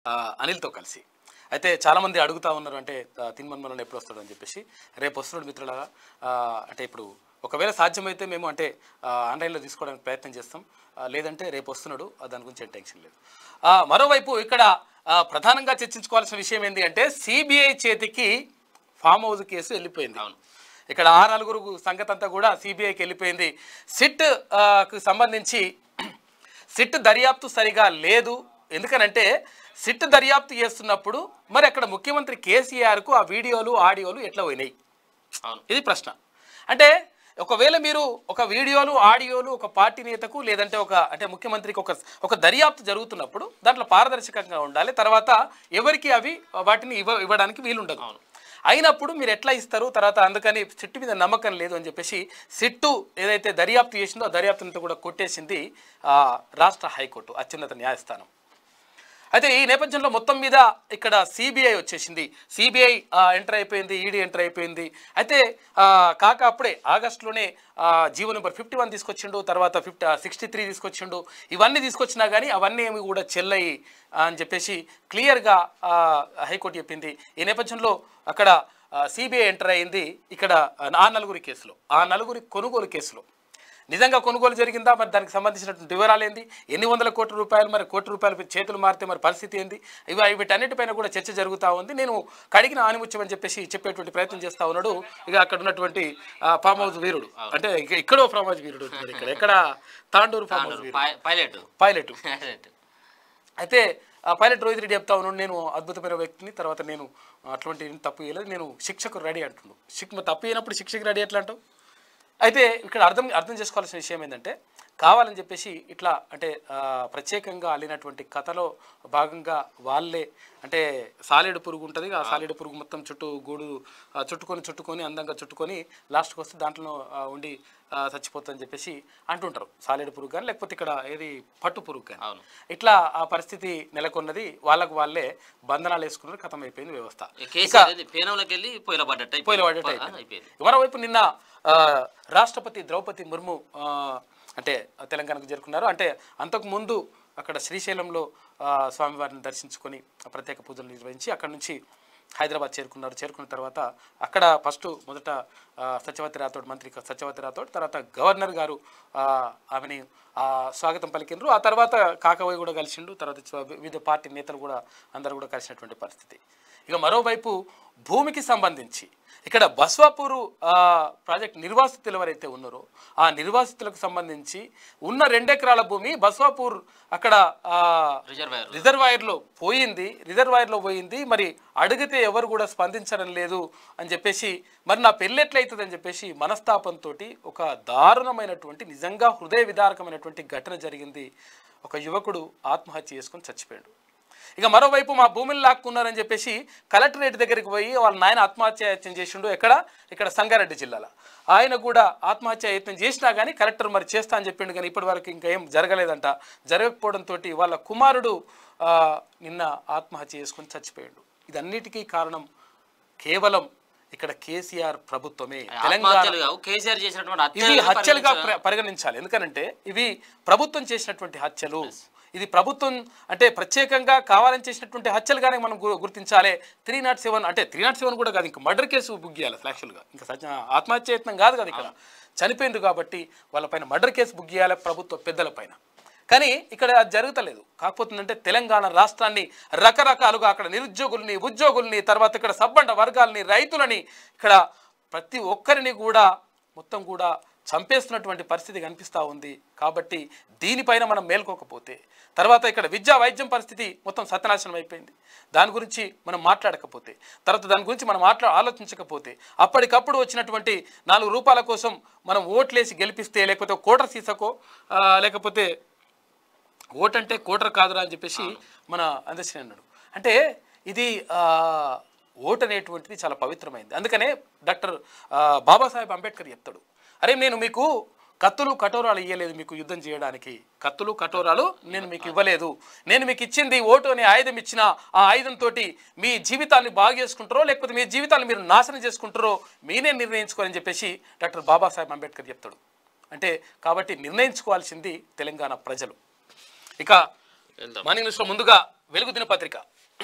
ఆ, అనిల్తో కలిసి అయితే చాలామంది అడుగుతా ఉన్నారు అంటే ఆ, తిన్మన్మలను ఎప్పుడు వస్తాడు అని చెప్పేసి రేపు వస్తున్నాడు మిత్రులాగా ఆ, అంటే ఇప్పుడు ఒకవేళ సాధ్యమైతే మేము అంటే ఆ, ఆన్లైన్లో తీసుకోవడానికి ప్రయత్నం చేస్తాం ఆ, లేదంటే రేపు వస్తున్నాడు ఆ, దాని గురించి ఏం టెన్షన్ లేదు ఆ, మరోవైపు ఇక్కడ ఆ, ప్రధానంగా చర్చించుకోవాల్సిన విషయం ఏంటి అంటే సిబిఐ చేతికి ఫామ్ హౌస్ కేసు వెళ్ళిపోయింది అవును. ఇక్కడ ఆ నలుగురు సంగతి అంతా కూడా సిబిఐకి వెళ్ళిపోయింది సిట్ ఆ, కు సంబంధించి సిట్ దర్యాప్తు సరిగా లేదు ఎందుకనంటే సిట్ దర్యాప్తు చేస్తున్నప్పుడు మరి అక్కడ ముఖ్యమంత్రి కేసీఆర్కు ఆ వీడియోలు ఆడియోలు ఎట్లా పోయినాయి అవును ఇది ప్రశ్న అంటే ఒకవేళ మీరు ఒక వీడియోలు ఆడియోలు ఒక పార్టీ నేతకు లేదంటే ఒక అంటే ముఖ్యమంత్రికి ఒక ఒక దర్యాప్తు జరుగుతున్నప్పుడు దాంట్లో పారదర్శకంగా ఉండాలి తర్వాత ఎవరికి అవి వాటిని ఇవ్వ ఇవ్వడానికి వీలుండదు అయినప్పుడు మీరు ఎట్లా ఇస్తారు తర్వాత అందుకని సిట్టు మీద నమ్మకం లేదు అని చెప్పేసి సిట్టు ఏదైతే దర్యాప్తు చేసిందో ఆ దర్యాప్తునంతా కూడా కొట్టేసింది ఆ, రాష్ట్ర హైకోర్టు అత్యున్నత న్యాయస్థానం అయితే ఈ నేపథ్యంలో మొత్తం మీద ఇక్కడ సిబిఐ వచ్చేసింది సిబిఐ ఎంటర్ అయిపోయింది ఈడీ ఎంటర్ అయిపోయింది అయితే ఆ, కాక అప్పుడే ఆగస్టులోనే ఆ, జీవో నెంబర్ ఫిఫ్టీ వన్ తీసుకొచ్చిండు తర్వాత ఫిఫ్టీ సిక్స్టీ త్రీ తీసుకొచ్చిండు ఇవన్నీ తీసుకొచ్చినా కానీ అవన్నీ ఏమి కూడా చెల్లయి అని చెప్పేసి క్లియర్గా హైకోర్టు చెప్పింది ఈ నేపథ్యంలో అక్కడ సిబిఐ ఎంటర్ అయింది ఇక్కడ ఆ నలుగురి కేసులో ఆ నలుగురి కొనుగోలు కేసులో నిజంగా కొనుగోలు జరిగిందా మరి దానికి సంబంధించినటువంటి వివరాలు ఏంది ఎన్ని వందల కోట్ల రూపాయలు మరి కోటి రూపాయలు చేతులు మారితే మరి పరిస్థితి ఏంది ఇవి వీటన్నిటిపైన కూడా చర్చ జరుగుతూ ఉంది నేను కడిగిన ఆనిముత్యం అని చెప్పేసి చెప్పేటువంటి ప్రయత్నం చేస్తా ఉన్నాడు ఇక అక్కడ ఉన్నటువంటి ఆ, ఫామ్ హౌస్ వీరుడు అంటే ఇక- ఇక్కడో ఫామ్ హౌస్ వీరుడు ఉన్నాడు ఇక్కడ ఎక్కడ తాండూరు ఫామ్ హౌస్ వీరుడు పై- పైలట్ పైలట్ పైలట్ అయితే ఆ పైలట్ రోహిత్ రెడ్డి చెప్తా ఉన్నాడు నేను అద్భుతమైన వ్యక్తిని తర్వాత నేను అటువంటి ఏం తప్పు చేయలేదు నేను శిక్షకు రెడీ అంటుండు శిక్ష తప్పు అయినప్పుడు శిక్షకు రెడీ ఎట్లా అంటావు అయితే ఇక్కడ అర్థం అర్థం చేసుకోవాల్సిన విషయం ఏంటంటే కావాలని చెప్పేసి ఇట్లా అంటే ఆ, ప్రత్యేకంగా అల్లినటువంటి కథలో భాగంగా వాళ్ళే అంటే సాలేడు పురుగు ఉంటుంది ఆ సాలేడు పురుగు మొత్తం చుట్టూ గూడు ఆ, చుట్టుకొని చుట్టుకొని అందంగా చుట్టుకొని లాస్ట్కి వస్తే దాంట్లో ఆ, ఉండి ఆ, చచ్చిపోతుందని చెప్పేసి అంటుంటారు సాలేడు పురుగు కానీ లేకపోతే ఇక్కడ ఏది పట్టు పురుగు కానీ అవును ఇట్లా ఆ పరిస్థితి నెలకొన్నది వాళ్ళకు వాళ్ళే బంధనాలు వేసుకున్నారు ఖతం అయిపోయింది వ్యవస్థ కేసీఆర్ ఏది పేనంలోకి వెళ్ళి పొయ్యిలో పడ్డట్టు అయిపోయింది. పోయిన వాడేట ఆ, అయిపోయింది. అయిపోయింది మరోవైపు నిన్న ఆ, రాష్ట్రపతి ద్రౌపది ముర్ము ఆ, అంటే తెలంగాణకు చేరుకున్నారు అంటే అంతకు ముందు అక్కడ శ్రీశైలంలో ఆ, స్వామివారిని దర్శించుకొని ప్రత్యేక పూజలు నిర్వహించి అక్కడ నుంచి హైదరాబాద్ చేరుకున్నారు చేరుకున్న తర్వాత అక్కడ ఫస్ట్ మొదట ఆ, సత్యవతి రాథోడ్ మంత్రి సత్యవతి రాథోడ్ తర్వాత గవర్నర్ గారు ఆ, ఆమెని ఆ, స్వాగతం పలికిండ్రు ఆ తర్వాత కాకవయ్య కూడా కలిసిండు తర్వాత చ- వివిధ పార్టీ నేతలు కూడా అందరూ కూడా కలిసినటువంటి పరిస్థితి ఇక మరోవైపు భూమికి సంబంధించి ఇక్కడ బస్వాపూరు ఆ, ప్రాజెక్ట్ నిర్వాసితులు ఎవరైతే ఉన్నారో ఆ నిర్వాసితులకు సంబంధించి ఉన్న రెండెకరాల భూమి బస్వాపూర్ అక్కడ ఆ, రిజర్వాయర్ రిజర్వాయర్లో పోయింది రిజర్వాయర్లో పోయింది మరి అడిగితే ఎవరు కూడా స్పందించడం లేదు అని చెప్పేసి మరి నా పెళ్ళి ఎట్లయితుంది అని చెప్పేసి మనస్తాపంతో ఒక దారుణమైనటువంటి నిజంగా హృదయ విదారకమైనటువంటి ఘటన జరిగింది ఒక యువకుడు ఆత్మహత్య చేసుకొని చచ్చిపోయాడు ఇక మరోవైపు మా భూమిని లాక్కున్నారని చెప్పేసి కలెక్టరేట్ దగ్గరికి పోయి వాళ్ళ నాయన ఆత్మహత్య యత్నం చేసిండు ఎక్కడ ఇక్కడ సంగారెడ్డి జిల్లాలో ఆయన కూడా ఆత్మహత్య యత్నం చేసినా కానీ కలెక్టర్ మరి చేస్తా అని చెప్పిండు కానీ ఇప్పటి వరకు ఇంకా ఏం జరగలేదంట జరగకపోవడంతో వాళ్ళ కుమారుడు ఆ, నిన్న ఆత్మహత్య చేసుకొని చచ్చిపోయాడు ఇదన్నిటికీ కారణం కేవలం ఇక్కడ కేసీఆర్ ప్రభుత్వమే తెలంగాణ ఆత్మహత్యలు కావు కేసీఆర్ చేసినటువంటి ఇవి హత్యలుగా హత్యలుగా పరిగణించాలి. ప్ర- పరిగణించాలి ఎందుకనంటే ఇవి ప్రభుత్వం చేసినటువంటి హత్యలు ఇది ప్రభుత్వం అంటే ప్రత్యేకంగా కావాలని చేసినటువంటి హత్యలుగానే మనం గు- గుర్తించాలి త్రీ నాట్ సెవెన్ అంటే త్రీ నాట్ సెవెన్ కూడా కాదు ఇంకా మర్డర్ కేసు బుక్ చేయాలి అసలు యాక్చువల్గా ఇంకా సత్య ఆత్మహత్య యత్నం కాదు కదా ఇక్కడ చనిపోయింది కాబట్టి వాళ్ళపైన మర్డర్ కేసు బుక్ చేయాలి ప్రభుత్వ పెద్దల పైన కానీ ఇక్కడ అది జరుగుతలేదు కాకపోతే అంటే తెలంగాణ రాష్ట్రాన్ని రకరకాలుగా అక్కడ నిరుద్యోగుల్ని ఉద్యోగుల్ని తర్వాత ఇక్కడ సబ్బండ వర్గాల్ని రైతులని ఇక్కడ ప్రతి ఒక్కరిని కూడా మొత్తం కూడా చంపేస్తున్నటువంటి పరిస్థితి కనిపిస్తూ ఉంది కాబట్టి దీనిపైన మనం మేల్కోకపోతే తర్వాత ఇక్కడ విద్యా వైద్యం పరిస్థితి మొత్తం సత్యనాశనం అయిపోయింది దాని గురించి మనం మాట్లాడకపోతే తర్వాత దాని గురించి మనం మాట్లా ఆలోచించకపోతే అప్పటికప్పుడు వచ్చినటువంటి నాలుగు రూపాయల కోసం మనం ఓట్లేసి గెలిపిస్తే లేకపోతే కోటర్ సీసకో ఆ, లేకపోతే ఓట్ అంటే కోటర్ కాదురా అని చెప్పేసి మన అందశ్రీ అన్నాడు అంటే ఇది ఆ, ఓట్ అనేటువంటిది చాలా పవిత్రమైంది అందుకనే డాక్టర్ ఆ, బాబాసాహెబ్ అంబేద్కర్ చెప్తాడు అరే నేను మీకు కత్తులు కఠోరాలు ఇవ్వలేదు మీకు యుద్ధం చేయడానికి కత్తులు కఠోరాలు నేను మీకు ఇవ్వలేదు నేను మీకు ఇచ్చింది ఓటు అనే ఆయుధం ఇచ్చిన ఆ ఆయుధంతో మీ జీవితాన్ని బాగు చేసుకుంటారో లేకపోతే మీ జీవితాన్ని మీరు నాశనం చేసుకుంటారో మీనే నిర్ణయించుకోవాలని చెప్పేసి డాక్టర్ బాబాసాహెబ్ అంబేద్కర్ చెప్తాడు అంటే కాబట్టి నిర్ణయించుకోవాల్సింది తెలంగాణ ప్రజలు ఇక వెళ్దాం మార్నింగ్ న్యూస్లో ముందుగా వెలుగు దినపత్రిక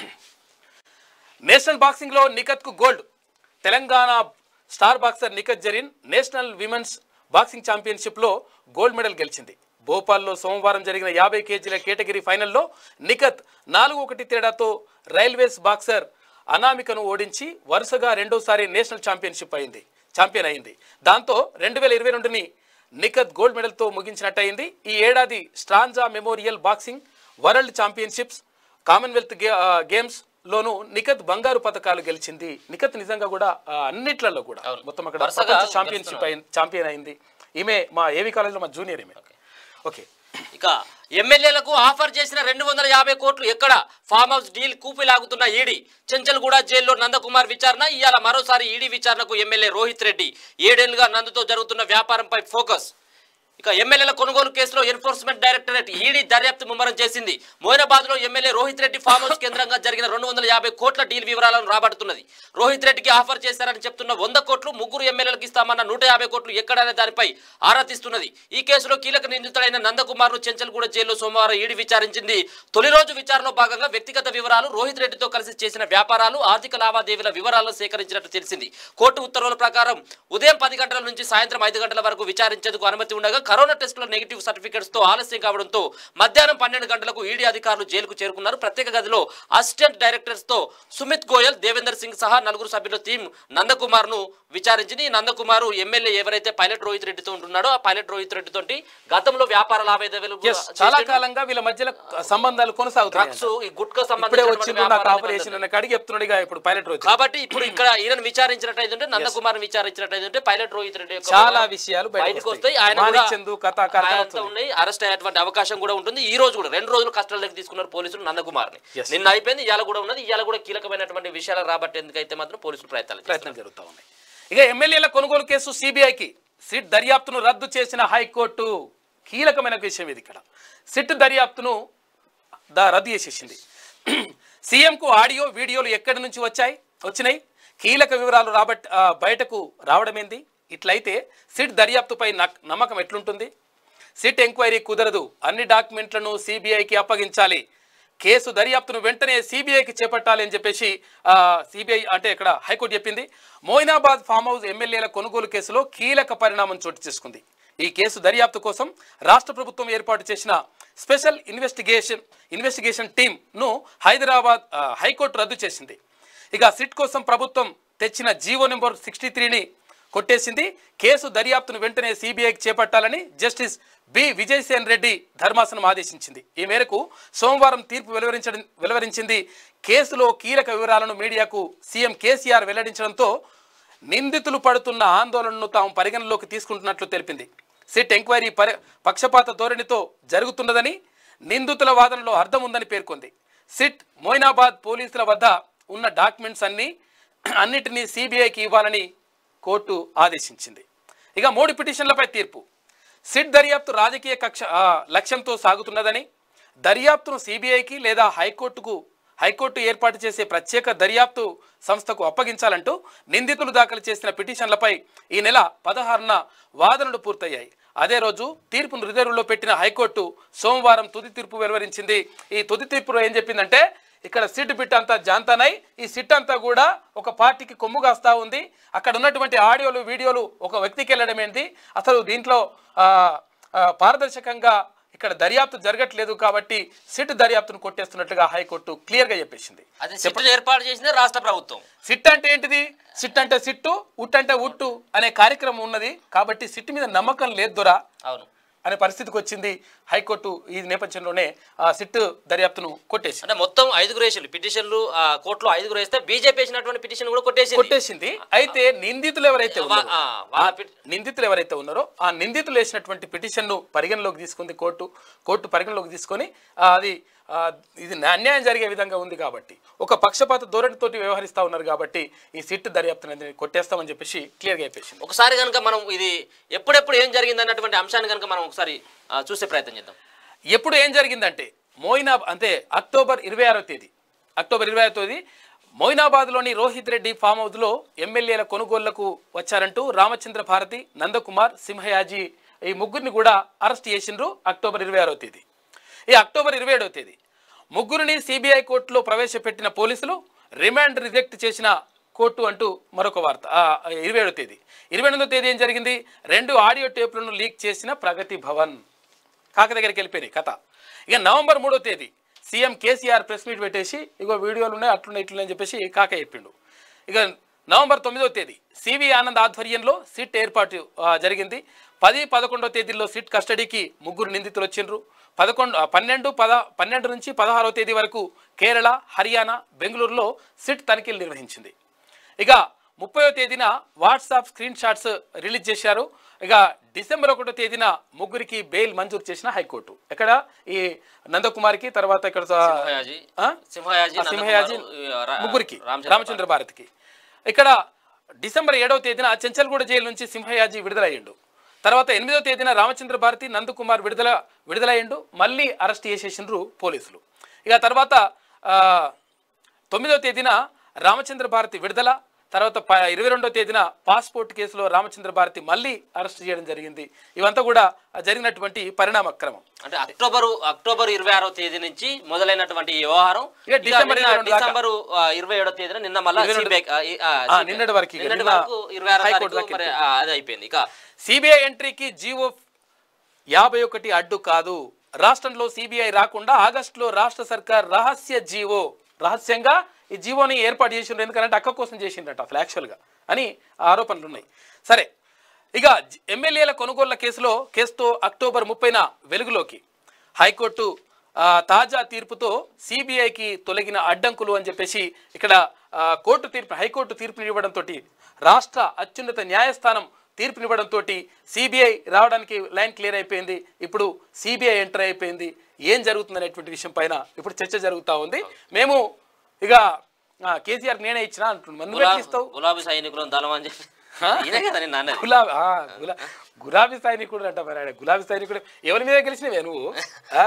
నేషనల్ బాక్సింగ్లో నిఖత్కు gold Telangana star boxer Nikhat Zareen national women's boxing ఛాంపియన్షిప్లో గోల్డ్ మెడల్ గెలిచింది భోపాల్లో సోమవారం జరిగిన యాభై కేజీల కేటగిరీ ఫైనల్లో నిఖత్ నాలుగు ఒకటి తేడాతో రైల్వేస్ బాక్సర్ అనామికను ఓడించి వరుసగా రెండోసారి నేషనల్ ఛాంపియన్షిప్ అయింది ఛాంపియన్ అయింది దాంతో రెండు వేల ఇరవై రెండుని నిఖత్ గోల్డ్ మెడల్తో ముగించినట్టయింది ఈ ఏడాది Strandja memorial boxing world championships Commonwealth గే ఆ, గేమ్స్ లోను నిఖత్ బంగారు పథకాలు గెలిచింది నిఖత్ నిజంగా కూడా ఆ, అన్నిట్లలో కూడా అవును. మొత్తం అక్కడ వరుసగా ప్రపంచ ఛాంపియన్షిప్ అయింది ఛాంపియన్ అయింది ఈమె మా ఏవి కాలేజ్లో మా జూనియర్ ఈమె ఓకే ఇక ఎమ్మెల్యేలకు ఆఫర్ చేసిన రెండు వందల యాభై కోట్లు ఎక్కడ ఫామ్ హౌస్ డీల్ కూపిలాగుతున్న ఈడీ చెంచల్గూడ జైల్లో నందకుమార్ విచారణ ఇవాళ మరోసారి ఈడీ విచారణకు ఎమ్మెల్యే రోహిత్ రెడ్డి ఏడేళ్లుగా నందుతో జరుగుతున్న వ్యాపారంపై ఫోకస్ ఇక ఎమ్మెల్యేల కొనుగోలు కేసులో ఎన్ఫోర్స్మెంట్ డైరెక్టరేట్ ఈడీ దర్యాప్తు ముమ్మరం చేసింది మోయినాబాద్ లో MLA Rohit Reddy farm house కేంద్రంగా జరిగిన రెండు వందల యాభై కోట్ల డీల్ వివరాలను రాబడుతున్నది రోహిత్ రెడ్డికి ఆఫర్ చేశారని చెప్తున్న వంద కోట్లు ముగ్గురు ఎమ్మెల్యేలకు ఇస్తామన్న నూట యాభై కోట్లు ఎక్కడనే దానిపై ఆరా తీస్తున్నది ఈ కేసులో కీలక నిందితుడైన నందకుమార్ ను చెంచల్గూడ జైల్లో సోమవారం ఈడీ విచారించింది తొలి రోజు విచారణలో భాగంగా వ్యక్తిగత వివరాలు రోహిత్ రెడ్డితో కలిసి చేసిన వ్యాపారాలు ఆర్థిక లావాదేవీల వివరాలను సేకరించినట్టు తెలిసింది కోర్టు ఉత్తర్వుల ప్రకారం ఉదయం పది గంటల నుంచి సాయంత్రం ఐదు గంటల వరకు విచారించేందుకు అనుమతి ఉండగా కరోనా టెస్టుల నెగిటివ్ సర్టిఫికెట్స్ తో ఆలస్యం కావడంతో మధ్యాహ్నం పన్నెండు గంటలకు ఈడీ అధికారులు జైలుకు చేరుకున్నారు ప్రత్యేక గదిలో అసిస్టెంట్ డైరెక్టర్స్ తో సుమిత్ గోయల్ దేవేందర్ సింగ్ సహా నలుగురు సభ్యుల టీం నందకుమార్ ను విచారించింది ఈ నందకుమార్ ఎమ్మెల్యే ఎవరైతే పైలట్ రోహిత్ రెడ్డితో ఉంటున్నాడో ఆ పైలట్ రోహిత్ రెడ్డితో గతంలో వ్యాపార లావాదేవీలు Yes, చాలా కాలంగా వీళ్ళ మధ్యలో సంబంధాలు కొనసాగుతున్నాయి డ్రగ్స్ ఈ గుట్కా ఇప్పుడే సంబంధించిన వచ్చిండు నాకు ఆపరేషన్ అన్న కడిగి చెప్తున్నాడు ఇక ఇప్పుడు పైలట్ రోజు కాబట్టి ఇప్పుడు ఇక్కడ ఈయన విచారించినట్టయితే నందకుమార్ విచారించినట్టయితే పైలట్ రోహిత్ రెడ్డి యొక్క చాలా విషయాలు బయటకు బయటకు వస్తాయి. వస్తాయి ఆయన కూడా మాణిక్చందు, కథ, కథ ఆయనతో వస్తుంది. ఉన్నాయి అరెస్ట్ అయ్యేటువంటి అవకాశం కూడా ఉంటుంది ఈ రోజు కూడా రెండు రోజులు కస్టడీలోకి తీసుకున్నారు పోలీసులు నందకుమార్ ని Yes. నిన్న అయిపోయింది ఇవాళ కూడా ఉన్నది ఇవాళ కూడా కీలకమైనటువంటి విషయాలు రాబట్టేందుకు అయితే మాత్రం పోలీసులు ప్రయత్నాలు చేస్తున్నారు. ప్రయత్నం జరుగుతూ ఉన్నాయి ఇక ఎమ్మెల్యేల కొనుగోలు కేసు సిబిఐకి సిట్ దర్యాప్తును రద్దు చేసిన హైకోర్టు కీలకమైన విషయం ఇది ఇక్కడ సిట్ దర్యాప్తును ద- రద్దు చేసేసింది సీఎంకు ఆడియో వీడియోలు ఎక్కడి నుంచి వచ్చాయి వచ్చినాయి కీలక వివరాలు రాబట్ ఆ, బయటకు రావడమేంది ఇట్లయితే సిట్ దర్యాప్తుపై నక్- నమ్మకం ఎట్లుంటుంది సిట్ ఎంక్వైరీ కుదరదు అన్ని డాక్యుమెంట్లను సిబిఐకి అప్పగించాలి కేసు దర్యాప్తును వెంటనే సిబిఐకి చేపట్టాలి అని చెప్పేసి సిబిఐ అంటే ఇక్కడ హైకోర్టు చెప్పింది మోయినాబాద్ ఫామ్ హౌస్ ఎమ్మెల్యేల కొనుగోలు కేసులో కీలక పరిణామం చోటు చేసుకుంది ఈ కేసు దర్యాప్తు కోసం రాష్ట్ర ప్రభుత్వం ఏర్పాటు చేసిన స్పెషల్ ఇన్వెస్టిగేషన్ ఇన్వెస్టిగేషన్ టీంను హైదరాబాద్ ఆ, హైకోర్టు రద్దు చేసింది ఇక సిట్ కోసం ప్రభుత్వం తెచ్చిన జీవో నెంబర్ సిక్స్టీ త్రీని కొట్టేసింది కేసు దర్యాప్తును వెంటనే సిబిఐకి చేపట్టాలని జస్టిస్ బి విజయసేన్ రెడ్డి ధర్మాసనం ఆదేశించింది ఈ మేరకు సోమవారం తీర్పు వెలువరించడం వెలువరించింది కేసులో కీలక వివరాలను మీడియాకు సీఎం కేసీఆర్ వెల్లడించడంతో నిందితులు పడుతున్న ఆందోళనను తాము పరిగణలోకి తీసుకుంటున్నట్లు తెలిపింది సిట్ ఎంక్వైరీ పరి పక్షపాత ధోరణితో జరుగుతున్నదని నిందితుల వాదనలో అర్థం ఉందని పేర్కొంది సిట్ మోయినాబాద్ పోలీసుల వద్ద ఉన్న డాక్యుమెంట్స్ అన్ని అన్నిటినీ సిబిఐకి ఇవ్వాలని కోర్టు ఆదేశించింది ఇక మూడు పిటిషన్లపై తీర్పు సిట్ దర్యాప్తు రాజకీయ కక్ష ఆ, లక్ష్యంతో సాగుతున్నదని దర్యాప్తును సిబిఐకి లేదా హైకోర్టుకు హైకోర్టు ఏర్పాటు చేసే ప్రత్యేక దర్యాప్తు సంస్థకు అప్పగించాలంటూ నిందితులు దాఖలు చేసిన పిటిషన్లపై ఈ నెల పదహారున వాదనలు పూర్తయ్యాయి అదే రోజు తీర్పును రిజర్వులో పెట్టిన హైకోర్టు సోమవారం తుది తీర్పు వెలువరించింది ఈ తుది తీర్పులో ఏం చెప్పిందంటే ఇక్కడ సిట్ బిట్ అంతా జాంతానై ఈ సిట్ అంతా కూడా ఒక పార్టీకి కొమ్ము కాస్తా ఉంది అక్కడ ఉన్నటువంటి ఆడియోలు వీడియోలు ఒక వ్యక్తికి వెళ్ళడం ఏంటి అసలు దీంట్లో ఆ, ఆ, పారదర్శకంగా ఇక్కడ దర్యాప్తు జరగట్లేదు కాబట్టి సిట్ దర్యాప్తును కొట్టేస్తున్నట్లుగా హైకోర్టు క్లియర్గా చెప్పేసింది అదే సిట్టులు ఏర్పాటు చేసింది రాష్ట్ర ప్రభుత్వం సిట్ అంటే ఏంటిది సిట్ అంటే సిట్టు ఉట్ అంటే ఉట్టు అనే కార్యక్రమం ఉన్నది కాబట్టి సిట్ మీద నమ్మకం లేదు దొరా అవును అనే పరిస్థితికి వచ్చింది హైకోర్టు ఈ నేపథ్యంలోనే ఆ సిట్ దర్యాప్తును కొట్టేసింది అంటే మొత్తం ఐదుగురు వేసిండు పిటిషన్లు ఆ, కోర్టులో ఐదుగురు వేస్తే బీజేపీ వేసినటువంటి పిటిషన్ కూడా కొట్టేసింది కొట్టేసింది అయితే నిందితులు ఎవరైతే ఉన్నారో ఆ, వాళ్ళ పిటి- నిందితులు ఎవరైతే ఉన్నారో ఆ నిందితులు వేసినటువంటి పిటిషన్ను పరిగణలోకి తీసుకుంది కోర్టు కోర్టు పరిగణలోకి తీసుకొని ఆ, అది ఆ, ఇది అన్యాయం జరిగే విధంగా ఉంది కాబట్టి ఒక పక్షపాత ధోరణితోటి వ్యవహరిస్తా ఉన్నారు కాబట్టి ఈ సిట్ దర్యాప్తు అనేది కొట్టేస్తామని చెప్పేసి క్లియర్గా చెప్పేసింది ఒకసారి కనుక మనం ఇది ఎప్పుడెప్పుడు ఏం జరిగింది అన్నటువంటి అంశాన్ని కనుక మనం ఒకసారి ఆ, చూసే ప్రయత్నం చేద్దాం ఎప్పుడు ఏం జరిగిందంటే మోయినా అంటే అక్టోబర్ ఇరవై ఆరో తేదీ అక్టోబర్ ఇరవై ఆరో తేదీ మోయినాబాద్లోని రోహిత్ రెడ్డి ఫామ్ హౌస్లో ఎమ్మెల్యేల కొనుగోళ్లకు వచ్చారంటూ రామచంద్ర భారతి నందకుమార్ సింహయాజీ ఈ ముగ్గురిని కూడా అరెస్ట్ చేసిండ్రు అక్టోబర్ ఇరవై ఆరో తేదీ ఈ అక్టోబర్ ఇరవై ఏడవ తేదీ ముగ్గురిని సిబిఐ కోర్టులో ప్రవేశపెట్టిన పోలీసులు రిమాండ్ రిజెక్ట్ చేసిన కోర్టు అంటూ మరొక వార్త ఆ, ఇరవై ఏడో తేదీ ఇరవై ఎనిమిదో తేదీ ఏం జరిగింది రెండు ఆడియో టేపులను లీక్ చేసిన ప్రగతి భవన్ కాక దగ్గరికి వెళ్ళిపోయినాయి కథ ఇక నవంబర్ మూడో తేదీ సీఎం కేసీఆర్ ప్రెస్ మీట్ పెట్టేసి ఇగో వీడియోలు ఉన్నాయి అట్లున్నాయి ఇట్లున్నాయి అని చెప్పేసి కాక చెప్పిండు ఇక నవంబర్ తొమ్మిదో తేదీ సివి ఆనంద్ ఆధ్వర్యంలో సిట్ ఏర్పాటు ఆ, జరిగింది పది పదకొండో తేదీల్లో సిట్ కస్టడీకి ముగ్గురు నిందితులు వచ్చిండ్రు పదకొండు ఆ, పన్నెండు పద పన్నెండు నుంచి పదహారో తేదీ వరకు కేరళ హర్యానా బెంగళూరులో సిట్ తనిఖీలు నిర్వహించింది ఇక ముప్పయో తేదీన వాట్సాప్ స్క్రీన్ షాట్స్ రిలీజ్ చేశారు ఇక డిసెంబర్ ఒకటో తేదీన ముగ్గురికి బెయిల్ మంజూరు చేసిన హైకోర్టు ఇక్కడ ఈ నందకుమార్కి తర్వాత ఇక్కడ సింహయాజీ ఆ? సింహయాజీ ఆ, సింహయాజీ నందకుమారు, రా- ముగ్గురికి రామచంద్ర రామచంద్ర భారత్కి ఇక్కడ డిసెంబర్ ఏడవ తేదీన చెంచల్గూడ జైలు నుంచి సింహయాజీ విడుదలయ్యిండు తర్వాత ఎనిమిదవ తేదీన రామచంద్ర భారతి నందకుమార్ విడుదల విడుదలయ్యిండు మళ్ళీ అరెస్ట్ చేసేసిండ్రు పోలీసులు ఇక తర్వాత ఆ, తొమ్మిదవ తేదీన రామచంద్ర భారతి విడుదల తర్వాత ప ఇరవై రెండో తేదీన పాస్పోర్ట్ కేసులో రామచంద్ర భారతి మళ్ళీ అరెస్ట్ చేయడం జరిగింది ఇవంతా కూడా జరిగినటువంటి పరిణామక్రమం అంటే అక్టోబర్ అక్టోబర్ ఇరవై ఆరో తేదీ నుంచి మొదలైనటువంటి ఈ వ్యవహారం ఇక డిసెంబర్ నిన్న 22 దాకా. డిసెంబర్ ఇరవై ఏడో తేదీన నిన్న మళ్ళీ 22 ఆ, నిన్నటి వరకు ఇక నిన్నటి నిన్న వరకు ఇరవై ఆరో హైకోర్టు తారీఖు దాకా మరి ఆ, అది అయిపోయింది ఇక సిబిఐ ఎంట్రీకి జీవో యాభై ఒకటి అడ్డు కాదు రాష్ట్రంలో సిబిఐ రాకుండా ఆగస్టులో రాష్ట్ర సర్కార్ రహస్య జీవో రహస్యంగా ఈ జీవోని ఏర్పాటు చేసిండ్రు ఎందుకంటే అక్క కోసం చేసిండ్రట అసలు యాక్చువల్గా అని ఆరోపణలు ఉన్నాయి సరే ఇక జ- ఎమ్మెల్యేల కొనుగోళ్ల కేసులో కేసుతో అక్టోబర్ ముప్పైన వెలుగులోకి హైకోర్టు ఆ, తాజా తీర్పుతో సిబిఐకి తొలగిన అడ్డంకులు అని చెప్పేసి ఇక్కడ ఆ, కోర్టు తీర్పు హైకోర్టు తీర్పునివ్వడంతో రాష్ట్ర అత్యున్నత న్యాయస్థానం తీర్పునివ్వడంతో సిబిఐ రావడానికి లైన్ క్లియర్ అయిపోయింది ఇప్పుడు సిబిఐ ఎంటర్ అయిపోయింది ఏం జరుగుతుంది అనేటువంటి విషయం పైన ఇప్పుడు చర్చ జరుగుతూ ఉంది మేము ఇక ఆ, కేసీఆర్ నేనే ఇచ్చిన అంటున్నాను నువ్వు ఎట్లా ఇస్తావు గులాబీ సైనికులను దళం అని చెప్పి ఆ? ఈయనే కదా నేను అన్నది గులాబీ ఆ, గులా గులాబీ సైనికుడు అంట మరి ఆయన గులాబీ సైనికుడు ఎవరి మీద గెలిచినవే నువ్వు ఆ?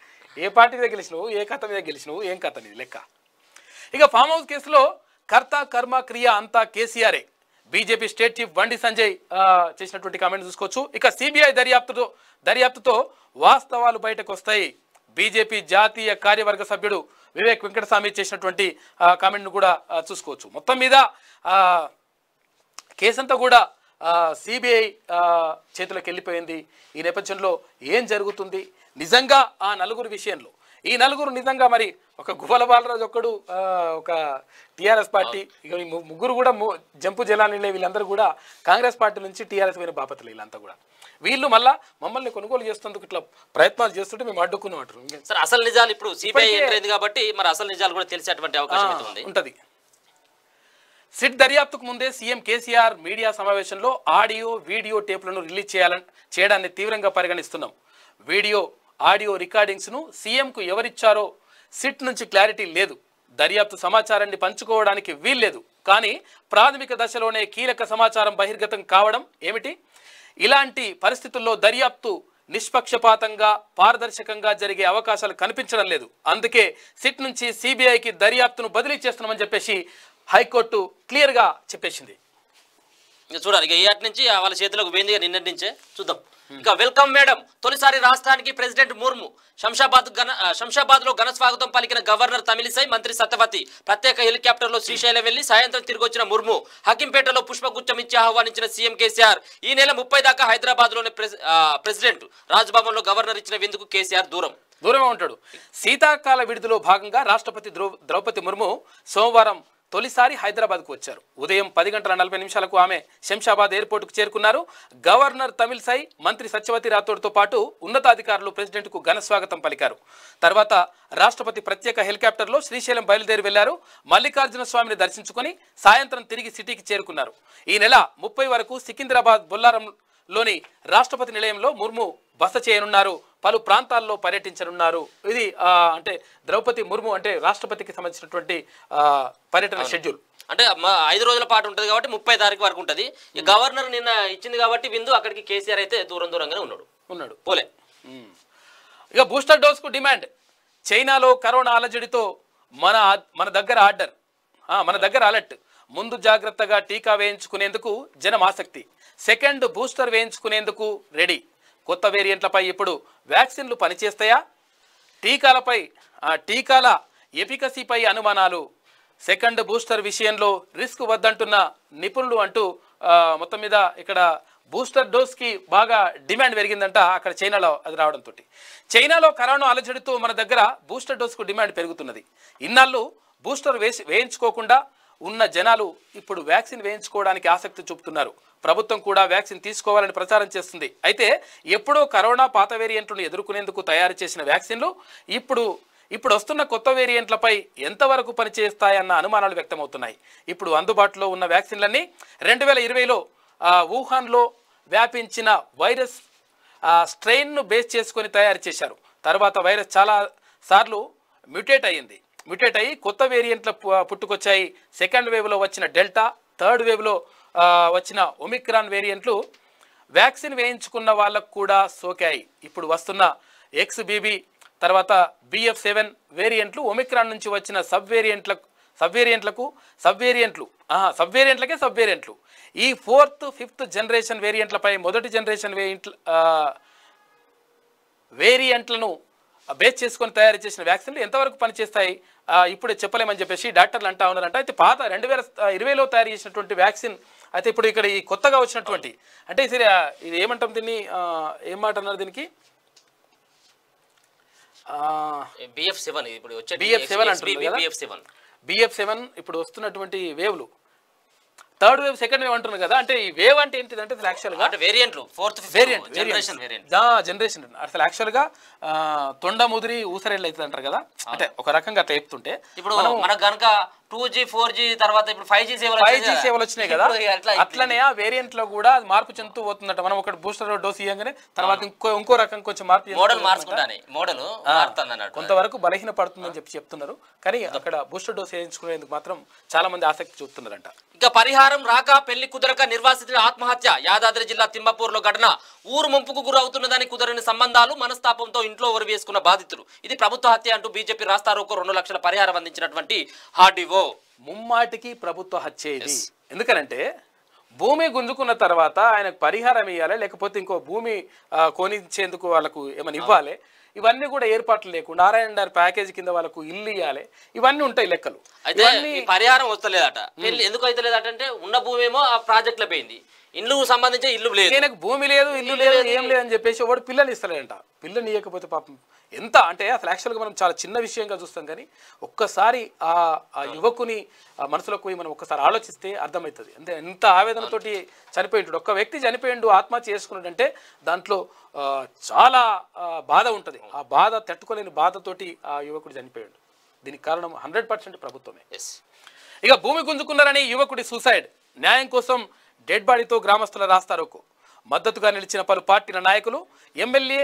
ఏ పార్టీ మీద గెలిచినావు ఏ కథ మీద గెలిచినావు ఏం కథ నీది లెక్క ఇక ఫామ్ హౌస్ కేసులో కర్త కర్మ క్రియ అంతా కేసీఆరే BJP state chief Bandi Sanjay ఆ, చేసినటువంటి కామెంట్ చూసుకోవచ్చు ఇక సిబిఐ దర్యాప్తుతో దర్యాప్తుతో వాస్తవాలు బయటకు వస్తాయి బీజేపీ జాతీయ కార్యవర్గ సభ్యుడు వివేక్ వెంకటస్వామి చేసినటువంటి ఆ, కామెంట్ను కూడా ఆ, చూసుకోవచ్చు మొత్తం మీద ఆ, కేసంతా కూడా సిబిఐ చేతులకు వెళ్ళిపోయింది ఈ నేపథ్యంలో ఏం జరుగుతుంది నిజంగా ఆ నలుగురు విషయంలో ఈ నలుగురు నిజంగా మరి ఒక గువ్వల బాలరాజు ఒక్కడు ఆ, ఒక టీఆర్ఎస్ పార్టీ ఇక ఈ ము- ముగ్గురు కూడా ము- జంపు జలానిలే వీళ్ళందరూ కూడా కాంగ్రెస్ పార్టీ నుంచి టీఆర్ఎస్ పోయిన బాపతులు వీళ్ళంతా కూడా వీళ్ళు మళ్ళా మమ్మల్ని కొనుగోలు చేస్తేందుకు ఇట్లా ప్రయత్నాలు చేస్తుంటే మేము అడ్డుకున్నాం అంటారు ఇంకే- సార్ అసలు నిజాలు ఇప్పుడు సిబిఐ ఇప్పటికే- ఎంటర్ అయింది కాబట్టి మరి అసలు నిజాలు కూడా తెలిసేటువంటి అవకాశం అయితే ఉంది ఉంటది సిట్ దర్యాప్తుకు ముందే సీఎం కేసీఆర్ మీడియా సమావేశంలో ఆడియో వీడియో టేపులను రిలీజ్ చేయాలని చేయడాన్ని తీవ్రంగా పరిగణిస్తున్నాం వీడియో ఆడియో రికార్డింగ్స్ను సీఎంకు ఎవరిచ్చారో సిట్ నుంచి క్లారిటీ లేదు దర్యాప్తు సమాచారాన్ని పంచుకోవడానికి వీల్లేదు కానీ ప్రాథమిక దశలోనే కీలక సమాచారం బహిర్గతం కావడం ఏమిటి ఇలాంటి పరిస్థితుల్లో దర్యాప్తు నిష్పక్షపాతంగా పారదర్శకంగా జరిగే అవకాశాలు కనిపించడం లేదు అందుకే సిట్ నుంచి సిబిఐకి దర్యాప్తును బదిలీ చేస్తున్నామని చెప్పేసి హైకోర్టు క్లియర్గా చెప్పేసింది ఇక చూడాలి ఇక ఈ నుంచి వాళ్ళ చేతిలోకి పోయింది ఇక నిన్నటి నుంచే చూద్దాం ఇక వెల్కమ్ మేడం తొలిసారి రాష్ట్రానికి ప్రెసిడెంట్ ముర్ము శంషాబాద్ ఘన శంషాబాద్ లో ఘన స్వాగతం పలికిన గవర్నర్ తమిళిసై మంత్రి సత్యవతి ప్రత్యేక హెలికాప్టర్ లో శ్రీశైలం వెళ్లి సాయంత్రం తిరిగి వచ్చిన ముర్ము హకింపేటలో పుష్పగుచ్చం ఇచ్చి ఆహ్వానించిన సీఎం కేసీఆర్ ఈ నెల ముప్పై దాకా హైదరాబాద్ లోని ప్రెసిడెంట్ రాజ్భవన్ లో గవర్నర్ ఇచ్చిన విందుకు కేసీఆర్ దూరం దూరమే ఉంటాడు శీతాకాల విడుదలలో భాగంగా రాష్ట్రపతి ద్రౌ ద్రౌపది ముర్ము సోమవారం తొలిసారి హైదరాబాద్కు వచ్చారు ఉదయం పది గంటల నలభై నిమిషాలకు ఆమె శంషాబాద్ ఎయిర్పోర్టుకు చేరుకున్నారు గవర్నర్ తమిళసై మంత్రి సత్యవతి రాథోడ్తో పాటు ఉన్నతాధికారులు ప్రెసిడెంట్కు ఘన స్వాగతం పలికారు తర్వాత రాష్ట్రపతి ప్రత్యేక హెలికాప్టర్లో శ్రీశైలం బయలుదేరి వెళ్లారు మల్లికార్జున స్వామిని దర్శించుకొని సాయంత్రం తిరిగి సిటీకి చేరుకున్నారు ఈ నెల ముప్పై వరకు సికింద్రాబాద్ బొల్లారంలోని రాష్ట్రపతి నిలయంలో ముర్ము బస చేయనున్నారు పలు ప్రాంతాల్లో పర్యటించనున్నారు ఇది ఆ, అంటే ద్రౌపది ముర్ము అంటే రాష్ట్రపతికి సంబంధించినటువంటి ఆ, పర్యటన షెడ్యూల్ అంటే మ- ఐదు రోజుల పాటు ఉంటుంది కాబట్టి ముప్పై తారీఖు వరకు ఉంటుంది ఈ గవర్నర్ నిన్న ఇచ్చింది కాబట్టి విందు అక్కడికి కేసీఆర్ అయితే దూరం దూరంగానే ఉన్నాడు ఉన్నాడు పోలే ఇక బూస్టర్ డోస్కు డిమాండ్ చైనాలో కరోనా అలజడితో మన మన దగ్గర ఆర్డర్ ఆ, మన దగ్గర అలర్ట్ ముందు జాగ్రత్తగా టీకా వేయించుకునేందుకు జనం ఆసక్తి సెకండ్ బూస్టర్ వేయించుకునేందుకు రెడీ కొత్త వేరియంట్లపై ఇప్పుడు వ్యాక్సిన్లు పనిచేస్తాయా టీకాలపై ఆ, టీకాల ఎఫికసీపై అనుమానాలు సెకండ్ బూస్టర్ విషయంలో రిస్క్ వద్దంటున్న నిపుణులు అంటూ ఆ, మొత్తం మీద ఇక్కడ బూస్టర్ డోస్కి బాగా డిమాండ్ పెరిగిందంట అక్కడ చైనాలో అది రావడంతో చైనాలో కరోనా అలజడితో మన దగ్గర బూస్టర్ డోస్కు డిమాండ్ పెరుగుతున్నది ఇన్నాళ్ళు బూస్టర్ వేసి వేయించుకోకుండా ఉన్న జనాలు ఇప్పుడు వ్యాక్సిన్ వేయించుకోవడానికి ఆసక్తి చూపుతున్నారు ప్రభుత్వం కూడా వ్యాక్సిన్ తీసుకోవాలని ప్రచారం చేస్తుంది అయితే ఎప్పుడో కరోనా పాత వేరియంట్లను ఎదుర్కొనేందుకు తయారు చేసిన వ్యాక్సిన్లు ఇప్పుడు ఇప్పుడు వస్తున్న కొత్త వేరియంట్లపై ఎంతవరకు పనిచేస్తాయన్న అనుమానాలు వ్యక్తమవుతున్నాయి ఇప్పుడు అందుబాటులో ఉన్న వ్యాక్సిన్లన్నీ రెండు వేల ఇరవైలో వుహాన్లో వ్యాపించిన వైరస్ ఆ, స్ట్రెయిన్ను బేస్ చేసుకొని తయారు చేశారు తర్వాత వైరస్ చాలా సార్లు మ్యూటేట్ అయ్యింది మ్యూటేట్ అయ్యి కొత్త వేరియంట్ల పు- పుట్టుకొచ్చాయి సెకండ్ వేవ్లో వచ్చిన డెల్టా థర్డ్ వేవ్లో ఆ, వచ్చిన ఒమిక్రాన్ వేరియంట్లు వ్యాక్సిన్ వేయించుకున్న వాళ్ళకు కూడా సోకాయి ఇప్పుడు వస్తున్న ఎక్స్బీబీ తర్వాత బిఎఫ్ సెవెన్ వేరియంట్లు ఒమిక్రాన్ నుంచి వచ్చిన సబ్ వేరియంట్లకు సబ్ వేరియంట్లకు సబ్ వేరియంట్లు ఆహా, సబ్ వేరియంట్లకే సబ్ వేరియంట్లు ఈ ఫోర్త్ ఫిఫ్త్ జనరేషన్ వేరియంట్లపై మొదటి జనరేషన్ వేరియంట్ల ఆ, వేరియంట్లను బేస్ చేసుకొని తయారు చేసిన వ్యాక్సిన్లు ఎంతవరకు పనిచేస్తాయి ఆ, ఇప్పుడే చెప్పలేమని చెప్పేసి డాక్టర్లు అంటా ఉన్నారంట అయితే పాత రెండు వేల ఇరవైలో తయారు చేసినటువంటి వ్యాక్సిన్ అయితే ఇప్పుడు ఇక్కడ ఈ కొత్తగా వచ్చినటువంటి అంటే ఇది ఇది ఏమంటాం దీన్ని ఆ, ఏం మాట అన్నారు దీనికి బిఎఫ్ సెవెన్ ఇప్పుడు వచ్చే BF7 అంటున్నారు కదా? బిఎఫ్ సెవెన్ బిఎఫ్ సెవెన్ ఇప్పుడు వస్తున్నటువంటి వేవ్లు థర్డ్ వేవ్ సెకండ్ వేవ్ అంటున్నారు కదా అంటే ఈ వేవ్ అంటే ఏంటిది అంటే యాక్చువల్గా అంటే వేరియంట్లు fourth variant generation variant generation అసలు యాక్చువల్గా ఆ, తొండ ముదిరి ఊసరెళ్ళు అవుతుంది అంటారు కదా అంటే ఒక రకంగా అట్లా చెప్తుంటే ఇప్పుడు మనకు గనుక టూ జీ ఫోర్ జీ తర్వాత ఇప్పుడు ఫైవ్ జీ సేవలు ఫైవ్ వచ్చాయి జీ కదా. సేవలు వచ్చినాయి కదా ఇప్పుడు అట్లా అట్లనే ఆ వేరియంట్ లో కూడా అది మార్పు చెందుతూ పోతుందట మనం ఒకటి బూస్టర్ డోస్ ఇవ్వగానే తర్వాత ఇంకో ఇంకో రకం కొంచెం మార్పు చెందుతూ మోడల్ పోతుందట. మార్చుకుంటానే మోడల్ మారుతుంది అన్నట్టు కొంతవరకు బలహీన పడుతుందని చెప్పి చెప్తున్నారు కానీ అక్కడ బూస్టర్ డోస్ వేయించుకునేందుకు మాత్రం చాలా మంది ఆసక్తి చూపుతున్నారంట ఇక పరిహారం రాక పెళ్లి కుదరక నిర్వాసితుడి ఆత్మహత్య యాదాద్రి జిల్లా తిమ్మపూర్లో ఘటన ఊరు ముంపుకు గురవుతున్నదని కుదరని సంబంధాలు మనస్తాపంతో ఇంట్లో ఒరి వేసుకున్న బాధితులు ఇది ప్రభుత్వ హత్య అంటూ బీజేపీ రాస్తారోకో రెండు లక్షల పరిహారం అందించినటువంటి హార్డీఓ ముమ్మాటికి ప్రభుత్వ హత్య ఇది ఎందుకనంటే భూమి గుంజుకున్న తర్వాత ఆయనకు పరిహారం ఇవ్వాలి లేకపోతే ఇంకో భూమి ఆ, కొనిచ్చేందుకు వాళ్ళకు ఏమైనా ఇవ్వాలి ఇవన్నీ కూడా ఏర్పాట్లు లేకుండా నారాయణ గారి ప్యాకేజ్ కింద వాళ్ళకు ఇల్లు ఇవ్వాలి ఇవన్నీ ఉంటాయి లెక్కలు అయితే ఈ పరిహారం వస్తలేదట పెళ్లి ఎందుకు అయితే అంటే ఉన్న భూమి ఏమో ఆ ప్రాజెక్ట్ లో పోయింది ఇల్లు సంబంధించి ఇల్లు లేదు ఈయనకు భూమి లేదు ఇల్లు లేదు ఏం లేదని చెప్పేసి వాడు పిల్లని ఇస్తలేడంట పిల్లని ఇవ్వకపోతే పాపం ఎంత అంటే అసలు యాక్చువల్గా మనం చాలా చిన్న విషయంగా చూస్తాం కానీ ఒక్కసారి ఆ ఆ యువకుని ఆ మనసులోకి పోయి మనం ఒక్కసారి ఆలోచిస్తే అర్థమవుతుంది అంటే ఎంత ఆవేదనతోటి చనిపోయింటాడు ఒక్క వ్యక్తి చనిపోయిండు ఆత్మహత్య చేసుకున్నాడంటే దాంట్లో ఆ, చాలా ఆ, బాధ ఉంటుంది ఆ బాధ తట్టుకోలేని బాధతోటి ఆ యువకుడు చనిపోయాడు దీనికి కారణం హండ్రెడ్ పర్సెంట్ ప్రభుత్వమే ఎస్ ఇక భూమి గుంజుకున్నారని యువకుడి సూసైడ్ న్యాయం కోసం డెడ్ బాడీతో గ్రామస్తుల రాస్తారోకు మద్దతుగా నిలిచిన పలు పార్టీల నాయకులు ఎమ్మెల్యే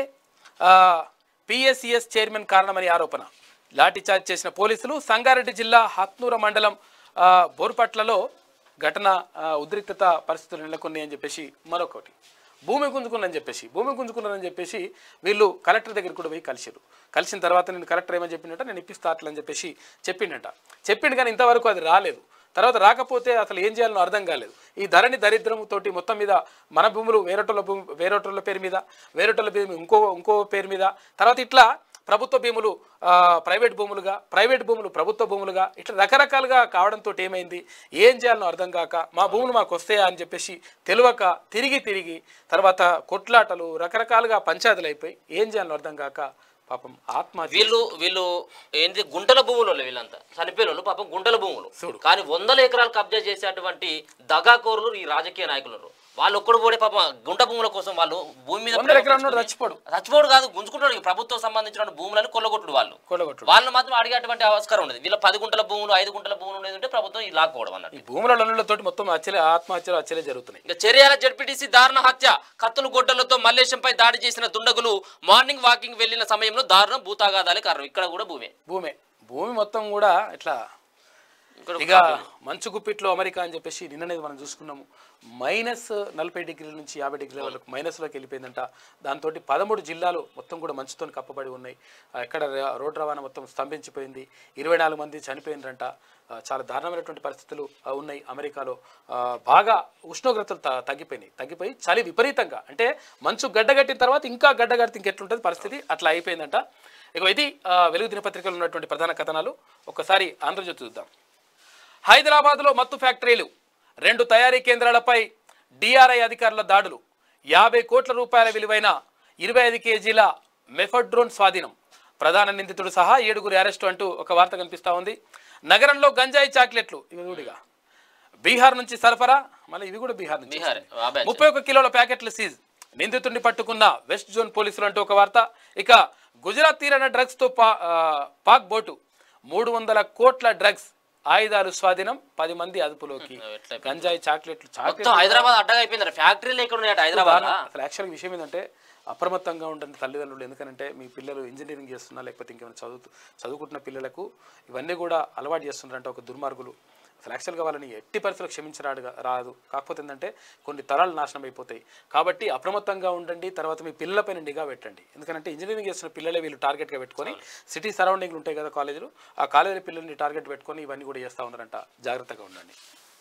పిఎస్సిఎస్ చైర్మన్ కారణమని ఆరోపణ లాఠీచార్జ్ చేసిన పోలీసులు సంగారెడ్డి జిల్లా హత్నూర మండలం ఆ, బోర్పట్లలో ఘటన ఆ, ఉద్రిక్తత పరిస్థితులు నెలకొన్నాయి అని చెప్పేసి మరొకటి భూమి గుంజుకున్నారని చెప్పేసి భూమి గుంజుకున్నారని చెప్పేసి వీళ్ళు కలెక్టర్ దగ్గర కూడా పోయి కలిసిరు కలిసిన తర్వాత నేను కలెక్టర్ ఏమని చెప్పిండట నేను ఇప్పిస్తా అట్లా అని చెప్పేసి చెప్పిండట చెప్పిండు కానీ ఇంతవరకు అది రాలేదు తర్వాత రాకపోతే అసలు ఏం చేయాలో అర్థం కాలేదు ఈ ధరణి దరిద్రముతోటి మొత్తం మీద మన భూములు వేరేటోళ్ళ భూమి వేరేటోళ్ళ పేరు మీద వేరేటోళ్ళ భూమి ఇంకో ఇంకో పేరు మీద తర్వాత ఇట్లా ప్రభుత్వ భూములు ఆ, ప్రైవేట్ భూములుగా ప్రైవేట్ భూములు ప్రభుత్వ భూములుగా ఇట్లా రకరకాలుగా కావడంతో ఏమైంది ఏం చేయాలనో అర్థం కాక మా భూములు మాకు వస్తాయా అని చెప్పేసి తెలియక తిరిగి తిరిగి తర్వాత కొట్లాటలు రకరకాలుగా పంచాయతీలు అయిపోయి ఏం చేయాలో అర్థం కాక పాపం ఆత్మహత్య వీళ్ళు వీళ్ళు ఏంటి గుంటల భూములు వాళ్ళు వీళ్ళంతా చనిపోయిన వాళ్ళు పాపం గుంటల భూములు చూడు. కానీ వందల ఎకరాలు కబ్జా చేసేటువంటి దగాకోరులు ఈ రాజకీయ నాయకులు వాళ్ళు ఒక్కడు పోడే పాపం గుంట భూముల కోసం వాళ్ళు భూమి మీద వందల ఎకరాలు ప్రేమ చచ్చిపోడు చచ్చిపోడు కాదు గుంజుకుంటాడు ఈ ప్రభుత్వం సంబంధించిన భూములను కొల్లగొట్టుడు వాళ్ళు కొల్లగొట్టుడు వాళ్ళని మాత్రం అడిగేటువంటి ఆస్కారం ఉండదు వీళ్ళ పది గుంటల భూములు ఐదు గుంటల భూములు ఉండేది ఉంటే ప్రభుత్వం ఈ లాక్కోవడం అన్నట్టు ఈ భూముల లొల్లులతోటి మొత్తం హత్యలే ఆత్మహత్యలు హత్యలే జరుగుతున్నాయి ఇక చర్యాల జడ్పీటీసీ దారుణ హత్య కత్తులు గొడ్డలతో మల్లేశంపై దాడి చేసిన దుండగులు మార్నింగ్ వాకింగ్ వెళ్లిన సమయంలో దారుణం భూతాగాదాలే కారణం ఇక్కడ కూడా భూమే భూమే భూమి మొత్తం కూడా ఇట్లా ఇక్కడ ఒక ఇక మంచు గుప్పిట్లో అమెరికా అని చెప్పేసి నిన్ననేది మనం చూసుకున్నాము మైనస్ నలభై డిగ్రీల నుంచి యాభై డిగ్రీల వరకు మైనస్లోకి వెళ్ళిపోయిందంట దాంతో పదమూడు జిల్లాలు మొత్తం కూడా మంచుతో కప్పబడి ఉన్నాయి ఆ, ఎక్కడ ర- రోడ్డు రవాణా మొత్తం స్తంభించిపోయింది ఇరవై నాలుగు మంది చనిపోయినరంట ఆ, చాలా దారుణమైనటువంటి పరిస్థితులు ఆ, ఉన్నాయి అమెరికాలో ఆ, బాగా ఉష్ణోగ్రతలు త- తగ్గిపోయినాయి తగ్గిపోయి చలి విపరీతంగా అంటే మంచు గడ్డగట్టిన తర్వాత ఇంకా గడ్డగడితే ఇంకెట్లుంటుంది పరిస్థితి అట్లా అయిపోయిందంట ఇక ఇది ఆ, వెలుగు దినపత్రికలో ఉన్నటువంటి ప్రధాన కథనాలు ఒకసారి ఆంధ్రజ్యోతి చూద్దాం హైదరాబాద్లో మత్తు ఫ్యాక్టరీలు రెండు తయారీ కేంద్రాలపై డిఆర్ఐ అధికారుల దాడులు యాభై కోట్ల రూపాయల విలువైన ఇరవై ఐదు కేజీల మెఫడ్రోన్ స్వాధీనం ప్రధాన నిందితుడు సహా ఏడుగురు అరెస్టు అంటూ ఒక వార్త కనిపిస్తా ఉంది నగరంలో గంజాయి చాక్లెట్లు ఇవి చూడిగా బీహార్ నుంచి సరఫరా మళ్ళీ ఇవి కూడా బీహార్ నుంచి బీహార్ ఆ బ్యాచ్. ముప్పై ఒక్క కిలోల ప్యాకెట్లు సీజ్ నిందితుడిని పట్టుకున్న వెస్ట్ జోన్ పోలీసులు అంటూ ఒక వార్త ఇక గుజరాత్ తీరాన డ్రగ్స్ తో పా ఆ, పాక్ బోటు మూడు వందల కోట్ల డ్రగ్స్ ఆయుధాలు స్వాధీనం పది మంది అదుపులోకి ఎట్లా గంజాయి చాక్లెట్లు చాక్లెట్ మొత్తం హైదరాబాద్ అడ్డగా అయిపోయింది ఫ్యాక్టరీలు ఎక్కడ ఉన్నాయట హైదరాబాద్ అసలు యాక్చువల్గా విషయం ఏంటంటే అప్రమత్తంగా ఉంటుంది తల్లిదండ్రులు ఎందుకంటే మీ పిల్లలు ఇంజనీరింగ్ చేస్తున్నా లేకపోతే ఇంకేమైనా చదువుతూ చదువుకుంటున్న పిల్లలకు ఇవన్నీ కూడా అలవాటు చేస్తున్నారంటే ఒక దుర్మార్గులు అసలు యాక్చువల్గా వాళ్ళని ఎట్టి పరిస్థితులు క్షమించరాడు రాదు కాకపోతే ఏంటంటే కొన్ని తరాలు నాశనం అయిపోతాయి కాబట్టి అప్రమత్తంగా ఉండండి తర్వాత మీ పిల్లలపైన నిఘా పెట్టండి ఎందుకంటే ఇంజనీరింగ్ చేస్తున్న పిల్లలే వీళ్ళు టార్గెట్గా పెట్టుకొని సిటీ సరౌండింగ్లు ఉంటాయి కదా కాలేజీలు ఆ కాలేజీ పిల్లల్ని టార్గెట్ పెట్టుకొని ఇవన్నీ కూడా చేస్తూ ఉన్నారంట జాగ్రత్తగా ఉండండి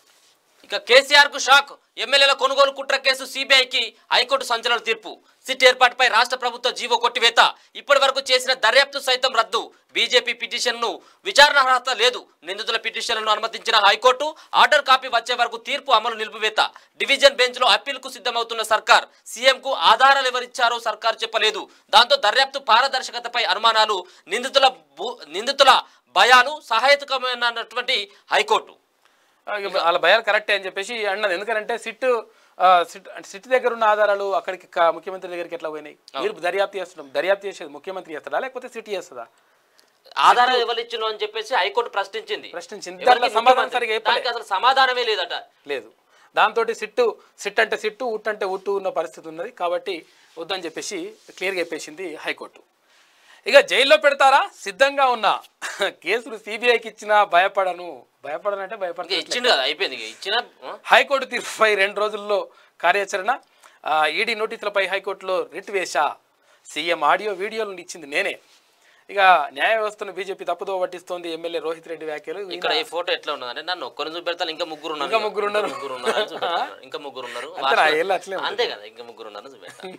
ఇక కేసీఆర్ కు షాక్ ఎమ్మెల్యేల కొనుగోలు కుట్ర కేసు సిబిఐకి హైకోర్టు సంచలన తీర్పు సిట్ ఏర్పాటుపై రాష్ట్ర ప్రభుత్వ జీవో కొట్టివేత ఇప్పటి వరకు చేసిన దర్యాప్తు సైతం రద్దు బీజేపీ పిటిషన్ ను విచారణ అర్హత లేదు నిందితుల పిటిషన్లను అనుమతించిన హైకోర్టు ఆర్డర్ కాపీ వచ్చే వరకు తీర్పు అమలు నిలిపివేత డివిజన్ బెంచ్ లో అప్పీల్ కు సిద్ధమవుతున్న సర్కార్ సీఎం కు ఆధారాలు ఎవరిచ్చారో సర్కార్ చెప్పలేదు దాంతో దర్యాప్తు పారదర్శకతపై అనుమానాలు నిందితుల భూ- నిందితుల భయాలు సహాయకమైనటువంటి హైకోర్టు ఆ, ఇక వాళ్ళ భయాలు కరెక్టే అని చెప్పేసి అన్నది ఎందుకంటే సిట్ ఆ, సిట్ అంటే సిట్ దగ్గర ఉన్న ఆధారాలు అక్కడికి క- ముఖ్యమంత్రి దగ్గరికి ఎట్లా పోయినాయి మీరు దర్యాప్తు చేస్తున్నాం దర్యాప్తు చేసేది ముఖ్యమంత్రి చేస్తాడా లేకపోతే సిట్ చేస్తుందా ఆధారాలు ఎవరు ఇచ్చిన అని చెప్పేసి హైకోర్టు ప్రశ్నించింది ప్రశ్నించింది. ఎవరికి దాంట్లో సమాధానం ముఖ్యమంత్రి? సరిగా చెప్పలే. దానికి అసలు సమాధానమే లేదట లేదు దాంతో సిట్టు సిట్ అంటే సిట్టు ఉట్ అంటే ఉట్టు ఉన్న పరిస్థితి ఉన్నది కాబట్టి వద్దని చెప్పేసి క్లియర్గా చెప్పేసింది హైకోర్టు ఇక జైల్లో పెడతారా సిద్ధంగా ఉన్నా కేసులు సిబిఐకి ఇచ్చినా భయపడను భయపడనంటే ఇంకా భయపడను ఇచ్చిండు కదా అయిపోయింది ఇక ఇచ్చిన ఆ? హైకోర్టు తీర్పుపై రెండు రోజుల్లో కార్యాచరణ ఆ, ఈడీ నోటీసులపై హైకోర్టులో రిట్ వేశా సీఎం ఆడియో వీడియోలను ఇచ్చింది నేనే ఇక న్యాయ వ్యవస్థను బీజేపీ తప్పుదో పట్టిస్తోంది ఎమ్మెల్యే రోహిత్ రెడ్డి వ్యాఖ్యలు ఇక్కడ ఈ ఫోటో ఎట్లా ఉన్నది అంటే నన్ను ఒక్కరిని చూపెడతాను ఇంకా ముగ్గురు ఉన్నారు ఇంకా ముగ్గురు ఉన్నారు. ముగ్గురు ఉన్నారు అని చూపెడతాను. ఇంకా ముగ్గురు ఉన్నారు అంతేనా? ఏళ్ళు అట్లే ఉంటుంది. అంతే కదా ఇంకా ముగ్గురు ఉన్నారు చూపెడతాను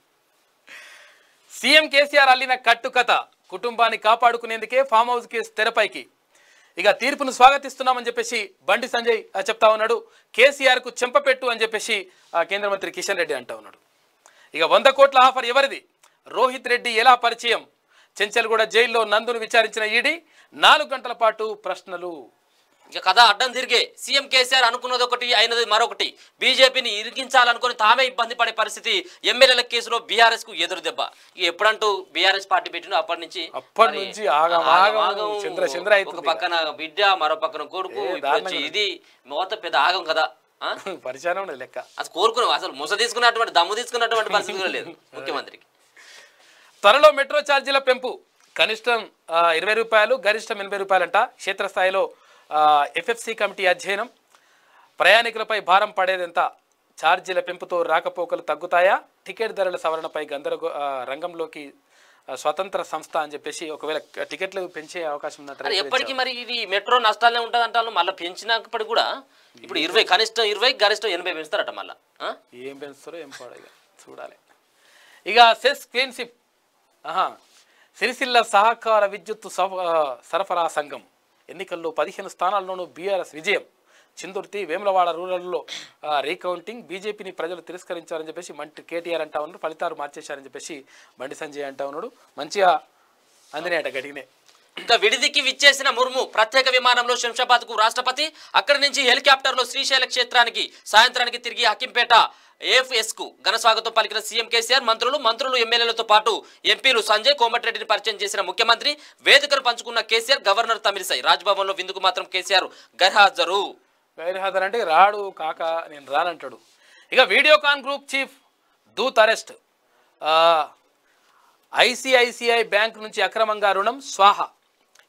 సీఎం కేసీఆర్ అల్లిన కట్టుకథ కుటుంబాన్ని కాపాడుకునేందుకే ఫామ్ హౌస్ కేసు తెరపైకి ఇక తీర్పును స్వాగతిస్తున్నామని చెప్పేసి బండి సంజయ్ ఆ, చెప్తా ఉన్నాడు కేసీఆర్ కు చెంపపెట్టు అని చెప్పేసి ఆ, కేంద్ర మంత్రి కిషన్ రెడ్డి అంటా ఉన్నాడు ఇక వంద కోట్ల ఆఫర్ ఎవరిది రోహిత్ రెడ్డి ఎలా పరిచయం చెంచల్గూడ జైల్లో నందును విచారించిన ఈడీ నాలుగు గంటల పాటు ప్రశ్నలు ఇక కథ అడ్డం తిరిగే సీఎం కేసీఆర్ అనుకున్నది ఒకటి అయినది మరొకటి బీజేపీని ఇరికించాలనుకుని తామే ఇబ్బంది పడే పరిస్థితి ఎమ్మెల్యేల కేసులో బీఆర్ఎస్ కు ఎదురు దెబ్బ ఇక ఎప్పుడంటూ బీఆర్ఎస్ పార్టీ పెట్టిన అప్పటి నుంచి అప్పటి మరి నుంచి ఆగం ఆగం ఆగం ఆగం, చంద్ర చంద్ర ఒక అవుతుంది పక్కన బిడ్డ మరో పక్కన కొడుకు ఏ, ఇప్పుడు వచ్చి దారుణంగా ఇది మొత్తం పెద్ద ఆగం కదా ఆ? పరిచయం ఉండదు లెక్క అసలు కోరుకున్నాం అసలు ముస తీసుకున్నటువంటి దమ్ము తీసుకున్నటువంటి పరిస్థితి కూడా లేదు ముఖ్యమంత్రికి త్వరలో మెట్రో ఛార్జీల పెంపు కనిష్టం ఆ, ఇరవై రూపాయలు గరిష్టం ఎనభై రూపాయలంట క్షేత్రస్థాయిలో ఎఫ్ఎఫ్సి కమిటీ అధ్యయనం ప్రయాణికులపై భారం పడేదెంత ఛార్జీల పెంపుతో రాకపోకలు తగ్గుతాయా టికెట్ ధరల సవరణపై గందరగో ఆ, రంగంలోకి ఆ, స్వతంత్ర సంస్థ అని చెప్పేసి ఒకవేళ టికెట్లు పెంచే అవకాశం మరి ఉన్నట్టు ఎప్పటికీ మరి ఇది మెట్రో నష్టాలనే ఉంటుంది అంటాను మళ్ళీ పెంచినప్పటికి కూడా ఇప్పుడు ఇరవై కనిష్టం ఇరవై గరిష్టం ఎనభై పెంచుతారట మళ్ళీ ఏం పెంచుతారో ఏం పాడో ఇక చూడాలి ఇక సెస్ క్లీన్షిప్ ఆహా సిరిసిల్ల సహకార విద్యుత్ సవ- ఆ, సరఫరా సంఘం ఎన్నికల్లో పదిహేను స్థానాల్లోనూ బీఆర్ఎస్ విజయం చిందుర్తి వేములవాడ రూరల్లో ఆ, రీకౌంటింగ్ బీజేపీని ప్రజలు తిరస్కరించారని చెప్పేసి మంత్రి కేటీఆర్ అంటా ఉన్నారు ఫలితాలు మార్చేశారని చెప్పేసి బండి సంజయ్ అంటా ఉన్నాడు మంచిగా అందినాయట గడిగినే ఇంకా విడిదికి విచ్చేసిన ముర్ము ప్రత్యేక విమానంలో శంషాబాద్ కు రాష్ట్రపతి అక్కడి నుంచి హెలికాప్టర్ లో శ్రీశైల క్షేత్రానికి సాయంత్రానికి తిరిగి హకింపేట ఏఎఫ్ఎస్ కు ఘన స్వాగతం పలికిన సీఎం కేసీఆర్ మంత్రులు మంత్రులు ఎమ్మెల్యేలతో పాటు ఎంపీలు సంజయ్ కోమటిరెడ్డిని పరిచయం చేసిన ముఖ్యమంత్రి వేదికను పంచుకున్న కేసీఆర్ గవర్నర్ తమిళిసై రాజ్భవన్ లో విందుకు మాత్రం కేసీఆర్ గైర్హాజరు గైర్హాజర్ అంటే రాడు కాక నేను రానంటాడు ఇక Videocon group chief Dhoot arrest ICICI bank నుంచి అక్రమంగా రుణం స్వాహ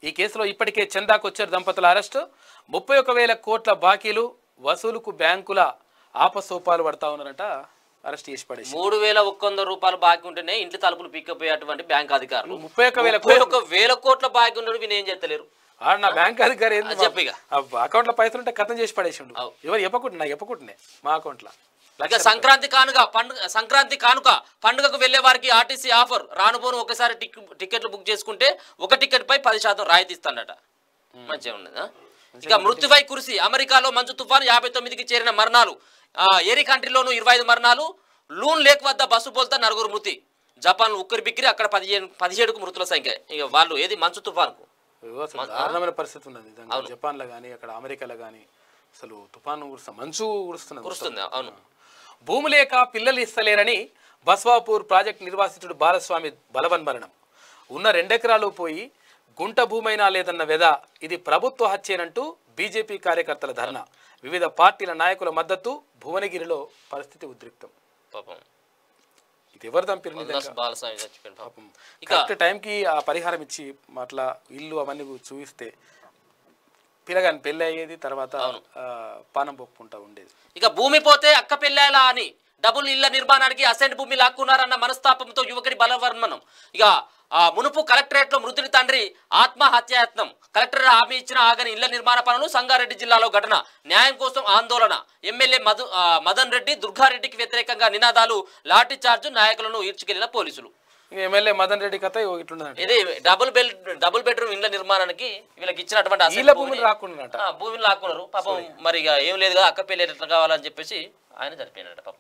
ఈ కేసులో ఇప్పటికే చందా కొచ్చర్ దంపతుల అరెస్టు ముప్పై ఒక వేల కోట్ల బాకీలు వసూలుకు బ్యాంకుల ఆపసోపాలు పడతా ఉన్నారంట అరెస్ట్ చేసి పడేసి మూడు వేల ఒక్క వంద రూపాయలు బాకీ ఉంటేనే ఇంటి తలుపులు పిక్కపోయేటువంటి బ్యాంక్ అధికారులు ముప్పై ఒక్క వేల ముప్పై ఒక్క వేల కోట్ల బాకీ ఉన్నాడు వీళ్ళు ఏం చేస్తలేరు ఆడ నా బ్యాంక్ అధికారి ఏంది అది చెప్పు ఇక. అకౌంట్లో పైసలు ఉంటే కథం చేసి పడేసిండు అవు. ఎవరు చెప్పకుంటున్నా నాకు చెప్పకుంటున్నాయి మా అకౌంట్లో ఇక సంక్రాంతి కానుక పండుగ సంక్రాంతి కానుక పండుగకు వెళ్లే వారికి ఆర్టీసీ ఆఫర్ రానుపోను ఒకసారి టిక్ టికెట్లు బుక్ చేసుకుంటే ఒక టికెట్ పై పది శాతం రాయితీ ఇస్తాడట మంచిగా ఉన్నదా ఇక మృత్యువై కురిసి అమెరికాలో మంచు తుఫాను యాభై తొమ్మిదికి చేరిన మరణాలు ఆ, ఏరి కంట్రీలోను ఇరవై ఐదు మరణాలు లూన్ లేక్ వద్ద బస్సు పోల్తా నలుగురు మృతి జపాన్ ఉక్కిరి బిక్కిరి అక్కడ పదిహేను పదిహేడుకు మృతుల సంఖ్య ఇక వాళ్ళు ఏది మంచు తుఫాన్కు ఏవో అసలు దారుణమైన పరిస్థితి ఉన్నది నిజంగా జపాన్లో కానీ అక్కడ అమెరికాలో కానీ అసలు తుఫాను కురుస్తా మంచు కురుస్తున్నది కురుస్తుంది అవును భూమి లేక పిల్లలు ఇస్తలేరని బస్వాపూర్ ప్రాజెక్ట్ నిర్వాసితుడు బాలస్వామి బలవన్ మరణం ఉన్న రెండెకరాలు పోయి గుంట భూమైనా లేదన్న వెద ఇది ప్రభుత్వ హత్యేనంటూ బీజేపీ కార్యకర్తల ధర్నా వివిధ పార్టీల నాయకుల మద్దతు భువనగిరిలో పరిస్థితి ఉద్రిక్తం పాపం ఇది ఎవరు తంపిరు నిజంగా వందస్ బాలస్వామి చచ్చిపోయింది పాపం పాపం ఇక కరెక్ట్ టైంకి ఆ పరిహారం ఇచ్చి అట్లా ఇల్లు అవన్నీ చూపిస్తే పిల్లగాని పెళ్ళి అయ్యేది తర్వాత ఆ, పానం పొక్కుంటా ఉండేది ఇక భూమి పోతే అక్క పెళ్ళాలా అని డబుల్ ఇళ్ల నిర్మాణానికి అసెంట్ భూమి లాక్కున్నారన్న మనస్తాపంతో యువకుడి బలవర్మనం ఇక ఆ మునుపు కలెక్టరేట్ లో మృతుడి తండ్రి ఆత్మహత్యాయత్నం కలెక్టర్ హామీ ఇచ్చిన ఆగని ఇళ్ల నిర్మాణ పనులు సంగారెడ్డి జిల్లాలో ఘటన న్యాయం కోసం ఆందోళన ఎమ్మెల్యే మధు ఆ, మదన్ రెడ్డి దుర్గారెడ్డికి వ్యతిరేకంగా నినాదాలు లాఠీ చార్జ్ నాయకులను ఈడ్చుకెళ్లిన పోలీసులు ఇంకా ఎమ్మెల్యే మదన్ రెడ్డి కథ ఇట్లుండదండి ఇది డబుల్ బెల్ డబుల్ బెడ్రూమ్ ఇళ్ల నిర్మాణానికి వీళ్ళకి ఇచ్చినటువంటి అసెంట్ వీళ్ళ భూమిని- భూమిని రాకుండానట ఆ, భూమిని లాక్కున్నారు పాపం మరి ఇక ఏం లేదు కదా అక్క పెళ్ళి ఎట్లా కావాలని చెప్పేసి ఆయన చనిపోయినట పాపం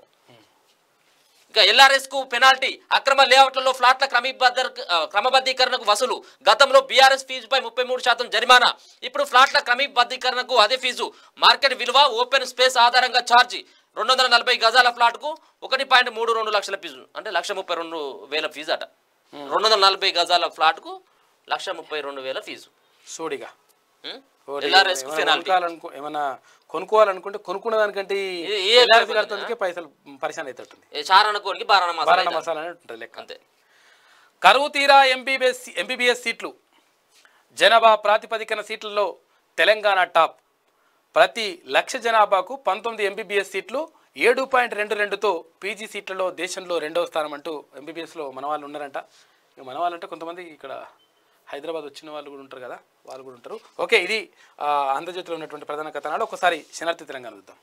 ఇక ఎల్ఆర్ఎస్ కు పెనాల్టీ అక్రమ లేఅవుట్లలో ఫ్లాట్ల క్రమబద్ధ క్రమబద్ధీకరణకు వసూలు గతంలో బీఆర్ఎస్ ఫీజుపై ముప్పై మూడు శాతం జరిమానా ఇప్పుడు ఫ్లాట్ల క్రమబద్ధీకరణకు అదే ఫీజు మార్కెట్ విలువ ఓపెన్ స్పేస్ ఆధారంగా ఛార్జీ రెండు వందల నలభై గజాల ఫ్లాట్కు ఒకటి పాయింట్ మూడు రెండు లక్షల ఫీజు అంటే లక్ష ముప్పై రెండు వేల ఫీజు అట రెండు వందల నలభై గజాల ఫ్లాట్కు లక్ష ముప్పై రెండు వేల ఫీజు సోడిగా ఓడి ఎల్ఆర్ఎస్ కు ఏమైనా పెనాల్టీ కొనుక్కోవాలనుకో ఏమైనా కొనుక్కోవాలనుకుంటే కొనుక్కున్న దానికంటే ఇది ఏ ఎల్ఆర్ఎస్ పేపర్ కడుతుందికే పైసలు పరిశాన్ అవుతుంటుంది ఏ చారణ కోరికి బారణ మసాలా బారణ అయితే. మసాలా అనేది ఉంటుంది లెక్క అంతే కరువు తీరా ఎంబీబీఎస్ ఎంబీబీఎస్ సీట్లు జనాభా ప్రాతిపదికన సీట్లలో తెలంగాణ టాప్ ప్రతి లక్ష జనాభాకు పంతొమ్మిది ఎంబీబీఎస్ సీట్లు ఏడు పాయింట్ రెండు రెండుతో పీజీ సీట్లలో దేశంలో రెండవ స్థానం అంటూ ఎంబీబీఎస్లో మన వాళ్ళు ఉన్నారంట ఇక మన వాళ్ళంటే కొంతమంది ఇక్కడ హైదరాబాద్ వచ్చిన వాళ్ళు కూడా ఉంటారు కదా వాళ్ళు కూడా ఉంటారు ఓకే ఇది ఆ, ఆంధ్రజ్యోతిలో ఉన్నటువంటి ప్రధాన కథనాలు ఒకసారి శనార్థి తెలంగాణ చూద్దాం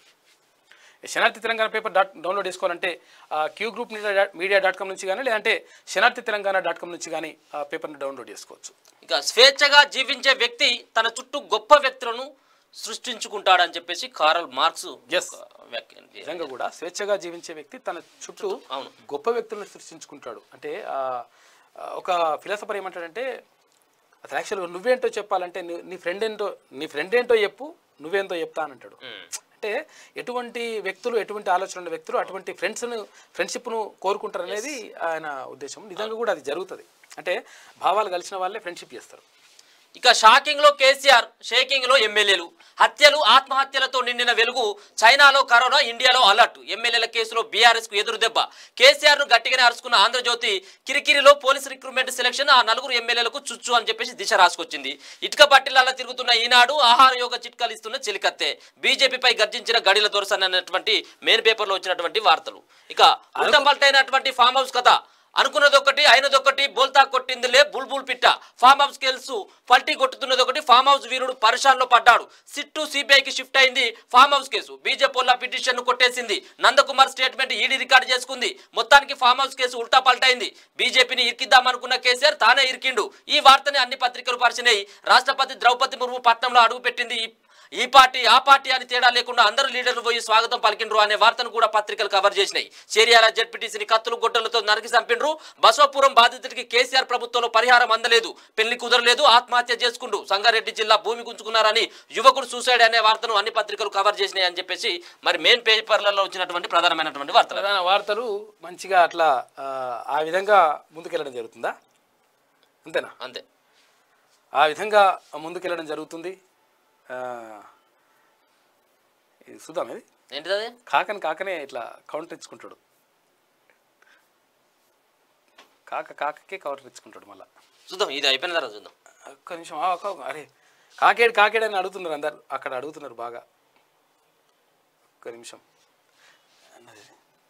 శనార్థి తెలంగాణ పేపర్ డాట్ డౌన్లోడ్ చేసుకోవాలంటే ఆ, Q group media dot media dot com నుంచి కానీ లేదంటే శనార్థి తెలంగాణ డాట్ కామ్ నుంచి కానీ ఆ పేపర్ని డౌన్లోడ్ చేసుకోవచ్చు ఇక స్వేచ్ఛగా జీవించే వ్యక్తి తన చుట్టూ గొప్ప వ్యక్తులను సృష్టించుకుంటాడని చెప్పేసి కారల్ మార్క్స్ Yes. ఒక వ్యాఖ్యానం చేశారు. నిజంగా కూడా స్వేచ్ఛగా జీవించే వ్యక్తి తన చుట్టూ అవును. గొప్ప వ్యక్తులను సృష్టించుకుంటాడు అంటే ఆ, ఆ, ఒక ఫిలాసఫర్ ఏమంటాడంటే అసలు యాక్చువల్గా నువ్వేంటో చెప్పాలంటే నీ- నీ ఫ్రెండ్ ఏంటో నీ ఫ్రెండ్ ఏంటో చెప్పు నువ్వేంటో చెప్తా అని అంటాడు ఉమ్. అంటే ఎటువంటి వ్యక్తులు ఎటువంటి ఆలోచన ఉన్న వ్యక్తులు అటువంటి ఫ్రెండ్స్ను ఫ్రెండ్షిప్ను కోరుకుంటారు అనేది ఆయన ఉద్దేశం నిజంగా కూడా అది జరుగుతుంది అంటే భావాలు కలిసిన వాళ్ళే ఫ్రెండ్షిప్ చేస్తారు ఇక షాకింగ్ లో కేసీఆర్ షేకింగ్ లో ఎమ్మెల్యేలు హత్యలు ఆత్మహత్యలతో నిండిన వెలుగు చైనాలో కరోనా ఇండియాలో అలర్ట్ ఎమ్మెల్యేల కేసులో బీఆర్ఎస్ కు ఎదురు దెబ్బ కేసీఆర్ ను గట్టిగానే అరుచుకున్న ఆంధ్రజ్యోతి కిరికిరిలో పోలీస్ రిక్రూట్మెంట్ సెలక్షన్ ఆ నలుగురు ఎమ్మెల్యేలకు చుచ్చు అని చెప్పేసి దిశ రాసుకొచ్చింది ఇటుక పట్టిలాల తిరుగుతున్న ఈనాడు ఆహార యోగ చిట్కాలు ఇస్తున్న చిలికత్తే బీజేపీపై గర్జించిన గడిల దొరసన్ అన్నటువంటి మెయిన్ పేపర్ లో వచ్చినటువంటి వార్తలు ఇక ఉల్టపల్టైనటువంటి ఫామ్ హౌస్ కథ అనుకున్నదొకటి అయినదొకటి బోల్తా కొట్టిందిలే బుల్బుల్ పిట్ట ఫామ్ హౌస్ కెల్సు పల్టీ కొట్టుతున్నది ఒకటి ఫామ్ హౌస్ వీరుడు పరిశాన్ లో పడ్డాడు సిట్టు సిబిఐకి షిఫ్ట్ అయింది farm house case BJP petition ను కొట్టేసింది నందకుమార్ స్టేట్మెంట్ ఈడీ రికార్డు చేసుకుంది మొత్తానికి ఫామ్ హౌస్ కేసు ఉల్టా పల్టైంది బీజేపీని ఇరికిద్దామనుకున్న కేసీఆర్ తానే ఇరికిండు ఈ వార్తని అన్ని పత్రికలు పరిచినాయి రాష్ట్రపతి ద్రౌపది ముర్ము పట్నంలో అడుగుపెట్టింది ఈ- ఈ పార్టీ ఆ పార్టీ అని తేడా లేకుండా అందరూ లీడర్లు పోయి స్వాగతం పలికిండ్రు అనే వార్తను కూడా పత్రికలు కవర్ చేసినాయి చేరియాల జడ్పీటీసీని కత్తులు గొడ్డలతో నరికి చంపిండ్రు బసవపురం బాధితుడికి కేసీఆర్ ప్రభుత్వంలో పరిహారం అందలేదు పెళ్లి కుదరలేదు ఆత్మహత్య చేసుకుంటూ సంగారెడ్డి జిల్లా భూమి గుంజుకున్నారని యువకుడు సూసైడ్ అనే వార్తను అన్ని పత్రికలు కవర్ చేసినాయి అని చెప్పేసి మరి మెయిన్ పేపర్లలో వచ్చినటువంటి ప్రధానమైనటువంటి వార్తలు ప్రధాన వార్తలు మంచిగా అట్లా ఆ, ఆ విధంగా ముందుకెళ్ళడం జరుగుతుందా అంతేనా అంతే ఆ విధంగా ముందుకెళ్ళడం జరుగుతుంది ఆ, ఇది చూద్దాం ఇది ఏంటిది అది కాకని కాకనే ఇట్లా కౌంటర్ ఇచ్చుకుంటాడు కాక కాకకే కౌంటర్ ఇచ్చుకుంటాడు మళ్ళా చూద్దాం ఇది అయిపోయిన తర్వాత చూద్దాం ఒక్క నిమిషం ఆ, ఒక్క అరే కాకేడు కాకేడు అని అడుగుతున్నారు అందరు అక్కడ అడుగుతున్నారు బాగా ఒక్క నిమిషం అన్నది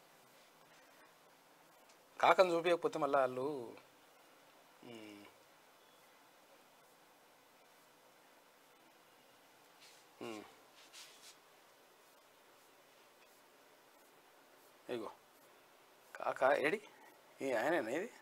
కాకని చూపించకపోతే మళ్ళీ వాళ్ళు ఉమ్. ఉమ్. ఇగో కాక ఏడి ఈ ఆయనేనా ఇది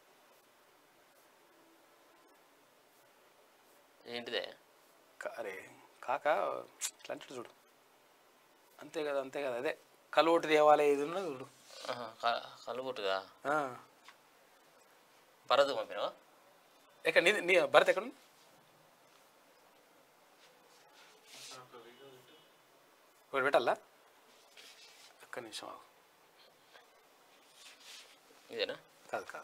ఏంటిదే కా- అరే కాక ఇట్లా అంటాడు చూడు అంతే కదా అంతే కదా అదే కలువటి దేవాలయ ఇది ఉన్నది చూడు ఆహా, క- కలుగుట్టుగా ఆ. పరదు పంపినావా ఎక్కడ నీ నీ భరత్ ఎక్కడ ఉంది? ఒకటి పెట్టాలా ఒక్క నిమిషం ఆగు. ఇదేనా కాదు కాదు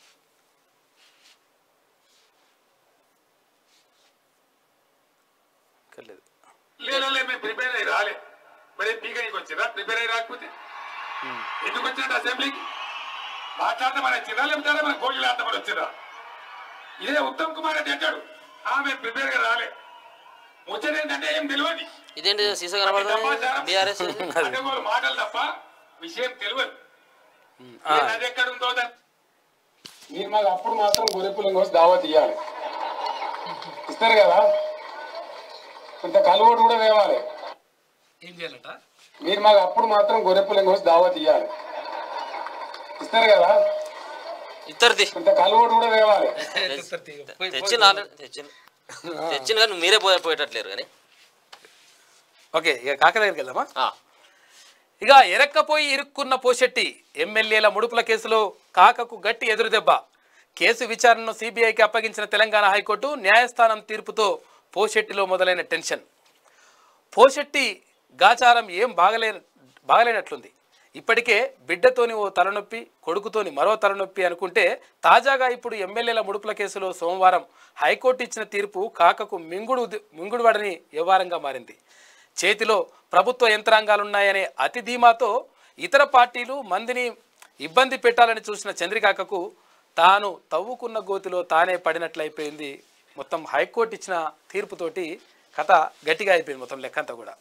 ఇక్కడ లేదు లేదంటే మేము ప్రిపేర్ అయ్యి రాలే మరి పీకనికి వచ్చిరా ప్రిపేర్ అయ్యి రాకపోతే ఎందుకు వచ్చినట్టు అసెంబ్లీకి మాట్లాడదామని వచ్చిరా లేకపోతే మన గోళీలు ఆడదామని వచ్చిరా ఇదే ఉత్తమ్ కుమార్ రెడ్డి అంటాడు ఆ మేము ప్రిపేర్ గా రాలే ముచ్చట ఏంటంటే ఏం తెలియదు ఇదేంటి సీసా కనబడుతుంది బీఆర్ఎస్ అంటే వాళ్ళు మాటలు తప్ప విషయం తెలియదు ఆ. ఏ నది ఎక్కడ ఉందో దాన్ని- మీరు మాకు అప్పుడు మాత్రం గొర్రెపులం కోసం దావత్ ఇవ్వాలి ఇస్తారు కదా కొంత కలువడు కూడా తేవాలి ఏం చేయాలట మీరు మాకు అప్పుడు మాత్రం గొర్రెపులం కోసం దావత్ ఇవ్వాలి ఇస్తారు కదా ఇద్దరిది కొంత కలువడు కూడా తేవాలి తెచ్చిన ఆల్రెడీ తెచ్చిన తెచ్చిన కానీ మీరే పోయే పోయేటట్లేరు కానీ ఓకే ఇక కాక దగ్గరికి వెళ్దామా ఆ, ఇక ఎరక్కపోయి ఇరుక్కున్న పోషెట్టి ఎమ్మెల్యేల ముడుపుల కేసులో కాకకు గట్టి ఎదురుదెబ్బ కేసు విచారణను సిబిఐకి అప్పగించిన తెలంగాణ హైకోర్టు న్యాయస్థానం తీర్పుతో పోషెట్టిలో మొదలైన టెన్షన్ పోషెట్టి గాచారం ఏం బాగలే బాగలేనట్లుంది ఇప్పటికే బిడ్డతోని ఓ తలనొప్పి కొడుకుతోని మరో తలనొప్పి అనుకుంటే తాజాగా ఇప్పుడు ఎమ్మెల్యేల ముడుపుల కేసులో సోమవారం హైకోర్టు ఇచ్చిన తీర్పు కాకకు మింగుడు మింగుడువాడని వ్యవహారంగా మారింది చేతిలో ప్రభుత్వ యంత్రాంగాలున్నాయనే అతి ధీమాతో ఇతర పార్టీలు మందిని ఇబ్బంది పెట్టాలని చూసిన చంద్రికాకకు తాను తవ్వుకున్న గోతిలో తానే పడినట్లయిపోయింది మొత్తం హైకోర్టు ఇచ్చిన తీర్పుతోటి కథ గట్టిగా అయిపోయింది మొత్తం లెక్కంతా కూడా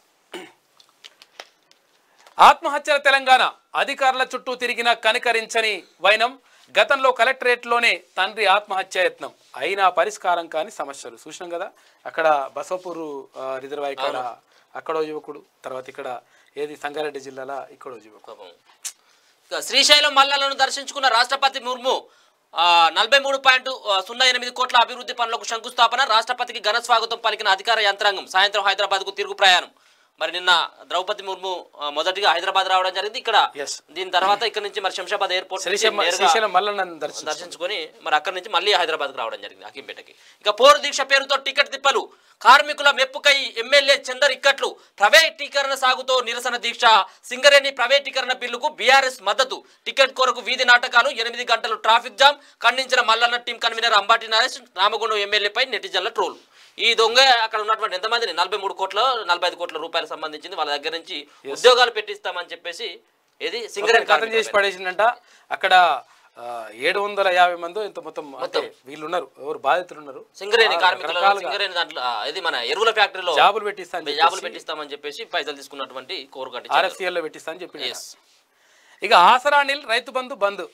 ఆత్మహత్యల తెలంగాణ అధికారుల చుట్టూ తిరిగిన కనికరించని వైనం గతంలో కలెక్టరేట్లోనే తండ్రి ఆత్మహత్య యత్నం అయినా పరిష్కారం కాని సమస్యలు చూసినాం కదా అక్కడ బసవపూర్ ఆ, రిజర్వాయర్ కాడ అక్కడో యువకుడు తర్వాత ఇక్కడ ఏది సంగారెడ్డి జిల్లాలో ఇక్కడో యువకుడు పాపం. ఇక శ్రీశైలం మల్లాలను దర్శించుకున్న రాష్ట్రపతి ముర్ము ఆ, నలభై మూడు పాయింట్ సున్నా ఎనిమిది కోట్ల అభివృద్ధి పనులకు శంకుస్థాపన రాష్ట్రపతికి ఘన స్వాగతం పలికిన అధికార యంత్రాంగం సాయంత్రం హైదరాబాద్కు తిరుగు ప్రయాణం మరి నిన్న ద్రౌపది ముర్ము ఆ, మొదటిగా హైదరాబాద్ రావడం జరిగింది ఇక్కడ Yes. దీని తర్వాత ఇక్కడ నుంచి మరి శంషాబాద్ ఎయిర్పోర్ట్ నుంచి శ్రీశైలం నేరుగా శ్రీశైలం మల్లన్న దర్శనం దర్శించుకొని మరి అక్కడి నుంచి మళ్ళీ హైదరాబాద్కు రావడం జరిగింది హకీంపేటకి ఇక పోరు దీక్ష పేరుతో టికెట్ తిప్పలు కార్మికుల మెప్పుకై ఎమ్మెల్యే చందర్ ఇక్కట్లు ప్రైవేటీకరణ సాగుతో నిరసన దీక్ష సింగరేణి ప్రైవేటీకరణ బిల్లుకు బీఆర్ఎస్ మద్దతు టికెట్ కొరకు వీధి నాటకాలు ఎనిమిది గంటలు ట్రాఫిక్ జామ్ ఖండించిన మల్లన్న టీం కన్వీనర్ అంబాటి నరేష్ రామగుండం ఎమ్మెల్యేపై నెటిజన్ల ట్రోల్ ఈ దొంగ అక్కడ ఉన్నటువంటి ఎంతమందిని నలభై మూడు కోట్ల నలభై ఐదు కోట్ల రూపాయలకు సంబంధించింది వాళ్ళ దగ్గర నుంచి ఉద్యోగాలు పెట్టిస్తామని చెప్పేసి ఏది సింగరేణి కథం చేసి పడేసిందంట అక్కడ ఏడు వందల యాభై మంది ఇంత మొత్తం అంటే వీళ్ళు ఉన్నారు ఎవరు బాధితులు ఉన్నారు సింగరేణి ఆ, కార్మికుల రకరకాలుగా సింగరేణి దాంట్లో ఆ, ఇది మన ఎరువుల ఫ్యాక్టరీలో జాబులు పెట్టిస్తా అని జాబులు పెట్టిస్తామని చెప్పేసి పైసలు తీసుకున్నటువంటి కోరు కట్టి ఆర్ఎఫ్సిఎల్ లో పెట్టిస్తా అని చెప్పి ఎస్ ఇక ఆసరా నిల్ రైతు బంధు బంద్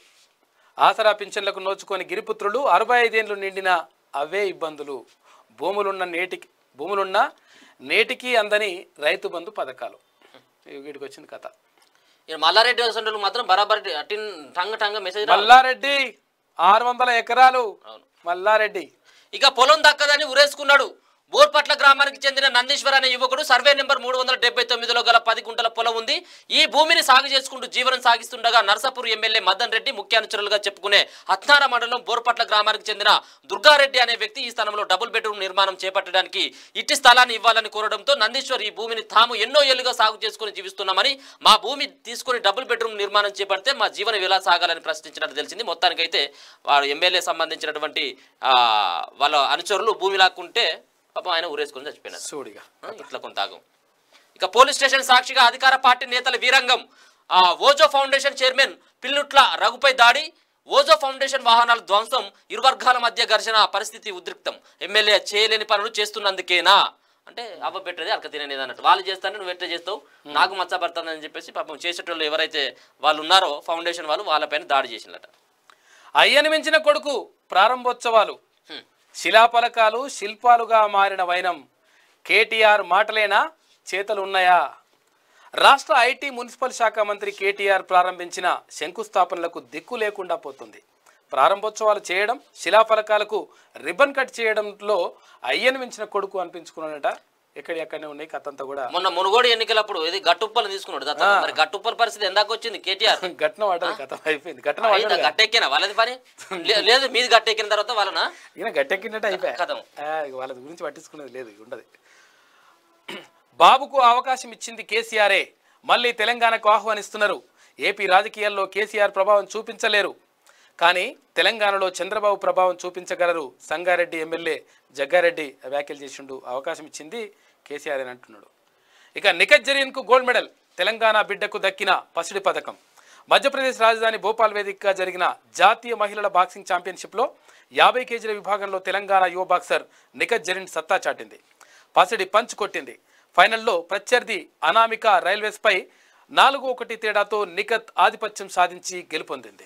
ఆసరా పింఛన్లకు నోచుకొని గిరిపుత్రులు అరవై ఐదేండ్లు నిండిన అవే ఇబ్బందులు భూములున్న నేటికి భూములున్న నేటికి అందని రైతు బంధు పథకాలు ఇవి వీటికి వచ్చింది కథ ఇక మల్లారెడ్డి వసంతులు మాత్రం బరాబర్ అటిన్ టంగ టంగ మెసేజ్ రావాలి. మల్లారెడ్డి ఆరు వందల ఎకరాలు అవును. మల్లారెడ్డి ఇక పొలం దక్కదని ఉరేసుకున్నాడు బోర్పట్ల గ్రామానికి చెందిన నందీశ్వర్ అనే యువకుడు సర్వే నెంబర్ మూడు వందల డెబ్బై తొమ్మిదిలో గల పది గుంటల పొలం ఉంది ఈ భూమిని సాగు చేసుకుంటూ జీవనం సాగిస్తుండగా నర్సాపూర్ ఎమ్మెల్యే మదన్ రెడ్డి ముఖ్య అనుచరులుగా చెప్పుకునే హత్నార మండలం బోర్పట్ల గ్రామానికి చెందిన దుర్గారెడ్డి అనే వ్యక్తి ఈ స్థలంలో డబుల్ బెడ్రూమ్ నిర్మాణం చేపట్టడానికి ఇట్టి స్థలాన్ని ఇవ్వాలని కోరడంతో నందీశ్వర్ ఈ భూమిని తాము ఎన్నో ఏళ్లుగా సాగు చేసుకుని జీవిస్తున్నామని మా భూమి తీసుకుని డబుల్ బెడ్రూమ్ నిర్మాణం చేపడితే మా జీవనం ఎలా సాగాలని ప్రశ్నించినట్టు తెలిసింది మొత్తానికైతే వారు ఎమ్మెల్యే సంబంధించినటువంటి ఆ, వాళ్ళ అనుచరులు భూమి లాక్కుంటే పాపం ఆయన ఊరేసుకొని చచ్చిపోయినారు చూడిగా ఆ, ఇట్లా కొంత ఆగం ఇక పోలీస్ స్టేషన్ సాక్షిగా అధికార పార్టీ నేతల వీరంగం ఆ, ఓజో ఫౌండేషన్ చైర్మన్ పిల్లుట్ల రఘుపై దాడి ఓజో ఫౌండేషన్ వాహనాల ధ్వంసం ఇరు వర్గాల మధ్య ఘర్షణ పరిస్థితి ఉద్రిక్తం ఎమ్మెల్యే చేయలేని పనులు చేస్తున్నందుకేనా అంటే అవ్వ పెట్టేది అక్క తినేది అన్నట్టు వాళ్ళు చేస్తానే నువ్వు ఎట్లా చేస్తావు నాకు మచ్చబడుతుందని చెప్పేసి పాపం చేసేటోళ్ళు ఎవరైతే వాళ్ళు ఉన్నారో ఫౌండేషన్ వాళ్ళు వాళ్ళపైన దాడి చేసినట అయ్యని మించిన కొడుకు ప్రారంభోత్సవాలు హ్మ్. శిలాఫలకాలు శిల్పాలుగా మారిన వైనం కేటీఆర్ మాటలేనా చేతలు ఉన్నాయా రాష్ట్ర ఐటీ మున్సిపల్ శాఖ మంత్రి కేటీఆర్ ప్రారంభించిన శంకుస్థాపనలకు దిక్కు లేకుండా పోతుంది ప్రారంభోత్సవాలు చేయడం శిలాఫలకాలకు రిబ్బన్ కట్ చేయడంలో అయ్యని మించిన కొడుకు అనిపించుకున్నాడట ఎక్కడి అక్కడనే ఉన్నాయి కథంతా కూడా మొన్న మునుగోడు ఎన్నికలప్పుడు ఇది గట్టుప్పలు తీసుకున్నాడు దత్త. మరి గట్టుప్పల పరిస్థితి ఎందాక వచ్చింది కేటీఆర్ ఘటన పడ్డది కథ అయిపోయింది ఘటన అయిందా? పడ్డది గట్టెక్కినా వాళ్ళది పని లే- లేదు మీది గట్టెక్కిన తర్వాత వాళ్ళనా ఈయన గట్టెక్కినట్టు అయిపోయా కథం. ఆ, ఇక వాళ్ళ గురించి పట్టించుకునేది లేదు ఇక ఉండదు బాబుకు అవకాశం ఇచ్చింది కేసీఆరే మళ్ళీ తెలంగాణకు ఆహ్వానిస్తున్నారు ఏపీ రాజకీయాల్లో కేసీఆర్ ప్రభావం చూపించలేరు కానీ తెలంగాణలో చంద్రబాబు ప్రభావం చూపించగలరు సంగారెడ్డి ఎమ్మెల్యే జగ్గారెడ్డి వ్యాఖ్యలు చేసిండు అవకాశం ఇచ్చింది కేసీఆర్ అని అంటున్నాడు ఇక నిఖత్ జరీన్కు గోల్డ్ మెడల్ తెలంగాణ బిడ్డకు దక్కిన పసిడి పథకం మధ్యప్రదేశ్ రాజధాని భోపాల్ వేదికగా జరిగిన జాతీయ మహిళల బాక్సింగ్ ఛాంపియన్షిప్లో యాభై కేజీల విభాగంలో తెలంగాణ యువ బాక్సర్ నిఖత్ జరీన్ సత్తా చాటింది పసిడి పంచ్ కొట్టింది ఫైనల్లో ప్రత్యర్థి అనామిక రైల్వేస్పై నాలుగు ఒకటి తేడాతో నిఖత్ ఆధిపత్యం సాధించి గెలుపొందింది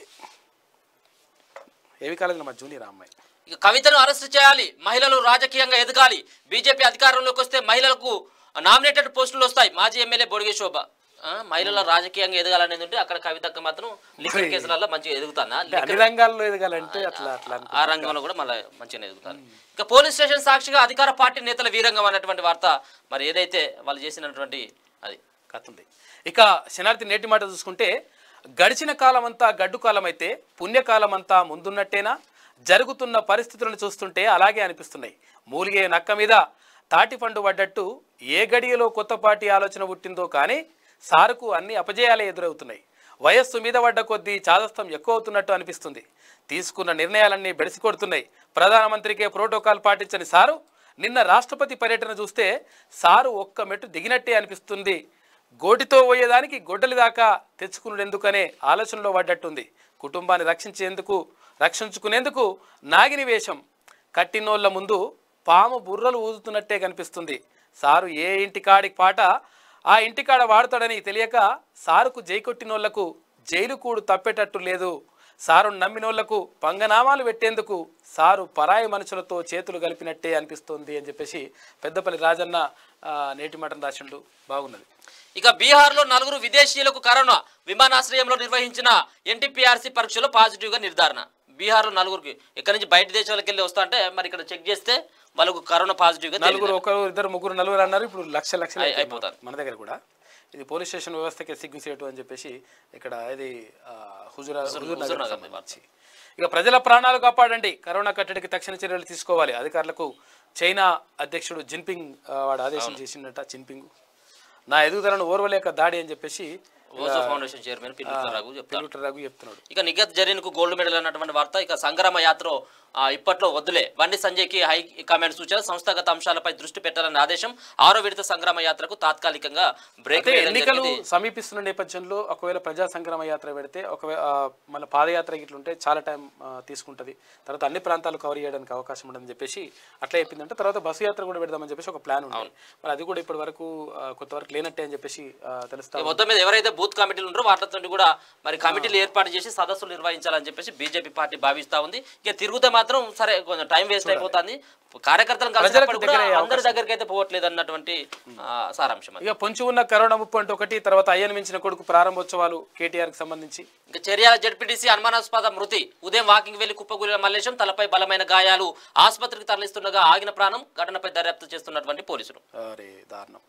ఏవి కాలేజీలో మా జూనియర్ ఆ అమ్మాయి ఇక కవితను అరెస్ట్ చేయాలి మహిళలు రాజకీయంగా ఎదగాలి బీజేపీ అధికారంలోకి వస్తే మహిళలకు నామినేటెడ్ పోస్టులు వస్తాయి మాజీ ఎమ్మెల్యే బొడిగే శోభ ఆ, మహిళల రాజకీయంగా ఎదగాలనేది ఉంటే అక్కడ కవితకు మాత్రం లిక్కర్ కేసులలో మంచిగా ఎదుగుతానా అంటే అన్ని రంగాల్లో ఎదగాలంటే అట్లా అట్లా అనుకో. ఆ రంగంలో కూడా మళ్ళీ మంచిగా ఎదుగుతారు ఇక పోలీస్ స్టేషన్ సాక్షిగా అధికార పార్టీ నేతల వీరంగం అన్నటువంటి వార్త మరి ఏదైతే వాళ్ళు చేసినటువంటి అది కథ ఉంది ఇక శనార్థి నేటి మాట చూసుకుంటే గడిచిన కాలం అంతా గడ్డు కాలం అయితే పుణ్యకాలం అంతా ముందున్నట్టేనా జరుగుతున్న పరిస్థితులను చూస్తుంటే అలాగే అనిపిస్తున్నాయి మూలిగే నక్క మీద తాటి పండు పడ్డట్టు ఏ గడియలో కొత్త పార్టీ ఆలోచన పుట్టిందో కానీ సారుకు అన్ని అపజయాలే ఎదురవుతున్నాయి వయస్సు మీద పడ్డ కొద్దీ చాదస్తం ఎక్కువ అవుతున్నట్టు అనిపిస్తుంది తీసుకున్న నిర్ణయాలన్నీ బెడిసి కొడుతున్నాయి ప్రధానమంత్రికే ప్రోటోకాల్ పాటించని సారు నిన్న రాష్ట్రపతి పర్యటన చూస్తే సారు ఒక్క మెట్టు దిగినట్టే అనిపిస్తుంది గోటితో పోయేదానికి గొడ్డలి దాకా తెచ్చుకునేందుకనే ఆలోచనలో పడ్డట్టుంది కుటుంబాన్ని రక్షించేందుకు రక్షించుకునేందుకు నాగిని వేషం కట్టినోళ్ళ ముందు పాము బుర్రలు ఊదుతున్నట్టే కనిపిస్తుంది సారు ఏ ఇంటికాడి పాట ఆ ఇంటికాడ వాడతాడని తెలియక సారుకు జై కొట్టినోళ్లకు జైలు కూడు తప్పేటట్టు లేదు సారు నమ్మినోళ్లకు పంగనామాలు పెట్టేందుకు సారు పరాయి మనుషులతో చేతులు కలిపినట్టే అనిపిస్తుంది అని చెప్పేసి పెద్దపల్లి రాజన్న ఆ, నేటి మటన్ రాసిండు బాగున్నది ఇక బీహార్లో నలుగురు విదేశీయులకు కరోనా విమానాశ్రయంలో నిర్వహించిన ఎన్టీపీఆర్సీ పరీక్షలో పాజిటివ్గా నిర్ధారణ బీహార్లో నలుగురికి ఇక్కడ నుంచి బయట దేశాలకు వెళ్ళి వస్తా అంటే మరి ఇక్కడ చెక్ చేస్తే వాళ్ళకు కరోనా పాజిటివ్గా నలుగురు ఒకరు ఇద్దరు ముగ్గురు నలుగురు అన్నారు ఇప్పుడు లక్ష లక్షలు అయి- అయిపోయింది అయిపోతారు. మన దగ్గర కూడా ఇది పోలీస్ స్టేషన్ వ్యవస్థకి సిగ్గుసేటు అని చెప్పేసి ఇక్కడ ఇది ఆ, హుజూరా హుజూర్ నగర్ హుజూర్ నగర్ సంబంధించి ఇక ప్రజల ప్రాణాలు కాపాడండి కరోనా కట్టడికి తక్షణ చర్యలు తీసుకోవాలి అధికారులకు చైనా అధ్యక్షుడు జిన్పింగ్ ఆ, వాడు ఆదేశం చేసిండట జిన్పింగ్ నా ఎదుగుదలను ఓర్వలేక దాడి అని చెప్పేసి ఓజో ఫౌండేషన్ చైర్మన్ పిల్లి రఘు చెప్తారు పిలుట రఘు చెప్తున్నాడు ఇక నిగత్ జరీన్కు గోల్డ్ మెడల్ అన్నటువంటి వార్త ఇక సంగ్రామ యాత్ర ఆ, ఇప్పట్లో వద్దులే బండి సంజయ్కి హై కమాండ్ సూచన సంస్థాగత అంశాలపై దృష్టి పెట్టాలన్న ఆదేశం ఆరో విడత సంగ్రామ యాత్రకు తాత్కాలికంగా బ్రేక్ అయితే వేయడం ఎన్నికలు జరిగింది. సమీపిస్తున్న నేపథ్యంలో ఒకవేళ ప్రజా సంగ్రామ యాత్ర పెడితే ఒకవేళ మన పాదయాత్ర ఇట్లుంటే చాలా టైం ఆ, తీసుకుంటది తర్వాత అన్ని ప్రాంతాలు కవర్ చేయడానికి అవకాశం ఉండదని చెప్పేసి అట్లా చెప్పిందంటే తర్వాత బస్సు యాత్ర కూడా పెడదామని చెప్పేసి ఒక ప్లాన్ ఉంది మరి అది కూడా ఇప్పటి వరకు ఆ, కొంతవరకు లేనట్టే అని చెప్పేసి ఆ, తెలుస్తా ఉంది. మొత్తం మీద ఎవరైతే బూత్ కమిటీలు ఉన్నారో వాటితో కూడా మరి కమిటీలు ఏర్పాటు చేసి సదస్సులు నిర్వహించాలని చెప్పేసి బీజేపీ పార్టీ భావిస్తా ఉంది ఇక తిరుగుతే మాత్రం సరే కొంచెం టైం వేస్ట్ అయిపోతుంది కార్యకర్తలను కలిసినప్పుడు కూడా దగ్గర అయ్యే అందరి దగ్గరికి అయితే పోవట్లేదు అన్నటువంటి ఆ, సారాంశం అది ఇక పొంచి ఉన్న కరోనా ముప్పు అంటే ఒకటి తర్వాత అయ్యను మించిన కొడుకు ప్రారంభోత్సవాలు కేటీఆర్కి సంబంధించి ఇక చర్యాల జడ్పీటీసీ అనుమానాస్పద మృతి ఉదయం వాకింగ్ వెళ్లి కుప్పగూలిన మల్లేశం తలపై బలమైన గాయాలు ఆసుపత్రికి తరలిస్తుండగా ఆగిన ప్రాణం ఘటనపై దర్యాప్తు చేస్తున్నటువంటి పోలీసులు అరే దారుణం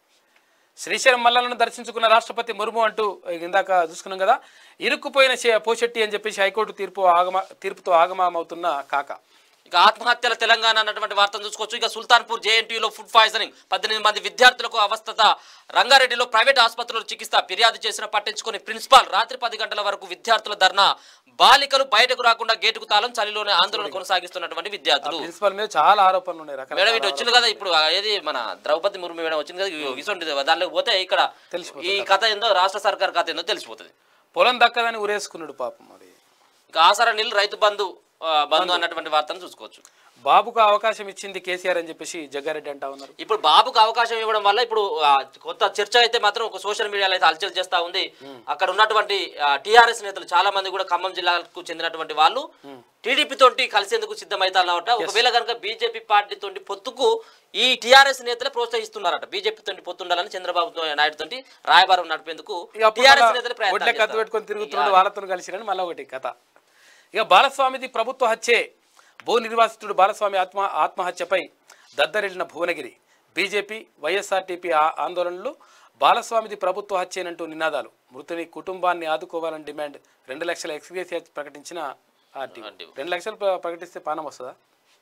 శ్రీశైలం మల్లలను దర్శించుకున్న రాష్ట్రపతి ముర్ము అంటూ ఇందాక చూసుకున్నాం కదా ఇరుక్కుపోయిన చే- పోషెట్టి అని చెప్పేసి హైకోర్టు తీర్పు ఆగమ తీర్పుతో ఆగమవుతున్న కాక ఇక ఆత్మహత్యల తెలంగాణ అన్నటువంటి వార్తను చూసుకోవచ్చు ఇక సుల్తాన్పూర్ జేఎన్టీయూలో ఫుడ్ పాయిజనింగ్ పద్దెనిమిది మంది విద్యార్థులకు అవస్థత రంగారెడ్డిలో ప్రైవేట్ ఆసుపత్రిలో చికిత్స ఫిర్యాదు చేసిన పట్టించుకుని ప్రిన్సిపాల్ రాత్రి పది గంటల వరకు విద్యార్థుల ధర్నా బాలికలు బయటకు రాకుండా గేటుకు తాళం చలిలోనే ఆందోళన కొనసాగిస్తున్నటువంటి విద్యార్థులు ప్రిన్సిపల్ మీద చాలా ఆరోపణలు ఉన్నాయి మేడం రకరకాల ఇటు వచ్చింది కదా ఇప్పుడు ఏది మన ద్రౌపది ముర్ము మేడం వచ్చింది కదా ఇగో ఇసొంటిది దానిలోకి పోతే ఇక్కడ తెలిసిపోతుంది ఈ కథ ఏందో రాష్ట్ర సర్కార్ కథ ఏందో తెలిసిపోతుంది పొలం దక్కదని ఊరేసుకున్నాడు పాపం అది ఇంకా ఆసరా నీళ్ళు రైతు బంధు ఆ, బంధు అన్నటువంటి వార్తను చూసుకోవచ్చు బాబుకు అవకాశం ఇచ్చింది కేసీఆర్ అని చెప్పేసి జగ్గారెడ్డి అంటా ఉన్నారు ఇప్పుడు బాబుకు అవకాశం ఇవ్వడం వల్ల ఇప్పుడు ఆ, కొత్త చర్చ అయితే మాత్రం ఒక సోషల్ మీడియాలో అయితే హల్చల్ చేస్తా ఉంది అక్కడ ఉన్నటువంటి టిఆర్ఎస్ నేతలు చాలా మంది కూడా ఖమ్మం జిల్లాకు చెందినటువంటి వాళ్ళు టీడీపీ తోటి కలిసేందుకు సిద్ధమవుతారన్నమాట ఒకవేళ కనుక బీజేపీ పార్టీ తోటి పొత్తుకు ఈ టిఆర్ఎస్ నేతలే ప్రోత్సహిస్తున్నారట బీజేపీ తోటి పొత్తుండాలని చంద్రబాబు తో- నాయుడు తోటి రాయబారం నడిపేందుకు ఇక అప్పుడు టిఆర్ఎస్ మళ్ళా నేతలు ఒడ్లే ప్రయత్నం కత్తి చేస్తారు. పెట్టుకొని తిరుగుతున్నాడు వాళ్ళతో కలిసిరని మళ్ళీ ఒకటి కథ ఇక బాలస్వామిది ప్రభుత్వ హత్యే భూ నిర్వాసితుడు బాలస్వామి ఆత్మ ఆత్మహత్యపై దద్దరిల్లిన భువనగిరి బీజేపీ వైఎస్ఆర్టీపీ ఆ- ఆందోళనలు బాలస్వామిది ప్రభుత్వ హత్యేనంటూ నినాదాలు మృతుని కుటుంబాన్ని ఆదుకోవాలని డిమాండ్ రెండు లక్షల ఎక్స్గ్రేసియా ప్రకటించిన ఆర్టీ రెండు లక్షలు ప్ర- ప్రకటిస్తే పానం వస్తుందా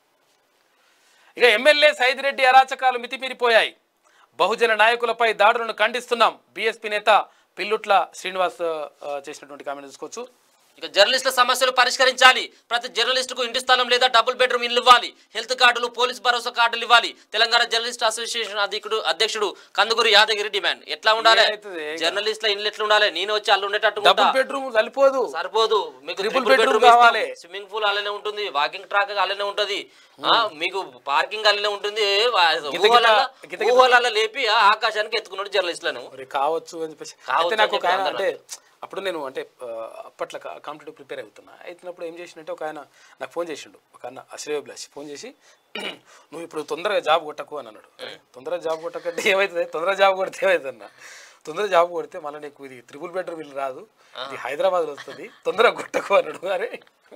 ఇక ఎమ్మెల్యే సైదిరెడ్డి అరాచకాలు మితిమీరిపోయాయి బహుజన నాయకులపై దాడులను ఖండిస్తున్నాం బీఎస్పీ నేత పిల్లుట్ల శ్రీనివాస్ ఆ, చేసినటువంటి కామెంట్ చూసుకోవచ్చు ఇక జర్నలిస్టుల సమస్యలు పరిష్కరించాలి ప్రతి జర్నలిస్టుకు ఇంటి స్థలం లేదా డబుల్ బెడ్రూమ్ ఇల్లు ఇవ్వాలి హెల్త్ కార్డులు పోలీస్ భరోసా కార్డులు ఇవ్వాలి తెలంగాణ జర్నలిస్ట్ అసోసియేషన్ అధ్యక్షుడు అధ్యక్షుడు కందుకూరి యాదగిరి డిమాండ్ ఎట్లా ఉండాలి ఏమవుతుంది? జర్నలిస్టుల ఇల్లు ఎట్లా ఉండాలి నేను వచ్చి అల్లు ఉండేటట్టు డబుల్ ఉంటా. బెడ్రూమ్ సరిపోదు సరిపోదు మీకు Triple ట్రిపుల్ bedroom బెడ్రూమ్ కావాలి. స్విమ్మింగ్ పూల్ అలానే ఉంటుంది వాకింగ్ ట్రాక్ అలానే ఉంటుంది ఆ, మీకు పార్కింగ్ అలానే ఉంటుంది వా- గిత- ఊహలల్ల- గిత- గిత- ఊహలల్ల లేపి ఆ ఆకాశానికి ఎత్తుకున్నాడు జర్నలిస్టులను మరి కావచ్చు అని చెప్పేసి కావచ్చు అయితే నాకు అని ఒక ఆయన చెప్పి అంటే అప్పుడు నేను అంటే ఆ, అప్పట్లో కాంపిటేటివ్ ప్రిపేర్ అవుతున్నా అవుతున్నప్పుడు ఏం చేసినట్టే ఒక ఆయన నాకు ఫోన్ చేసిండు ఒక అన్న శ్రేయోభిలాష్ ఫోన్ చేసి నువ్వు ఇప్పుడు తొందరగా జాబ్ కొట్టకు అని అన్నాడు తొందరగా జాబ్ కొట్టకంటే ఏమవుతుంది తొందరగా జాబ్ కొడితే ఏమవుతుంది అన్న తొందరగా జాబ్ కొడితే మళ్ళీ నీకు ఇది త్రిపుల్ బెడ్రూమ్ ఇల్లు రాదు ఇది హైదరాబాద్లో వస్తుంది తొందరగా కొట్టకు అన్నాడు అరే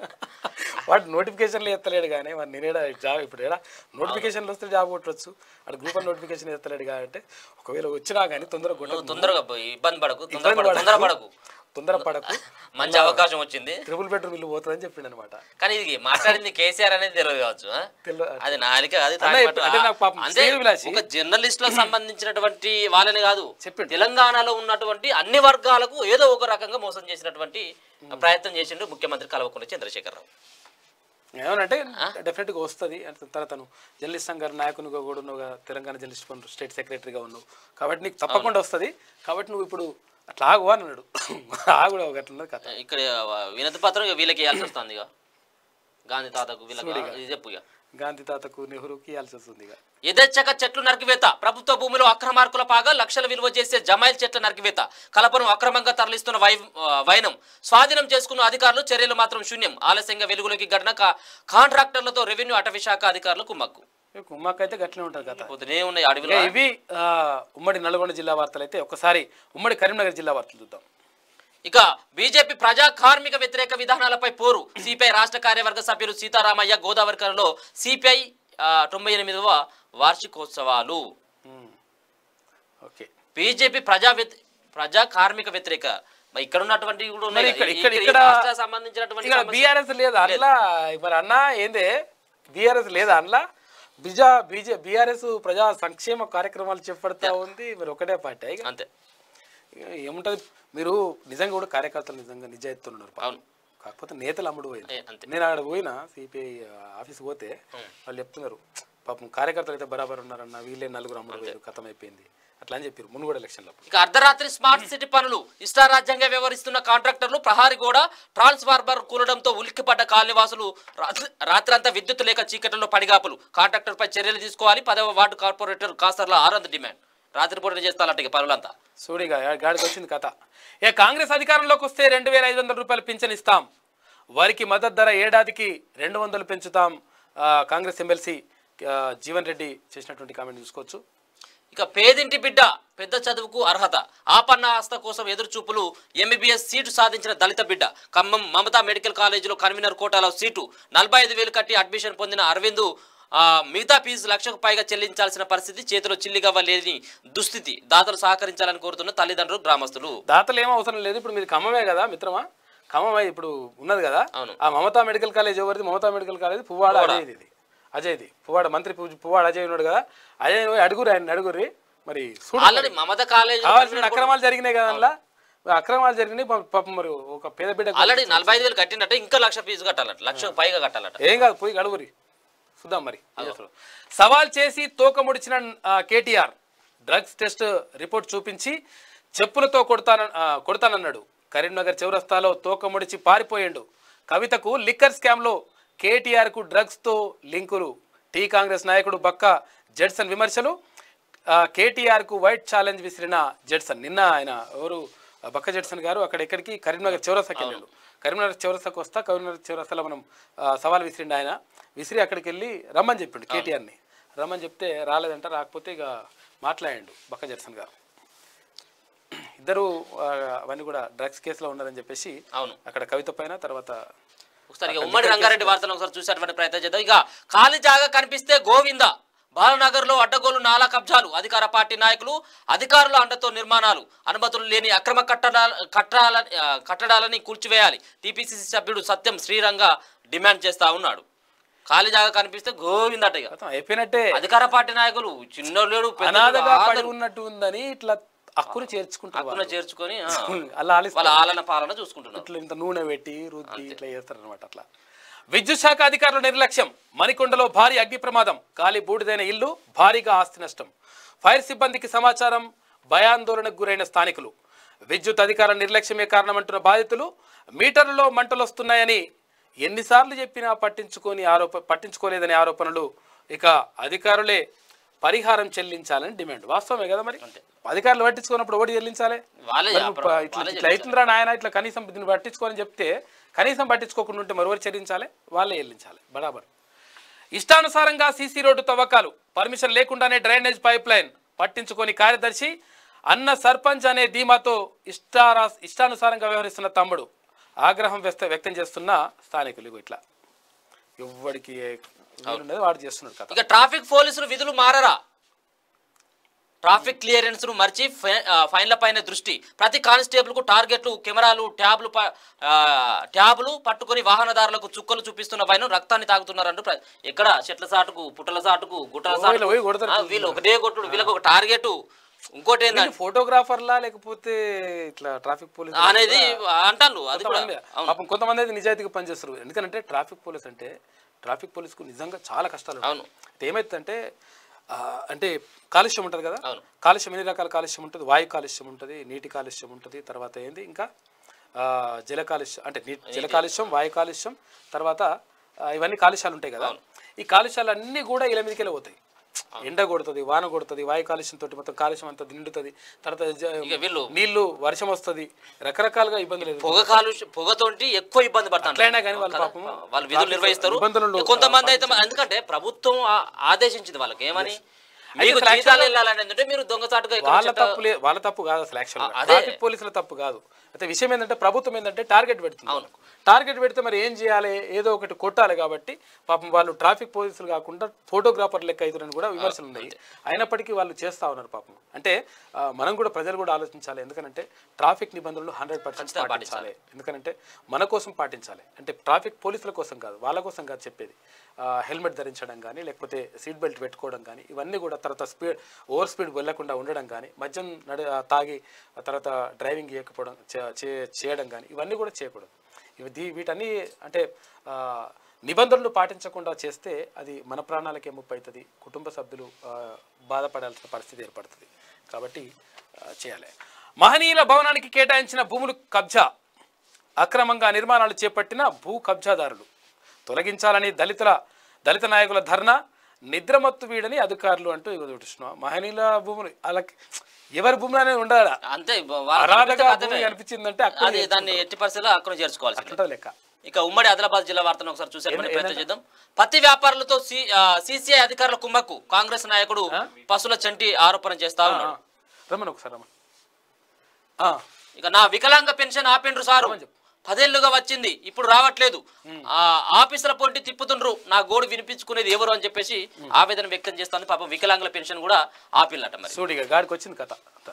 వాడు నోటిఫికేషన్లు ఎత్తలేడు కానీ వాడు నేనేడా జాబ్ ఇప్పుడు ఏడా నోటిఫికేషన్లు వస్తే జాబ్ కొట్టవచ్చు వాడు గ్రూప్ వన్ నోటిఫికేషన్ ఎత్తలేడు కాబట్టి ఒకవేళ వచ్చినా కానీ తొందరగా కొట్టకు తొందరగా పోయి ఇబ్బంది పడకు తొందర ఇబ్బంది పడకు తొందర పడకు తొందర పడకు మంచి అవకాశం వచ్చింది ట్రిపుల్ బెడ్రూమ్ ఇల్లు పోతుందని చెప్పిండు అనమాట కానీ ఇది మాట్లాడింది కేసీఆర్ అనేది తెలియదు కావచ్చు ఆ? తెల్ల- అది నాలిక అది అన్న, తాటిపట్టు. ఇప్పుడు అంటే నాకు పాపం అంతే శ్రీను విలాసి- ఒక జర్నలిస్టులకు సంబంధించినటువంటి వాళ్ళని కాదు చెప్పిండు. తెలంగాణలో ఉన్నటువంటి అన్ని వర్గాలకు ఏదో ఒక రకంగా మోసం చేసినటువంటి ప్రయత్నం చేసిండు ముఖ్యమంత్రి కల్వకుంట్ల చంద్రశేఖరరావు ఏమనంటే డెఫినెట్గా వస్తుంది అంటే తర్వాత తను జర్నలిస్ట్ సంఘ నాయకునిగా కూడా ఉన్నావు కదా, తెలంగాణ జర్నలిస్ట్ ఫండ్ స్టేట్ సెక్రటరీగా ఉన్నావు కాబట్టి నీకు తప్పకుండా వస్తుంది కాబట్టి నువ్వు ఇప్పుడు అట్లా ఆగు అని అన్నాడు ఆగుడు ఒక అట్లున్నది కథ ఇక్కడ వినతి పత్రం ఇక వీళ్ళకి ఇవ్వాల్సి వస్తుంది ఇక గాంధీ తాతకు వీళ్ళకి ఇది చెప్పు ఇక గాంధీ తాతకు నెహ్రూకి ఇవ్వాల్సి వస్తుంది ఇక యథేచ్ఛగా చెట్లు నరికివేత ప్రభుత్వ భూమిలో అక్రమార్కుల పాగా లక్షల విలువ చేసే జమాయిల్ చెట్ల నరికివేత కలపను అక్రమంగా తరలిస్తున్న వై ఆ, వైనం స్వాధీనం చేసుకున్న అధికారులు చర్యలు మాత్రం శూన్యం ఆలస్యంగా వెలుగులోకి గడిన కా- కాంట్రాక్టర్లతో రెవెన్యూ అటవీ శాఖ అధికారులు కుమ్మక్కు కుమ్మకైతే గట్లనే ఉంటుంది కథ పోతూనే ఉన్నాయి అడవిలో ఇక ఇవి ఆ, ఉమ్మడి నల్గొండ జిల్లా వార్తలు అయితే ఒకసారి ఉమ్మడి కరీంనగర్ జిల్లా వార్తలు చూద్దాం ఇక బీజేపీ ప్రజా కార్మిక వ్యతిరేక విధానాలపై పోరు సిపిఐ రాష్ట్ర కార్యవర్గ సభ్యులు సీతారామయ్య గోదావరికరలో సిపిఐ ఆ, తొంభై ఎనిమిదవ వార్షికోత్సవాలు ఉమ్. ఓకే బీజేపీ ప్రజా వ్యతి- ప్రజా కార్మిక వ్యతిరేక మరి ఇక్కడ ఉన్నటువంటి కూడా ఉన్నాయి మరి ఇక్కడ కదా, ఇక్కడ ఈ- ఈ ఇక్కడ రాష్ట్రానికి సంబంధించినటువంటి ఇక్కడ సమస్య- బీఆర్ఎస్ లేదా అట్లా మరి అన్న ఏందే బీఆర్ఎస్ లేదా అందులో బిజా బీజే బీఆర్ఎస్ ప్రజా సంక్షేమ కార్యక్రమాలు చేపడతా ఉంది మరి ఒకటే పార్టీ ఇక అంతే ఇక ఏముంటది మీరు నిజంగా కూడా కార్యకర్తలు నిజంగా నిజాయితీతో ఉన్నారు పాపం. అవును కాకపోతే నేతలు అమ్ముడు పోయింది ఏ, అంతే నేను అక్కడ పోయినా సిపిఐ ఆఫీస్ పోతే వాళ్ళు చెప్తున్నారు పాపం కార్యకర్తలు అయితే బరాబర్ ఉన్నారన్న వీళ్ళే నలుగురు అమ్ముడు పోయారు కథం అయిపోయింది అట్లా అని చెప్పారు మునుగోడు ఎలక్షన్లో ఇక అర్ధరాత్రి స్మార్ట్ సిటీ పనులు ఇష్టారాజ్యంగా వ్యవహరిస్తున్న కాంట్రాక్టర్లు ప్రహారీ గోడ ట్రాన్స్ఫార్మర్ కూలడంతో ఉలిక్కిపడ్డ కాలనీవాసులు రాత్రి- రాత్రంతా విద్యుత్ లేక చీకటిలో పడిగాపులు కాంట్రాక్టర్ పై చర్యలు తీసుకోవాలి పదవ ward corporator Kasarla Anand demand రాత్రిపూట చేస్తారంట ఇక పనులంతా సూడిగా గాడికి వచ్చింది కథ ఇక కాంగ్రెస్ అధికారంలోకి వస్తే రెండు వేల ఐదు వందల రూపాయలు పింఛన్ ఇస్తాం వారికి మద్దతు ధర ఏడాదికి రెండు వందలు పెంచుతాం ఆ, కాంగ్రెస్ ఎమ్మెల్సీ ఆ, జీవన్ రెడ్డి చేసినటువంటి కామెంట్ చూసుకోవచ్చు ఇక పేదింటి బిడ్డ పెద్ద చదువుకు అర్హత ఆపన్న ఆస్త కోసం ఎదురు చూపులు ఎంబీబీఎస్ సీటు సాధించిన దళిత బిడ్డ ఖమ్మం మమతా మెడికల్ కాలేజీలో కన్వీనర్ కోటాలో సీటు నలభై ఐదు వేలు కట్టి అడ్మిషన్ పొందిన అరవింద్ ఆ, మిగతా ఫీజు లక్షకు పైగా చెల్లించాల్సిన పరిస్థితి చేతిలో చిల్లిగవ్వ లేని దుస్థితి దాతలు సహకరించాలని కోరుతున్న తల్లిదండ్రులు గ్రామస్తులు దాతలు ఏం అవసరం లేదు ఇప్పుడు మీది ఖమ్మమే కదా మిత్రమా ఖమ్మమే ఇప్పుడు ఉన్నది కదా అవును. ఆ మమతా మెడికల్ కాలేజ్ ఎవరిది మమతా మెడికల్ కాలేజ్ పువ్వాడ అజయ్ది ఇది అజయ్ది పువ్వాడ మంత్రి పు- పువ్వాడ అజయ్ ఉన్నాడు కదా అజయ్ పోయి అడుగురు ఆయన అడుగురి మరి చూడు ఆల్రెడీ మమత కాలేజ్ కావాల్సిన అక్రమాలు జరిగినాయి కదా అందులో అక్రమాలు జరిగినాయి పాపం- పాపం మరి ఒక పేద బిడ్డ ఆల్రెడీ నలభై ఐదు వేలు కట్టినట్టు ఇంకా లక్ష ఫీజు కట్టాలట లక్షకు పైగా కట్టాలట ఏం కాదు పోయి గడువురి చూద్దాం మరి ఏం చేస్తాడో. సవాల్ చేసి తోక ముడిచిన ఆ, కేటీఆర్ డ్రగ్స్ టెస్ట్ రిపోర్ట్ చూపించి చెప్పులతో కొడతాన ఆ, కొడతానన్నాడు కరీంనగర్ చౌరస్తాలో తోక ముడిచి పారిపోయిండు కవితకు లిక్కర్ స్కామ్లో కేటీఆర్కు డ్రగ్స్తో లింకులు టీ కాంగ్రెస్ నాయకుడు బక్క జడ్సన్ విమర్శలు ఆ, కేటీఆర్కు వైట్ ఛాలెంజ్ విసిరిన జడ్సన్ నిన్న ఆయన ఎవరు ఆ, బక్క జడ్సన్ గారు అక్కడ ఎక్కడికి కరీంనగర్ చౌరస్తాకి వెళ్ళాడు కరీంనగర్ చౌరస్తాకు వస్తా కరీంనగర్ చౌరస్తాలో మనం ఆ, సవాల్ విసిరిండు ఆయన విసిరి అక్కడికి వెళ్ళి రమ్మని చెప్పిండు కేటీఆర్ని రమ్మని చెప్తే రాలేదంట రాకపోతే ఇక మాట్లాడిండు బక్క జడ్సన్ గారు ఇద్దరు ఆ, అవన్నీ కూడా డ్రగ్స్ కేసులో ఉన్నదని చెప్పేసి అవును. అక్కడ కవిత పైన తర్వాత ఒకసారి ఇక ఉమ్మడి రంగారెడ్డి వార్తలు ఒకసారి చూసేటువంటి ప్రయత్నం చేద్దాం ఇక ఖాళీ జాగా కనిపిస్తే గోవింద బాలనగర్ లో అడ్డగోలు నాలా కబ్జాలు అధికార పార్టీ నాయకులు అధికారుల అండతో నిర్మాణాలు అనుమతులు లేని అక్రమ కట్టడాల కట్టడాల ఆ, కట్టడాలని కూల్చివేయాలి టీపీసీసీ సభ్యుడు సత్యం శ్రీరంగ డిమాండ్ చేస్తా ఉన్నాడు ఖాళీ జాగా కనిపిస్తే గోవిందట ఇక గతం అయిపోయినట్టే అధికార పార్టీ నాయకులు చిన్నోళ్ళు అనాథగా పడి పెద్దలు ఉన్నట్టు ఉందని ఇట్లా హక్కును చేర్చుకుంటారు హక్కున చేర్చుకొని ఆ, అలా ఆలిస్తారు. వాళ్ళ ఆలన పాలన చూసుకుంటున్నారు ఇట్లా ఇంత నూనె పెట్టి రుద్ది ఇట్లా చేస్తారు అనమాట అట్లా విద్యుత్ శాఖ అధికారుల నిర్లక్ష్యం మణికొండలో భారీ అగ్ని ప్రమాదం గాలి బూడిదైన ఇల్లు భారీగా ఆస్తి నష్టం ఫైర్ సిబ్బందికి సమాచారం భయాందోళనకు గురైన స్థానికులు విద్యుత్ అధికారుల నిర్లక్ష్యమే కారణమంటున్న బాధితులు మీటర్లలో మంటలు వస్తున్నాయని ఎన్నిసార్లు చెప్పినా పట్టించుకొని ఆరోప పట్టించుకోలేదని ఆరోపణలు ఇక అధికారులే పరిహారం చెల్లించాలని డిమాండ్ వాస్తవమే కదా మరి అధికారులు పట్టించుకున్నప్పుడు ఒకటి చెల్లించాలి వాళ్ళే మరి అప్పుడు ప- ఇట్లా ఇట్లా అవుతుందిరా నాయన ఇట్లా కనీసం దీన్ని పట్టించుకోని చెప్తే కనీసం పట్టించుకోకుండా ఉంటే మరొకరు చెల్లించాలి వాళ్ళే చెల్లించాలి బరాబర్ ఇష్టానుసారంగా సీసీ రోడ్డు తవ్వకాలు పర్మిషన్ లేకుండానే డ్రైనేజ్ పైప్ లైన్ పట్టించుకొని కార్యదర్శి అన్న సర్పంచ్ అనే ధీమాతో ఇష్టారా ఇష్టానుసారంగా వ్యవహరిస్తున్న తమ్ముడు ఆగ్రహం వ్యక్త వ్యక్తం చేస్తున్న స్థానికులు ఇగో ఇట్లా ఎవ్వడికి వీలున్నది వాడు చేస్తున్నాడు కథ ఇక ట్రాఫిక్ పోలీసులు విధులు మారరా ట్రాఫిక్ క్లియరెన్స్ ను మర్చి ఫై- ఆ, ఫైన్ల పైన దృష్టి ప్రతి కానిస్టేబుల్ కు టార్గెట్లు కెమెరాలు ట్యాబ్లు ప- ఆ, ట్యాబ్లు పట్టుకొని వాహనదారులకు చుక్కలు చూపిస్తున్న పైన రక్తాన్ని తాగుతున్నారంటూ ప్ర- ఎక్కడ చెట్ల సాటుకు పుట్టల సాటుకు గుట్టల వీళ్ళు సాటుకు పోయి కొడతారు. ఆ, వీళ్ళు ఒకటే కొట్టుడు వీళ్ళకి ఒక టార్గెట్ ఇంకోటి ఏంటంటే ఫోటోగ్రాఫర్లా లేకపోతే ఇట్లా ట్రాఫిక్ పోలీస్ అనేది అంటాను అది కూడా కొంతమంది అవును. పాపం కొంతమంది అయితే నిజాయితీగా పనిచేస్తారు ఎందుకంటే ట్రాఫిక్ పోలీస్ అంటే ట్రాఫిక్ పోలీస్కు నిజంగా చాలా కష్టాలు ఉంటాయి. అవును. అయితే ఏమైతుందంటే ఆ, అంటే కాలుష్యం ఉంటుంది కదా అవును. కాలుష్యం ఎన్ని రకాల కాలుష్యం ఉంటుంది వాయు కాలుష్యం ఉంటుంది నీటి కాలుష్యం ఉంటుంది తర్వాత ఏంది ఇంకా ఆ, జల కాలుష్యం అంటే నీ జల కాలుష్యం వాయు కాలుష్యం తర్వాత ఆ, ఇవన్నీ కాలుష్యాలు ఉంటాయి కదా ఈ కాలుష్యాలన్నీ కూడా ఇళ్ళ మీదకి పోతాయి ఎండ కొడుతుంది వాన కొడుతుంది వాయు కాలుష్యం తోటి మొత్తం కాలుష్యం అంతా నిండుతుంది తర్వాత జ- ఇక వీళ్ళు నీళ్లు వర్షం వస్తుంది రకరకాలుగా ఇబ్బందులు ఎదుర్కొంటారు. పొగ కాలుష్య పొగతోటి ఎక్కువ ఇబ్బంది పడతారు అట్లయినా కానీ వాళ్ళు కదా? పాపం వాళ్ళు విధులు నిర్వహిస్తారు నిబంధనలు ఇక కొంతమంది అయితే మరి- ఎందుకంటే ప్రభుత్వం ఆ- ఆదేశించింది వాళ్ళకి ఏమని మీకు అసలు జీతాలు వెళ్ళాలని ఏంటంటే మీరు దొంగచాటుగా ఇక్కడ వాళ్ళ చెత్త- తప్పు లే వాళ్ళ తప్పు కాదు అసలు యాక్చువల్గా అదే. ట్రాఫిక్ పోలీసుల తప్పు కాదు అయితే విషయం ఏంటంటే ప్రభుత్వం ఏంటంటే టార్గెట్ పెడుతుంది వాళ్ళకు. టార్గెట్ పెడితే మరి ఏం చేయాలి ఏదో ఒకటి కొట్టాలి కాబట్టి పాపం వాళ్ళు ట్రాఫిక్ పోలీసులు కాకుండా ఫోటోగ్రాఫర్ లెక్క అవుతారని కూడా విమర్శలు ఉన్నాయి అయినప్పటికీ వాళ్ళు చేస్తా ఉన్నారు పాపం అంటే ఆ, మనం కూడా ప్రజలు కూడా ఆలోచించాలి ఎందుకంటే ట్రాఫిక్ నిబంధనలు హండ్రెడ్ పర్సెంట్ పాటించాలి ఎందుకంటే మన కోసం పాటించాలి అంటే ట్రాఫిక్ పోలీసుల కోసం కాదు వాళ్ళ కోసం కాదు చెప్పేది ఆ, హెల్మెట్ ధరించడం కానీ లేకపోతే సీట్ బెల్ట్ పెట్టుకోవడం కానీ ఇవన్నీ కూడా తర్వాత స్పీడ్ ఓవర్ స్పీడ్ వెళ్ళకుండా ఉండడం కానీ మద్యం నడి ఆ, తాగి ఆ తర్వాత డ్రైవింగ్ చేయకపోవడం చే- చే- చేయడం కానీ ఇవన్నీ కూడా చేయకూడదు ఇవి దీ- వీటన్నీ అంటే ఆ, నిబంధనలు పాటించకుండా చేస్తే అది మన ప్రాణాలకే ముప్పు అవుతుంది కుటుంబ సభ్యులు ఆ, బాధపడాల్సిన పరిస్థితి ఏర్పడుతుంది కాబట్టి ఆ, చేయాలి మహనీయుల భవనానికి కేటాయించిన భూములు కబ్జా అక్రమంగా నిర్మాణాలు చేపట్టిన భూ కబ్జాదారులు తొలగించాలని దళితుల దళిత నాయకుల ధర్నా నిద్రమత్తు వీడని అధికారులు అంటూ ఇగో చూపిస్తున్నాం మహనీయుల భూములు వాళ్ళకి ఎవరి భూములు అనేది ఉండాలి అంతే వాళ్ళ అరాధగా అర్థమే. భూమి కనిపించిందంటే అక్కడ అది దాన్ని ఎట్టి పరిస్థితుల్లో అక్కడ చేర్చుకోవాల్సి ఉంటుంది లెక్క ఇక ఉమ్మడి ఆదిలాబాద్ జిల్లా వార్తను ఒకసారి చూసే ప్రయత్నం చేద్దాం పత్తి వ్యాపారులతో సిసిఐ అధికారుల కుమ్మక్కు కాంగ్రెస్ నాయకుడు పసుల చంటి ఆరోపణ చేస్తా ఉన్నాడు రమ్మని ఒకసారి రమ్మని ఆ, ఇక నా వికలాంగ పెన్షన్ ఆపిండ్రు సారు పదేళ్లుగా వచ్చింది ఇప్పుడు రావట్లేదు ఆ ఆఫీసుల పొంటి తిప్పుతుండ్రు నా గోడు వినిపించుకునేది ఎవరు అని చెప్పేసి ఆవేదన వ్యక్తం చేస్తాను పాపం వికలాంగుల పెన్షన్ కూడా ఆపిల్లట మరి చూడు ఇక గాడికి వచ్చింది కథ అంతా.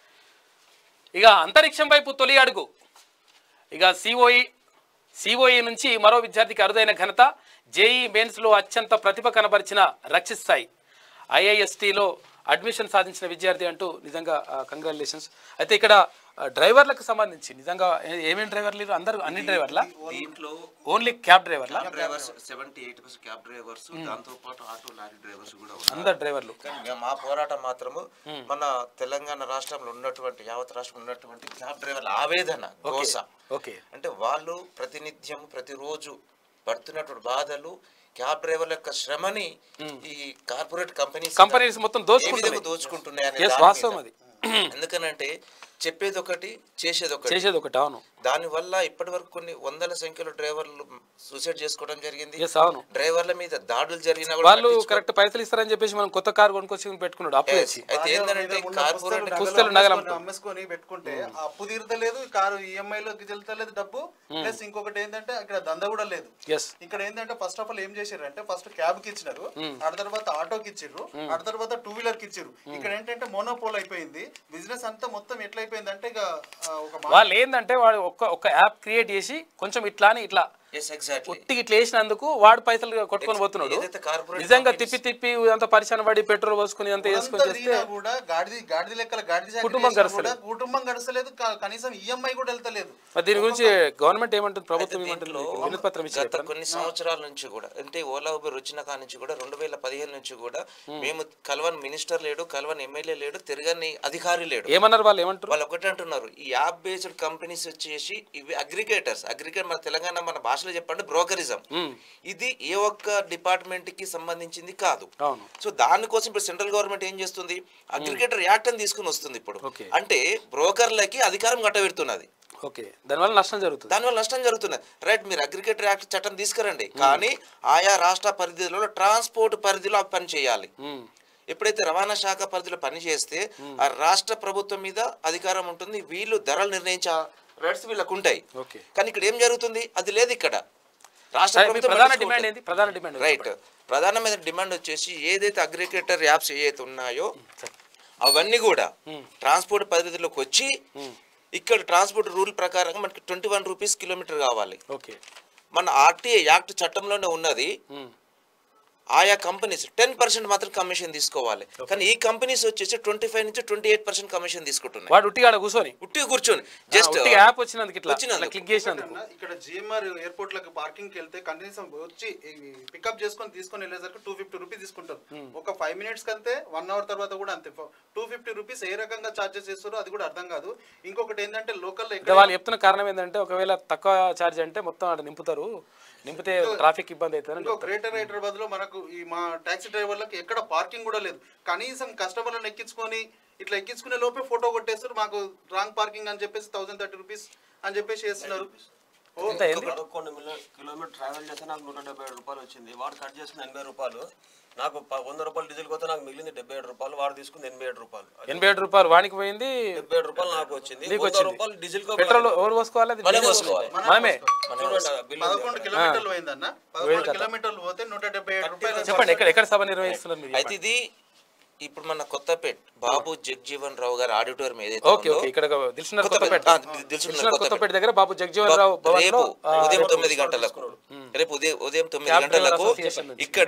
ఇక అంతరిక్షం వైపు తొలి అడుగు ఇక సిఓఈ సిఓఈ నుంచి మరో విద్యార్థికి అరుదైన ఘనత జేఈ మెయిన్స్లో అత్యంత ప్రతిభ కనబరిచిన రక్షిత్ సాయి ఐఐఎస్టీలో అడ్మిషన్ సాధించిన విద్యార్థి అంటూ నిజంగా కంగ్రాచులేషన్స్ అయితే ఇక్కడ ఆ, డ్రైవర్లకు సంబంధించి నిజంగా ఏ- ఏమేం డ్రైవర్లు వీళ్ళు? అందరూ అన్ని డ్రైవర్లా దీంట్లో ఓన్లీ క్యాబ్ డ్రైవర్లా cab drivers seventy eight percent cab drivers దాంతో పాటు ఆటో లారీ డ్రైవర్స్ కూడా ఉన్నారు అందరు డ్రైవర్లు కానీ మేము మా పోరాటం మాత్రము మన తెలంగాణ రాష్ట్రంలో ఉన్నటువంటి యావత్ రాష్ట్రం ఉన్నటువంటి క్యాబ్ డ్రైవర్ల ఆవేదన గోస ఓకే అంటే వాళ్ళు ప్రతినిత్యం ప్రతిరోజు పడుతున్నటువంటి బాధలు క్యాబ్ డ్రైవర్ల యొక్క శ్రమని ఈ కార్పొరేట్ కంపెనీస్ కంపెనీస్ మొత్తం దోచుకుంటున్నాయి దోచుకుంటున్నాయి అనే Yes, దాని వాస్తవం మీద. అది. ఎందుకనంటే చెప్పేది ఒకటి చేసేది ఒకటి చేసేది ఒకటి అవును దానివల్ల ఇప్పటి వరకు కొన్ని వందల సంఖ్యలో డ్రైవర్లు సూసైడ్ చేసుకోవడం జరిగింది ఎస్ అవును డ్రైవర్ల మీద దాడులు జరిగినా కూడా వాళ్ళు పట్టించుకో- కరెక్ట్ పైసలు ఇస్తారని చెప్పేసి మనం కొత్త కార్ కొనుక్కొచ్చి పెట్టుకున్నాడు అప్పు Yes. తెచ్చి అయితే ఏంటంటే కార్పొరేట్ పుస్తలు నగలు అమ్మేసుకొని- అమ్మేసుకొని పెట్టుకుంటే ఆ అప్పు తీరతలేదు కారు ఈఎంఐ లోకి వెళ్తలేదు డబ్బు ప్లస్ ఇంకొకటి ఏంటంటే ఇక్కడ దంద కూడా లేదు ఎస్ ఇక్కడ ఏంటంటే ఫస్ట్ ఆఫ్ ఆల్ ఏం చేశారు అంటే ఫస్ట్ క్యాబ్ కి ఇచ్చినారు ఆ తర్వాత ఆటోకి ఇచ్చిర్రు ఆ తర్వాత టూ వీలర్ కి ఇచ్చిర్రు ఇక్కడ ఏంటంటే మోనోపోల్ అయిపోయింది బిజినెస్ అంతా మొత్తం ఎట్లా అయిపోయింది అంటే ఇక ఆ, ఒక మా- వాళ్ళు ఏంటంటే వాడు ఒక్క ఒక యాప్ క్రియేట్ చేసి కొంచెం ఇట్లా అని ఇట్లా ఎస్ ఎగ్జాక్ట్లీ ఒట్టికి ఇట్లా వేసినందుకు వాడు పైసలు కొట్టుకొని పోతున్నాడు ఏదైతే కార్పొరేట్ నిజంగా తిప్పి తిప్పి అంత పరిశాన పడి పెట్రోల్ పోసుకుని అంత వేసుకొని అంతా చేస్తే తీరా కూడా గాడిది గాడిది లెక్కల గాడిది చాకరీ కుటుంబం చేసినా గడస్తలేదు. కూడా కుటుంబం గడసలేదు క- కనీసం ఈఎంఐ కూడా వెళ్తలేదు మరి దీని గురించి గవర్నమెంట్ ఏమంటుంది ప్రభుత్వం ఏమంటుంది దీంట్లో వినతి పత్రం ఇచ్చి గత కొన్ని సంవత్సరాల నుంచి కూడా అంటే ఓలా ఉబర్ వచ్చిన కాడ నుంచి కూడా రెండు వేల పదిహేను నుంచి కూడా మేము కలవని మినిస్టర్ లేడు కలవని ఎమ్మెల్యే లేడు తిరగని అధికారి లేడు ఏమన్నారు వాళ్ళు ఏమంటారు వాళ్ళు ఒకటి అంటున్నారు ఈ యాప్ బేస్డ్ కంపెనీస్ వచ్చేసి ఇవి అగ్రిగేటర్స్ అగ్రిగేట్ మన తెలంగాణ మన భాషలో చెప్పండి బ్రోకరిజం ఇది ఏ ఒక్క డిపార్ట్మెంట్ కి సంబంధించింది కాదు అవును సో దానికోసం ఇప్పుడు సెంట్రల్ గవర్నమెంట్ ఏం చేస్తుంది అగ్రిగేటర్ యాక్ట్ అని తీసుకుని వస్తుంది ఇప్పుడు Okay. అంటే బ్రోకర్లకి అధికారం కట్టబెడుతున్నది ఓకే దానివల్ల నష్టం జరుగుతుంది దానివల్ల నష్టం జరుగుతుంది రైట్ మీరు అగ్రిగేటర్ యాక్ట్ చట్టం తీసుకురండి కానీ ఆయా రాష్ట్ర పరిధిలో ట్రాన్స్పోర్ట్ పరిధిలో అవి పని చేయాలి ఉమ్. ఎప్పుడైతే రవాణా శాఖ పరిధిలో పనిచేస్తే ఆ రాష్ట్ర ప్రభుత్వం మీద అధికారం ఉంటుంది వీళ్ళు ధరలు నిర్ణయించే రైట్స్ వీళ్ళకు ఉంటాయి ఓకే కానీ ఇక్కడ ఏం జరుగుతుంది అది లేదు ఇక్కడ రాష్ట్ర సరే, మీ ప్రభుత్వం ప్రధాన పట్టించుకోవట్లేదు. డిమాండ్ ఏంది ప్రధాన డిమాండ్ ఏంది? రైట్ ప్రధానమైన డిమాండ్ వచ్చేసి ఏదైతే అగ్రిగేటర్ యాప్స్ ఏవైతే ఉన్నాయో అవన్నీ కూడా ట్రాన్స్పోర్ట్ పరిధిలోకి వచ్చి ఇక్కడ ట్రాన్స్పోర్ట్ రూల్ ప్రకారంగా మనకి ట్వంటీ వన్ రూపీస్ కిలోమీటర్ కావాలి ఓకే మన ఆర్టీఏ యాక్ట్ చట్టంలోనే ఉన్నది ఉమ్. ఆయా కంపెనీస్ టెన్ పర్సెంట్ మాత్రం కమిషన్ తీసుకోవాలి కానీ ఈ కంపెనీస్ వచ్చేసి ట్వంటీ ఫైవ్ నుంచి ట్వంటీ ఎయిట్ పర్సెంట్ కమిషన్ తీసుకుంటున్నాయి వాడు ఉట్టిగాడ కూర్చొని ఉట్టి కూర్చొని జస్ట్ ఉట్టిగా యాప్ వచ్చినందుకు ఇట్లా వచ్చినందుకు. క్లిక్ చేసినందుకు అన్న, ఇక్కడ జిఎంఆర్ ఎయిర్పోర్ట్ లకు పార్కింగ్ కి వెళ్తే కనీసం వచ్చి పికప్ చేసుకొని తీసుకొని వెళ్ళేసరికి టూ ఫిఫ్టీ రూపీస్ తీసుకుంటారు ఒక ఫైవ్ మినిట్స్ కంతే వన్ అవర్ తర్వాత కూడా అంతే టూ ఫిఫ్టీ రూపీస్ ఏ రకంగా చార్జెస్ చేస్తారో అది కూడా అర్థం కాదు ఇంకొకటి ఏంటంటే లోకల్ అంటే వాళ్ళు చెప్తున్న కారణం ఏంటంటే ఒకవేళ తక్కువ ఛార్జ్ అంటే మొత్తం అక్కడ నింపుతారు నింపితే ట్రాఫిక్ ఇబ్బంది అవుతుందని ఇంకో గ్రేటర్ హైదరాబాద్ లో మనకు ఈ మా టాక్సీ డ్రైవర్లకు ఎక్కడ పార్కింగ్ కూడా లేదు కనీసం కస్టమర్లను ఎక్కించుకొని ఇట్లా ఎక్కించుకునే లోపే ఫోటో కొట్టేస్తారు మాకు రాంగ్ పార్కింగ్ అని చెప్పేసి థౌసండ్ థర్టీ రూపీస్ అని చెప్పేసి చేస్తున్నారు ఓ, ఎంత ఏంది పదకొండు మిలియన్ కిలోమీటర్ ట్రావెల్ చేస్తే నాకు నూట డెబ్బై ఏడు రూపాయలు వచ్చింది వాడు కట్ చేసిన ఎనభై రూపాయలు నాకు ప- వంద రూపాయలు డీజిల్ పోతే నాకు మిగిలింది డెబ్బై ఏడు రూపాయలు వాడు తీసుకుంది ఎనభై ఏడు రూపాయలు అది ఎనభై ఏడు రూపాయలు వానికి పోయింది డెబ్బై ఏడు రూపాయలు నాకు వచ్చింది నీకు వంద వచ్చింది రూపాయలు డీజిల్ పెట్రోల్ ఎవరు పోసుకోవాలి అది మనమే మనమే పోసుకోవాలి. మనమే చూడండి ఆ బిల్లు పదకొండు కిలోమీటర్లు పోయిందన్న పదకొండు కిలోమీటర్లు పోతే నూట డెబ్బై ఏడు రూపాయలు చెప్పండి ఎక్కడ ఎక్కడ సభ నిర్వహిస్తున్నారు మీరు అయితే ఇది ఇప్పుడు మన కొత్తపేట్ బాబు జగ్జీవన్ రావు గారి ఆడిటోరియం ఏదైతే ఓకే ఉందో, ఓకే ఇక్కడ దిల్సునర్ కొత్తపేట. కొత్తపేట ఆ, దిల్సుఖ్నగర్ దిల్సునర్ కొత్తపేట. కొత్తపేట దగ్గర బాబు జగజీవన్ రావు భవన్ రేపు లో ఆ, ఉదయం తొమ్మిది గంటలకు రేపు ఉదయం ఉదయం తొమ్మిది క్యాబ్ డ్రైవర్ గంటలకు అసోసియేషన్ నుంచి. ఇక్కడ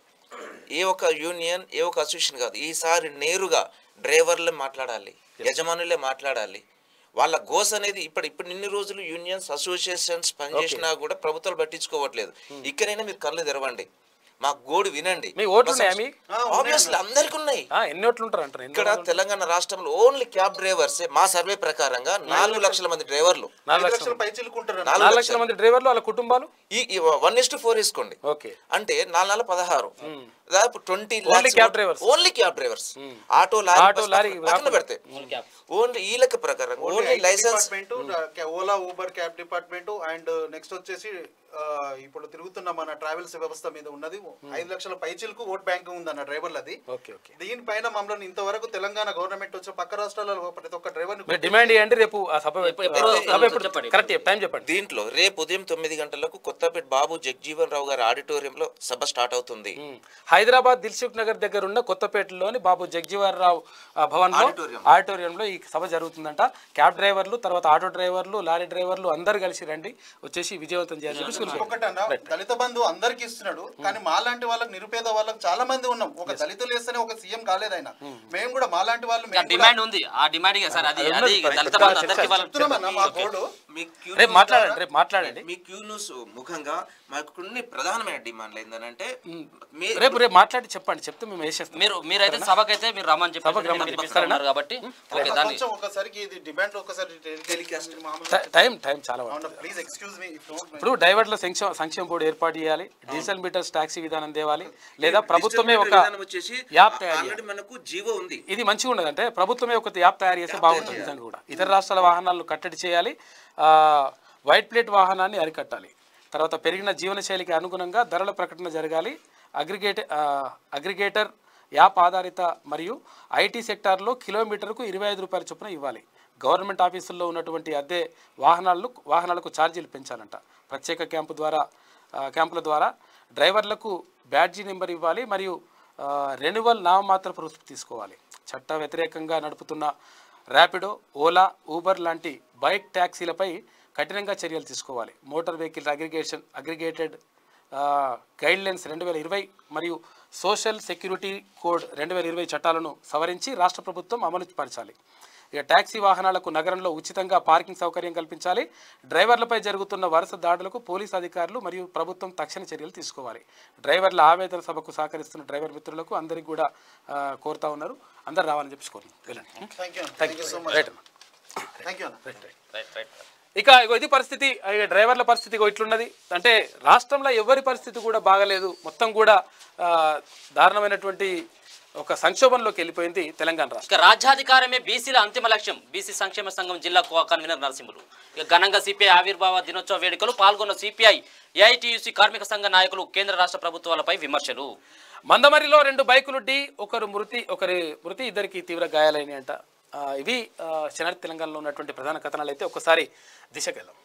ఏ ఒక యూనియన్ ఏ ఒక అసోసియేషన్ కాదు ఈసారి నేరుగా డ్రైవర్లే మాట్లాడాలి యజమానులే మాట్లాడాలి వాళ్ళ గోస్ అనేది ఇప్పుడు ఇప్పుడు ఇన్ని రోజులు యూనియన్స్ అసోసియేషన్స్ పనిచేసినా కూడా ప్రభుత్వాలు పట్టించుకోవట్లేదు ఇక్కడైనా మీరు కళ్ళు తెరవండి మా గోడు వినండి మీ ఓట్లు ఉన్నాయా మీ ఆబ్వియస్లీ అందరికి ఉన్నాయి ఆ, ఎన్ని ఓట్లు ఉంటారు అంటారు ఎన్ని ఇక్కడ తెలంగాణ రాష్ట్రంలో ఓన్లీ క్యాబ్ డ్రైవర్స్ మా సర్వే ప్రకారంగా నాలుగు లక్షల మంది డ్రైవర్లు నాలుగు ఐదు లక్షల లక్షలు పై చిలుకుంటారు అన్న. నాలుగు నాలుగు లక్షల మంది డ్రైవర్లు వాళ్ళ కుటుంబాలు ఈ వన్ ఇస్ టు ఫోర్ వేసుకోండి ఓకే అంటే నాలుగు నాలుగు పదహారు దాదాపు twenty Only cab drivers. Only cab drivers auto lorry auto, bus lorry, పక్కన- పక్కన పెడితే ఓన్లీ ఈ లెక్క ప్రకారం only IT licence department Ola Uber cab department and next వచ్చేసి ఆ, ఇప్పుడు తిరుగుతున్న మన ట్రావెల్స్ వ్యవస్థ మీద ఉన్నది ఐదు లక్షల పైచిలకు ఓట్ బ్యాంక్ ఉందన్న డ్రైవర్లది ఓకే ఓకే దీనిపైన మమ్మల్ని ఇంతవరకు తెలంగాణ గవర్నమెంట్ వచ్చే పక్క రాష్ట్రాలలో ప్రతి ఒక్క డ్రైవర్ మీరు డిమాండ్ చేయండి రేపు ఆ సభ ఎప్పుడు- ఎప్పుడు సభ ఎప్పుడు చెప్పండి. కరెక్ట్ టైం చెప్పండి దీంట్లో రేపు ఉదయం తొమ్మిది గంటలకు కొత్తపేట బాబు జగ్జీవన్ రావు గారి ఆడిటోరియంలో సభ స్టార్ట్ అవుతుంది ఉమ్. హైదరాబాద్ దిల్సుఖ్ నగర్ దగ్గర ఉన్న కొత్తపేటలోని బాబు జగ్జీవర్ రావు భవన్ ఆడిటోరియం. ఆడిటోరియంలో ఈ సభ జరుగుతుందంట క్యాబ్ డ్రైవర్లు తర్వాత ఆటో డ్రైవర్లు లారీ డ్రైవర్లు అందరు కలిసి రండి వచ్చేసి విజయవంతం చేయాలని చెప్పి పిలుపునిచ్చారు. ఒకటి అన్న దళిత బంధు అందరికి ఇస్తున్నాడు కానీ మా మాలాంటి వాళ్ళకి నిరుపేద వాళ్ళకి చాలా మంది ఉన్నాం ఒక దళితులు వేస్తేనే ఒక సీఎం కాలేదు ఆయన మేము కూడా మాలాంటి వాళ్ళు మేము కూడా- డిమాండ్ ఉంది ఆ డిమాండ్ ఇక సార్ అది అది అది ఉన్నది. దళిత ఇక్కడ బంధు అందరికీ చర్చ- వాళ్ళకి చెప్తున్నామన్నా మా కోడ్ మీ క్యూ రేపు మాట్లాడండి రేపు మాట్లాడండి మీ క్యూ న్యూస్ ముఖంగా మాకు కొన్ని ప్రధానమైన డిమాండ్లు ఏంటంటే మీ రేపు రేపు మాట్లాడి చెప్పండి చెప్తే మేము వేసేస్తాం మీరు మీరైతే సభకైతే మీరు రమ్మని చెప్పి సభకు రమ్మని మీరు చెప్పి ఉన్నారు కాబట్టి ఓకే దాన్ని కొంచెం ఒకసారికి ఇది డిమాండ్ ఒకసారి టెలికాస్ట్ టై- టైం టైం చాలా ఉంది. Please excuse me if don't ఇప్పుడు డైవర్ల సంక్షేమ సంక్షేమ బోర్డు ఏర్పాటు చేయాలి డీజిల్ మీటర్స్ టాక్సీ విధానం తేవాలి లేదా ప్రభుత్వమే ఒక విధానం వచ్చేసి యాప్ తయారు చేయాలి. ఆల్రెడీ మనకు జీవో ఉంది ఇది మంచిగా ఉండదు అంటే ప్రభుత్వమే ఒక యాప్ తయారు చేస్తే బాగుంటుంది నిజంగా కూడా ఇతర రాష్ట్రాల వాహనాలను కట్టడి చేయాలి ఆ, వైట్ ప్లేట్ వాహనాన్ని అరికట్టాలి తర్వాత పెరిగిన జీవనశైలికి అనుగుణంగా ధరల ప్రకటన జరగాలి అగ్రిగేట్ ఆ, అగ్రిగేటర్ యాప్ ఆధారిత మరియు ఐటీ సెక్టార్లో కిలోమీటర్కు ఇరవై ఐదు రూపాయల చొప్పున ఇవ్వాలి గవర్నమెంట్ ఆఫీసుల్లో ఉన్నటువంటి అద్దె వాహనాలు వాహనాలకు ఛార్జీలు పెంచాలంట ప్రత్యేక క్యాంపు ద్వారా ఆ, క్యాంపుల ద్వారా డ్రైవర్లకు బ్యాడ్జీ నెంబర్ ఇవ్వాలి మరియు ఆ, రెన్యువల్ నామమాత్రపు రుసుపు తీసుకోవాలి చట్ట వ్యతిరేకంగా నడుపుతున్న ర్యాపిడో ఓలా ఊబర్ లాంటి బైక్ ట్యాక్సీలపై కఠినంగా చర్యలు తీసుకోవాలి motor vehicle aggregation aggregated guide lines రెండు వేల ఇరవై మరియు సోషల్ సెక్యూరిటీ కోడ్ రెండు వేల ఇరవై చట్టాలను సవరించి రాష్ట్ర ప్రభుత్వం అమలు పరచాలి ఇక ట్యాక్సీ వాహనాలకు నగరంలో ఉచితంగా పార్కింగ్ సౌకర్యం కల్పించాలి డ్రైవర్లపై జరుగుతున్న వరుస దాడులకు పోలీస్ అధికారులు మరియు ప్రభుత్వం తక్షణ చర్యలు తీసుకోవాలి డ్రైవర్ల ఆవేదన సభకు సహకరిస్తున్న డ్రైవర్ మిత్రులకు అందరికీ కూడా ఆ, కోరుతా ఉన్నారు అందరు రావాలని చెప్పి కోరుతున్నాం వెళ్ళండి thank you thank thank you so much right అన్న థ్యాంక్ యూ అన్న రైట్ రైట్ ఇక ఇగో ఇది పరిస్థితి ఇక డ్రైవర్ల పరిస్థితి ఇగో ఇట్లున్నది అంటే రాష్ట్రంలో ఎవరి పరిస్థితి కూడా బాగలేదు మొత్తం కూడా ఆ, దారుణమైనటువంటి ఒక సంక్షోభంలోకి వెళ్ళిపోయింది తెలంగాణ రాష్ట్రం ఇక రాజ్యాధికారమే బీసీల అంతిమ లక్ష్యం బీసీ సంక్షేమ సంఘం జిల్లా కో కన్వీనర్ నరసింహులు ఇక ఘనంగా సిపిఐ ఆవిర్భావ దినోత్సవ వేడుకలు పాల్గొన్న సిపిఐ ఏఐటియుసి కార్మిక సంఘ నాయకులు కేంద్ర రాష్ట్ర ప్రభుత్వాలపై విమర్శలు మందమరిలో రెండు బైకులు ఢీ ఒకరు మృతి ఒకరి మృతి ఇద్దరికి తీవ్ర గాయాలైనాయి అంట ఆ, ఇవి ఆ, శనర్ తెలంగాణలో ఉన్నటువంటి ప్రధాన కథనాలు అయితే ఒక్కసారి దిశకు వెళ్దాం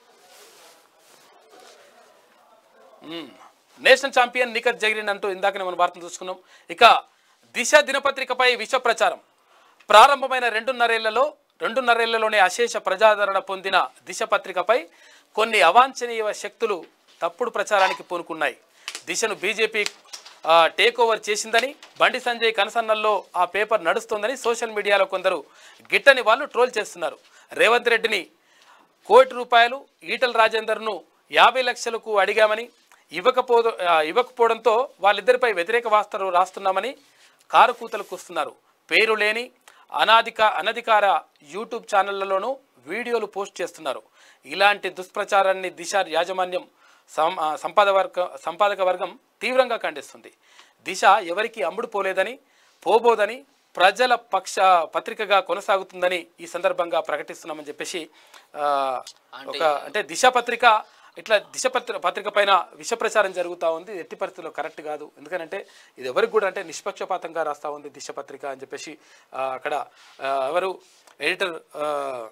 మ్మ్. నేషనల్ ఛాంపియన్ నిఖత్ జగిరిన్ అంటూ ఇందాకనే మనం వార్తలు చూసుకున్నాం ఇక దిశ దినపత్రికపై విష ప్రచారం ప్రారంభమైన రెండున్నరేళ్లలో రెండున్నరేళ్లలోనే అశేష ప్రజాదరణ పొందిన దిశ పత్రికపై కొన్ని అవాంఛనీయ శక్తులు తప్పుడు ప్రచారానికి పూనుకున్నాయి దిశను బీజేపీ ఆ, టేక్ ఓవర్ చేసిందని బండి సంజయ్ కనసన్నల్లో ఆ పేపర్ నడుస్తోందని సోషల్ మీడియాలో కొందరు గిట్టని వాళ్ళు ట్రోల్ చేస్తున్నారు రేవంత్ రెడ్డిని కోటి రూపాయలు ఈటల రాజేందర్ను యాభై లక్షలకు అడిగామని ఇవ్వకపో ఆ, ఇవ్వకపోవడంతో వాళ్ళిద్దరిపై వ్యతిరేక వార్తలు రాస్తున్నామని కారు కూతలు కూస్తున్నారు పేరు లేని అనాధిక అనధికార యూట్యూబ్ ఛానళ్లలోనూ వీడియోలు పోస్ట్ చేస్తున్నారు ఇలాంటి దుష్ప్రచారాన్ని దిశ యాజమాన్యం సం ఆ, సంపాద వర్గ సంపాదక వర్గం తీవ్రంగా ఖండిస్తుంది దిశ ఎవరికి అమ్ముడు పోలేదని పోబోదని ప్రజల పక్ష పత్రికగా కొనసాగుతుందని ఈ సందర్భంగా ప్రకటిస్తున్నామని చెప్పేసి ఆ, ఒక అంటే దిశ పత్రిక ఇట్లా దిశ పత్రిక పత్రిక పైన విష ప్రచారం జరుగుతూ ఉంది ఎట్టి పరిస్థితుల్లో కరెక్ట్ కాదు ఎందుకంటే ఇది ఎవరికి కూడా అంటే నిష్పక్షపాతంగా రాస్తా ఉంది దిశ పత్రిక అని చెప్పేసి ఆ, అక్కడ ఆ, ఎవరు ఎడిటర్ ఆ,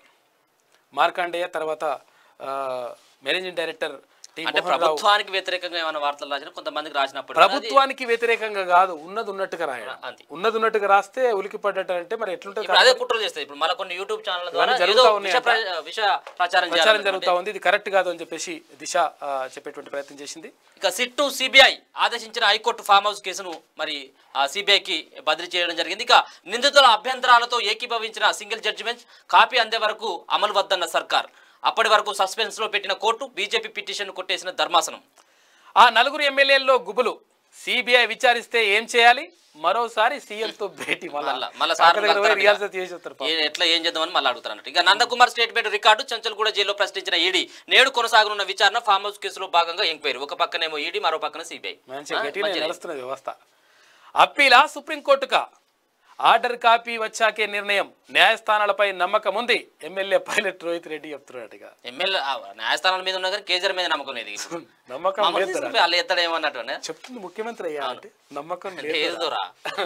మార్కాండేయ తర్వాత ఆ, మేనేజింగ్ డైరెక్టర్ టి అంటే మోహన్ రావు ప్రభుత్వానికి వ్యతిరేకంగా ఏమైనా వార్తలు రాసిన కొంతమందికి రాసినప్పుడు ప్రభుత్వానికి వ్యతిరేకంగా కాదు ఉన్నది ఉన్నట్టుగా రాయడం అంతే. ఉన్నది ఉన్నట్టుగా రాస్తే ఉలికి పడ్డట్టు అంటే మరి ఎట్లుంటుంది ఇప్పుడు అదే కుట్రలు చేస్తాయి ఇప్పుడు మళ్ళీ కొన్ని యూట్యూబ్ ఛానల్ ద్వారా ఇవన్నీ ఏదో జరుగుతా విష ఉన్నాయంట. ప్ర- విష ప్రచారం ప్రచారం చేయాలి జరుగుతా ఉంది ఇది కరెక్ట్ కాదు అని చెప్పేసి దిశ ఆ, చెప్పేటువంటి ప్రయత్నం చేసింది ఇక సిట్టు సిబిఐ ఆదేశించిన హైకోర్టు ఫామ్ హౌస్ కేసును మరి సిబిఐకి బదిలీ చేయడం జరిగింది ఇక నిందితుల అభ్యంతరాలతో ఏకీభవించిన సింగిల్ జడ్జి బెంచ్ కాపీ అందే వరకు అమలు వద్దన్న సర్కార్ అప్పటి వరకు సస్పెన్స్ లో పెట్టిన కోర్టు బీజేపీ పిటిషన్ కొట్టేసిన ధర్మాసనం ఆ నలుగురు ఎమ్మెల్యేల్లో గుబులు సిబిఐ విచారిస్తే ఏం చేయాలి మరోసారి సీఎం తో భేటీ మళ్ళా మళ్ళా- మళ్ళా కాక సార్ దగ్గర పోయి కలుస్తారంట. రియాల్సీ చేసి వస్తారు పాపం. ఏ- ఎట్లా ఏం చేద్దామని మళ్ళీ అడుగుతారు అన్నట్టు ఇక నందకుమార్ స్టేట్మెంట్ రికార్డు చంచల్గూడ జైల్లో ప్రశ్నించిన ఈడీ నేడు కొనసాగనున్న విచారణ ఫామ్ హౌస్ కేసులో భాగంగా ఎంక్వైరీ ఒక పక్కనేమో ఈడీ మరో పక్కన సిబిఐ మంచిగా గట్టిగా నడుస్తున్నది వ్యవస్థ అప్పీలా సుప్రీంకోర్టుకా ఆర్డర్ కాపీ వచ్చాకే నిర్ణయం న్యాయస్థానాలపై నమ్మకం ఉంది ఎమ్మెల్యే పైలట్ రోహిత్ రెడ్డి చెప్తున్నాడుగా ఎమ్మెల్యే ఆ, న్యాయస్థానాల మీద ఉన్నా కానీ కేజీఆర్ మీద నమ్మకం లేదు నమ్మకం మామూలు లేదు తీసుకుపోయి వాళ్ళు ఎత్తాడు ఏమన్నట్టు చెప్తుంది ముఖ్యమంత్రి అయ్యా అంటే నమ్మకం లేదు లేదు దూరా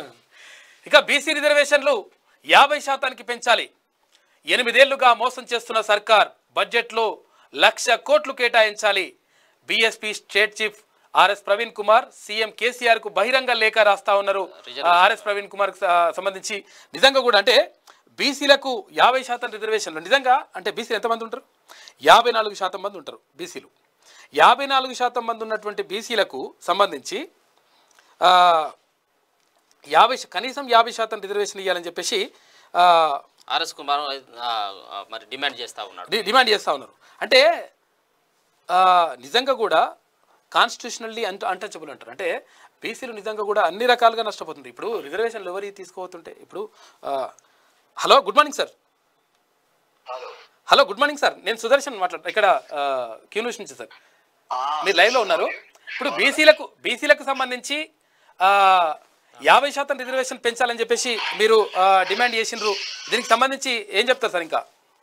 ఇక బీసీ రిజర్వేషన్లు యాభై శాతానికి పెంచాలి ఎనిమిదేళ్లుగా మోసం చేస్తున్న సర్కార్ బడ్జెట్లో లక్ష కోట్లు కేటాయించాలి BSP state chief RS Praveen Kumar CM KCR కు బహిరంగ లేఖ రాస్తా ఉన్నారు ఆర్ఎస్ ప్రవీణ్ కుమార్ కు సంబంధించి నిజంగా కూడా అంటే బీసీలకు యాభై శాతం రిజర్వేషన్లు నిజంగా అంటే బీసీలు ఎంతమంది ఉంటారు యాభై నాలుగు శాతం మంది ఉంటారు బీసీలు యాభై నాలుగు శాతం మంది ఉన్నటువంటి బీసీలకు సంబంధించి ఆ, యాభై శా- కనీసం యాభై శాతం రిజర్వేషన్ ఇవ్వాలని చెప్పేసి ఆ, ఆర్ఎస్ కుమార్ ఆ, ఆ, మరి డిమాండ్ చేస్తా ఉన్నాడు డి- డిమాండ్ చేస్తూ ఉన్నారు అంటే ఆ, నిజంగా కూడా కాన్స్టిట్యూషనల్లీ అంట అంటచబుల్ అంటారు అంటే బీసీలు నిజంగా కూడా అన్ని రకాలుగా నష్టపోతుంది ఇప్పుడు రిజర్వేషన్లు ఎవరి తీసుకోబోతుంటే ఇప్పుడు ఆ, hello good morning sir hello good morning sir నేను సుదర్శన్ మాట్లాడు ఇక్కడ ఆ, క్యూ న్యూస్ నుంచి సార్ మీరు లైవ్లో ఉన్నారు ఇప్పుడు బీసీలకు బీసీలకు సంబంధించి ఆ, యాభై శాతం రిజర్వేషన్ పెంచాలని చెప్పేసి మీరు ఆ, డిమాండ్ చేసిండ్రు దీనికి సంబంధించి ఏం చెప్తారు సార్ ఇంకా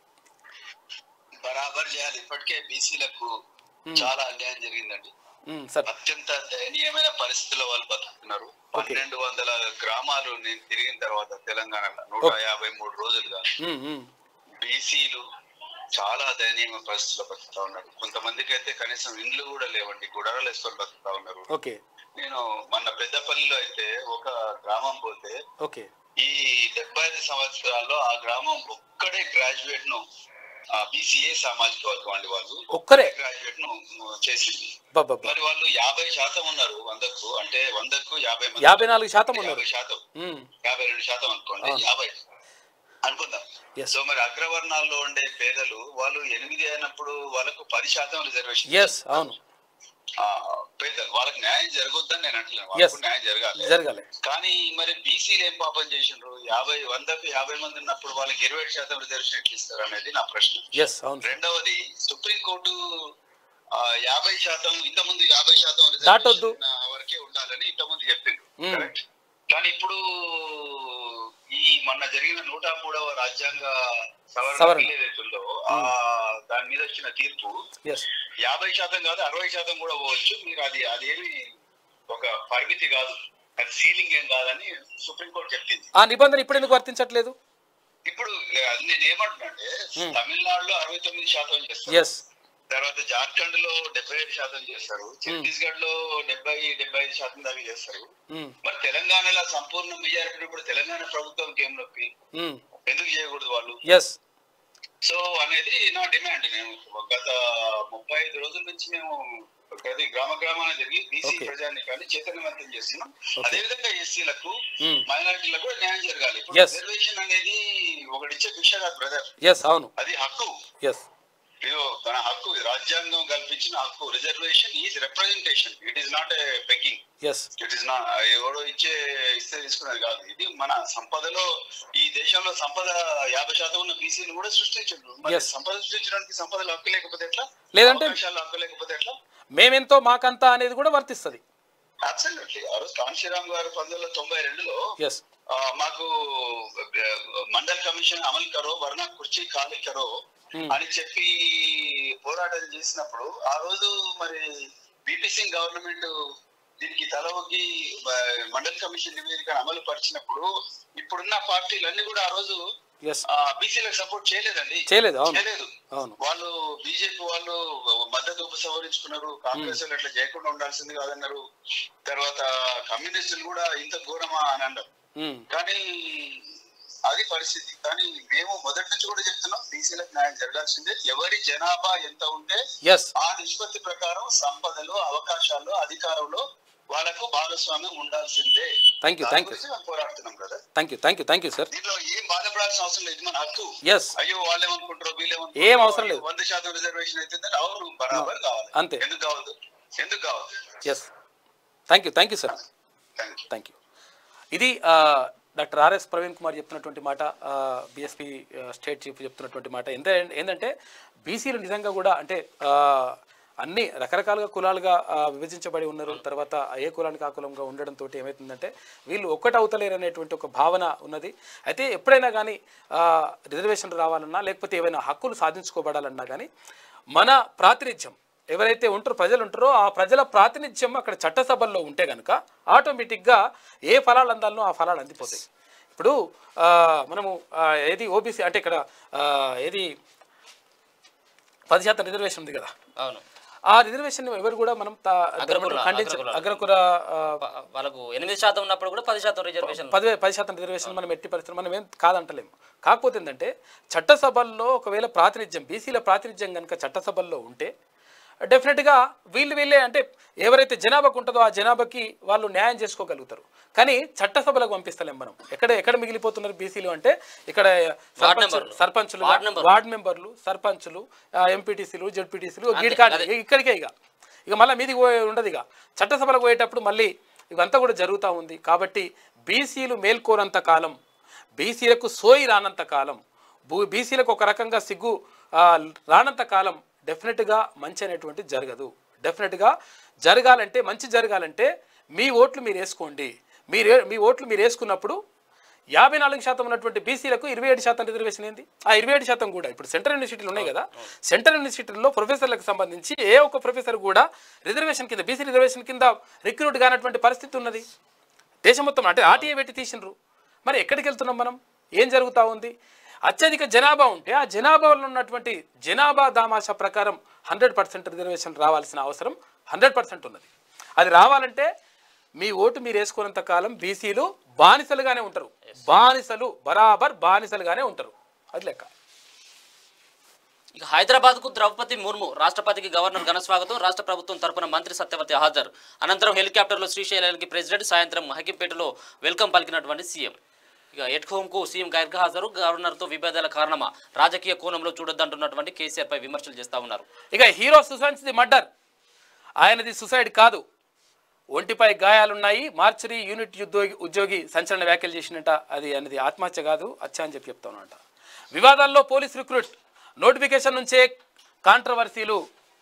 బరాబర్ చేయాలి ఇప్పటికే బీసీలకు చాలా అన్యాయం జరిగిందండి ఉమ్, సార్ అత్యంత దయనీయమైన పరిస్థితుల్లో వాళ్ళు బతుకుతున్నారు పన్నెండు వందల గ్రామాలు నేను తిరిగిన తర్వాత తెలంగాణలో నూట యాభై మూడు రోజులుగా ఉమ్, ఉమ్. బీసీలు చాలా దయనీయమైన పరిస్థితుల్లో బతుకుతా ఉన్నారు కొంతమందికి అయితే కనీసం ఇండ్లు కూడా లేవండి గుడారాలు వేసుకొని బతుకుతా ఉన్నారు ఓకే నేను మొన్న పెద్దపల్లిలో అయితే ఒక గ్రామం పోతే ఓకే ఈ డెబ్బై ఐదు సంవత్సరాల్లో ఆ గ్రామం ఒక్కడే గ్రాడ్యుయేట్ ను బీసీఏ సామాజిక వర్గం అండి వాళ్ళు ఒక్కరే గ్రాడ్యుయేట్ ను చేసింది బాబా మరి వాళ్ళు యాభై శాతం ఉన్నారు వందకు అంటే వందకు యాభై మంది యాభై నాలుగు శాతం ఉన్నారు యాభై శాతం ఉమ్, యాభై రెండు శాతం అనుకోండి యాభై అనుకుందాం Yes. సో మరి అగ్రవర్ణాల్లో ఉండే పేదలు వాళ్ళు ఎనిమిది అయినప్పుడు వాళ్ళకు పది శాతం రిజర్వేషన్ ఎస్ అవును ఆ, పేదలు వాళ్ళకి న్యాయం జరగొద్దని నేను అంటలేను Yes. వాళ్ళకు న్యాయం జరగాలి జరగాలి కానీ మరి బీసీలు ఏం పాపం చేసిండ్రు యాభై వందకు యాభై మంది ఉన్నప్పుడు వాళ్ళకి ఇరవై ఏడు శాతం రిజర్వేషన్ ఎట్లా ఇస్తారు అనేది నా ప్రశ్న ఎస్ అవును రెండవది సుప్రీంకోర్టు ఆ, యాభై శాతం ఇంతకుముందు యాభై శాతం దాటొద్దు. రిజర్వేషన్ వరకే ఉండాలని ఇంతకుముందు చెప్పిండ్రు మ్మ్. Correct? కానీ ఇప్పుడు ఈ మొన్న జరిగిన నూట మూడవ రాజ్యాంగ సవరణ సవరణ. బిల్ ఏదైతే ఉందో ఆ దాని మీద వచ్చిన తీర్పు ఎస్ యాభై శాతం కాదు అరవై శాతం కూడా పోవచ్చు మీరు అది అదేమి ఒక పరిమితి కాదు అది సీలింగ్ ఏం కాదని సుప్రీంకోర్టు చెప్పింది ఆ నిబంధన ఇప్పుడు ఎందుకు వర్తించట్లేదు ఇప్పుడు ఆ, నేను ఏమంటున్నానంటే తమిళనాడులో అరవై తొమ్మిది శాతం చేస్తారు ఎస్ తర్వాత జార్ఖండ్ లో డెబ్బై ఐదు శాతం చేస్తారు ఛత్తీస్గఢ్ లో డెబ్బై డెబ్బై ఐదు శాతం దాకా చేస్తారు మరి తెలంగాణలో సంపూర్ణ మెజారిటీ ఇప్పుడు తెలంగాణ ప్రభుత్వంకి ఏం నొప్పి ఎందుకు చేయకూడదు వాళ్ళు ఎస్ సో అనేది నా డిమాండ్ నేను గత ముప్పై ఐదు రోజుల నుంచి మేము ప్రతి గ్రామ గ్రామాన తిరిగి బీసీ Okay. ప్రజానికాన్ని చైతన్యవంతం చేస్తున్నాం అదేవిధంగా ఎస్సీలకు Hmm. మైనారిటీలకు కూడా న్యాయం జరగాలి ఇప్పుడు Yes. రిజర్వేషన్ అనేది ఒకటి ఇచ్చే భిక్ష కాదు బ్రదర్ ఎస్ అవును అది హక్కు ఎస్ ఇది తన హక్కు ఇది రాజ్యాంగం కల్పించిన హక్కు reservation is representation it is not a begging yes it is నా ఎవడో ఇచ్చే ఇస్తే తీసుకున్నది కాదు ఇది మన సంపదలో ఈ దేశంలో సంపద యాభై శాతం ఉన్న బీసీలు కూడా సృష్టించారు మరి Yes. సంపద సృష్టించడానికి సంపదలో హక్కు లేకపోతే ఎట్లా లేదంటే- అవకాశాల్లో హక్కు లేకపోతే ఎట్లా మేమెంతో మాకంతా అనేది కూడా వర్తిస్తుంది అబ్సల్యూట్లీ ఆ రోజు కాంశీరామ్ గారు పంతొమ్మిది వందల తొంభై రెండులో ఎస్ ఆ, మాకు ఆ, మండల్ కమిషన్ అమలు కరో వర్ణ కుర్చీ ఖాళీ కరో అని చెప్పి పోరాటం చేసినప్పుడు ఆ రోజు మరి బీపీ సింగ్ గవర్నమెంట్ దీనికి తల ఒగ్గి ఆ, మండల్ కమిషన్ నివేదిక అమలు పరిచినప్పుడు ఇప్పుడున్న పార్టీలన్నీ కూడా ఆ రోజు ఎస్ బీసీలకు సపోర్ట్ చేయలేదండి చేయలేదు, అవును. చేయలేదు అవును. వాళ్ళు బీజేపీ వాళ్ళు మద్దతు ఉపసంహరించుకున్నారు కాంగ్రెస్ వాళ్ళు అట్లా చేయకుండా ఉండాల్సింది కాదన్నారు తర్వాత కమ్యూనిస్టులు కూడా ఇంత ఘోరమా అని అన్నారు కానీ అది పరిస్థితి కానీ మేము మొదటి నుంచి కూడా చెప్తున్నాం బీసీలకు న్యాయం జరగాల్సిందే ఎవరి జనాభా ఎంత ఉంటే ఎస్ ఆ నిష్పత్తి ప్రకారం సంపదలో అవకాశాల్లో అధికారంలో వాళ్ళకు భాగస్వామ్యం ఉండాల్సిందే Thank you, దాని thank you. గురించి మేము పోరాడుతున్నాం కదా thank you thank you thank you sir దీంట్లో ఏం బాధపడాల్సిన అవసరం లేదు మన హక్కు Yes. అయ్యో వాళ్ళు ఏమనుకుంటారో వీళ్ళు ఏం అవసరం లేదు. వంద శాతం రిజర్వేషన్ అయితే అవును బరాబర్ కావాలి అంతే. ఎందుకు కావద్దు ఎందుకు కావద్దు yes thank you thank you sir thank you thank you ఇది ఆ, డాక్టర్ ఆర్ఎస్ ప్రవీణ్ కుమార్ చెప్తున్నటువంటి మాట బీఎస్పీ స్టేట్ చీఫ్ చెప్తున్నటువంటి మాట ఎంత ఏంటంటే బీసీలు నిజంగా కూడా అంటే ఆ, అన్ని రకరకాలుగా కులాలుగా ఆ, విభజించబడి ఉన్నారు తర్వాత ఏ కులానికి ఆ కులంగా ఉండడంతో ఏమవుతుందంటే వీళ్ళు ఒక్కటి అవుతలేరు అనేటువంటి ఒక భావన ఉన్నది అయితే ఎప్పుడైనా కానీ రిజర్వేషన్ రావాలన్నా లేకపోతే ఏవైనా హక్కులు సాధించుకోబడాలన్నా కానీ మన ప్రాతినిధ్యం ఎవరైతే ఉంటారో ప్రజలు ఉంటారో ఆ ప్రజల ప్రాతినిధ్యం అక్కడ చట్టసభల్లో ఉంటే కనుక ఆటోమేటిక్గా ఏ ఫలాలు అందాలనో ఆ ఫలాలు అందిపోతాయి ఇప్పుడు ఆ, మనము ఆ, ఏది ఓబీసీ అంటే ఇక్కడ ఆ, ఏది పది శాతం రిజర్వేషన్ ఉంది కదా అవును ఆ రిజర్వేషన్ ఎవరు కూడా మనం తా- అగ్రకుల- ఖండించ అగ్రకుల. అగ్రకుల ఆ, వా- వాళ్ళకు ఎనిమిది శాతం ఉన్నప్పుడు కూడా పది శాతం రిజర్వేషన్ పది పది శాతం రిజర్వేషన్ మనం ఎట్టి పరిస్థితులు మనం ఏం కాదంటలేము కాకపోతే ఏంటంటే చట్టసభల్లో ఒకవేళ ప్రాతినిధ్యం బీసీల ప్రాతినిధ్యం కనుక చట్టసభల్లో ఉంటే డెఫినెట్గా వీళ్ళు వీళ్ళే అంటే ఎవరైతే జనాభాకు ఉంటుందో ఆ జనాభాకి వాళ్ళు న్యాయం చేసుకోగలుగుతారు కానీ చట్టసభలకు పంపిస్తలేం మనం ఎక్కడ ఎక్కడ మిగిలిపోతున్నారు బీసీలు అంటే ఇక్కడ సర్పంచ్ మెంబర్లు. సర్పంచులు వార్డ్ మెంబర్లు. వార్డ్ మెంబర్లు సర్పంచులు ఎంపీటీసీలు జెడ్పీటీసీలు గీడికాడి ఇక్కడికే ఇక ఇక మళ్ళీ మీది ఉండదు ఇక చట్టసభలకు పోయేటప్పుడు మళ్ళీ ఇవంతా కూడా జరుగుతూ ఉంది కాబట్టి బీసీలు మేల్కోనంత కాలం బీసీలకు సోయి రానంత కాలం భూ బీసీలకు ఒక రకంగా సిగ్గు ఆ, రానంత కాలం డెఫినెట్గా మంచి అనేటువంటి జరగదు డెఫినెట్గా జరగాలంటే మంచి జరగాలంటే మీ ఓట్లు మీరు వేసుకోండి మీరు మీ ఓట్లు మీరు వేసుకున్నప్పుడు యాభై నాలుగు శాతం ఉన్నటువంటి బీసీలకు ఇరవై ఏడు శాతం రిజర్వేషన్ ఏంది ఆ ఇరవై ఏడు శాతం కూడా ఇప్పుడు సెంట్రల్ యూనివర్సిటీలు ఉన్నాయి కదా సెంట్రల్ యూనివర్సిటీల్లో ప్రొఫెసర్లకు సంబంధించి ఏ ఒక్క ప్రొఫెసర్ కూడా రిజర్వేషన్ కింద బీసీ రిజర్వేషన్ కింద రిక్రూట్ కానటువంటి పరిస్థితి ఉన్నది దేశం మొత్తం అంటే ఆర్టీఏ పెట్టి తీసిండ్రు మరి ఎక్కడికి వెళ్తున్నాం మనం ఏం జరుగుతూ ఉంది అత్యధిక జనాభా ఉంటే ఆ జనాభాలో ఉన్నటువంటి జనాభా దామాషా ప్రకారం హండ్రెడ్ పర్సెంట్ రిజర్వేషన్ రావాల్సిన అవసరం హండ్రెడ్ పర్సెంట్ ఉన్నది అది రావాలంటే మీ ఓటు మీరు వేసుకున్నంత కాలం బీసీలు బానిసలుగానే ఉంటారు బానిసలు బరాబర్ బానిసలుగానే ఉంటారు అది లెక్క ఇక హైదరాబాద్ కు ద్రౌపది ముర్ము రాష్ట్రపతికి గవర్నర్ ఘన స్వాగతం రాష్ట్ర ప్రభుత్వం తరపున మంత్రి సత్యవతి హాజరు అనంతరం హెలికాప్టర్లో శ్రీశైలానికి ప్రెసిడెంట్ సాయంత్రం హకింపేటలో వెల్కమ్ పలికినటువంటి సీఎం ఇక ఎట్ హోమ్ కు సీఎం గైర్గా హాజరు గవర్నర్తో విభేదాల కారణమా రాజకీయ కోణంలో చూడొద్దంటున్నటువంటి కేసీఆర్ పై విమర్శలు చేస్తా ఉన్నారు ఇక హీరో సుశాంత్ది మర్డర్ ఆయనది సుసైడ్ కాదు ఒంటిపై గాయాలున్నాయి మార్చరీ యూనిట్ ఉద్యోగి ఉద్యోగి సంచలన వ్యాఖ్యలు చేసినట్ట అది అనేది ఆత్మహత్య కాదు హత్య అని చెప్పి చెప్తానంట వివాదాల్లో పోలీస్ రిక్రూట్ నోటిఫికేషన్ నుంచే కాంట్రవర్సీలు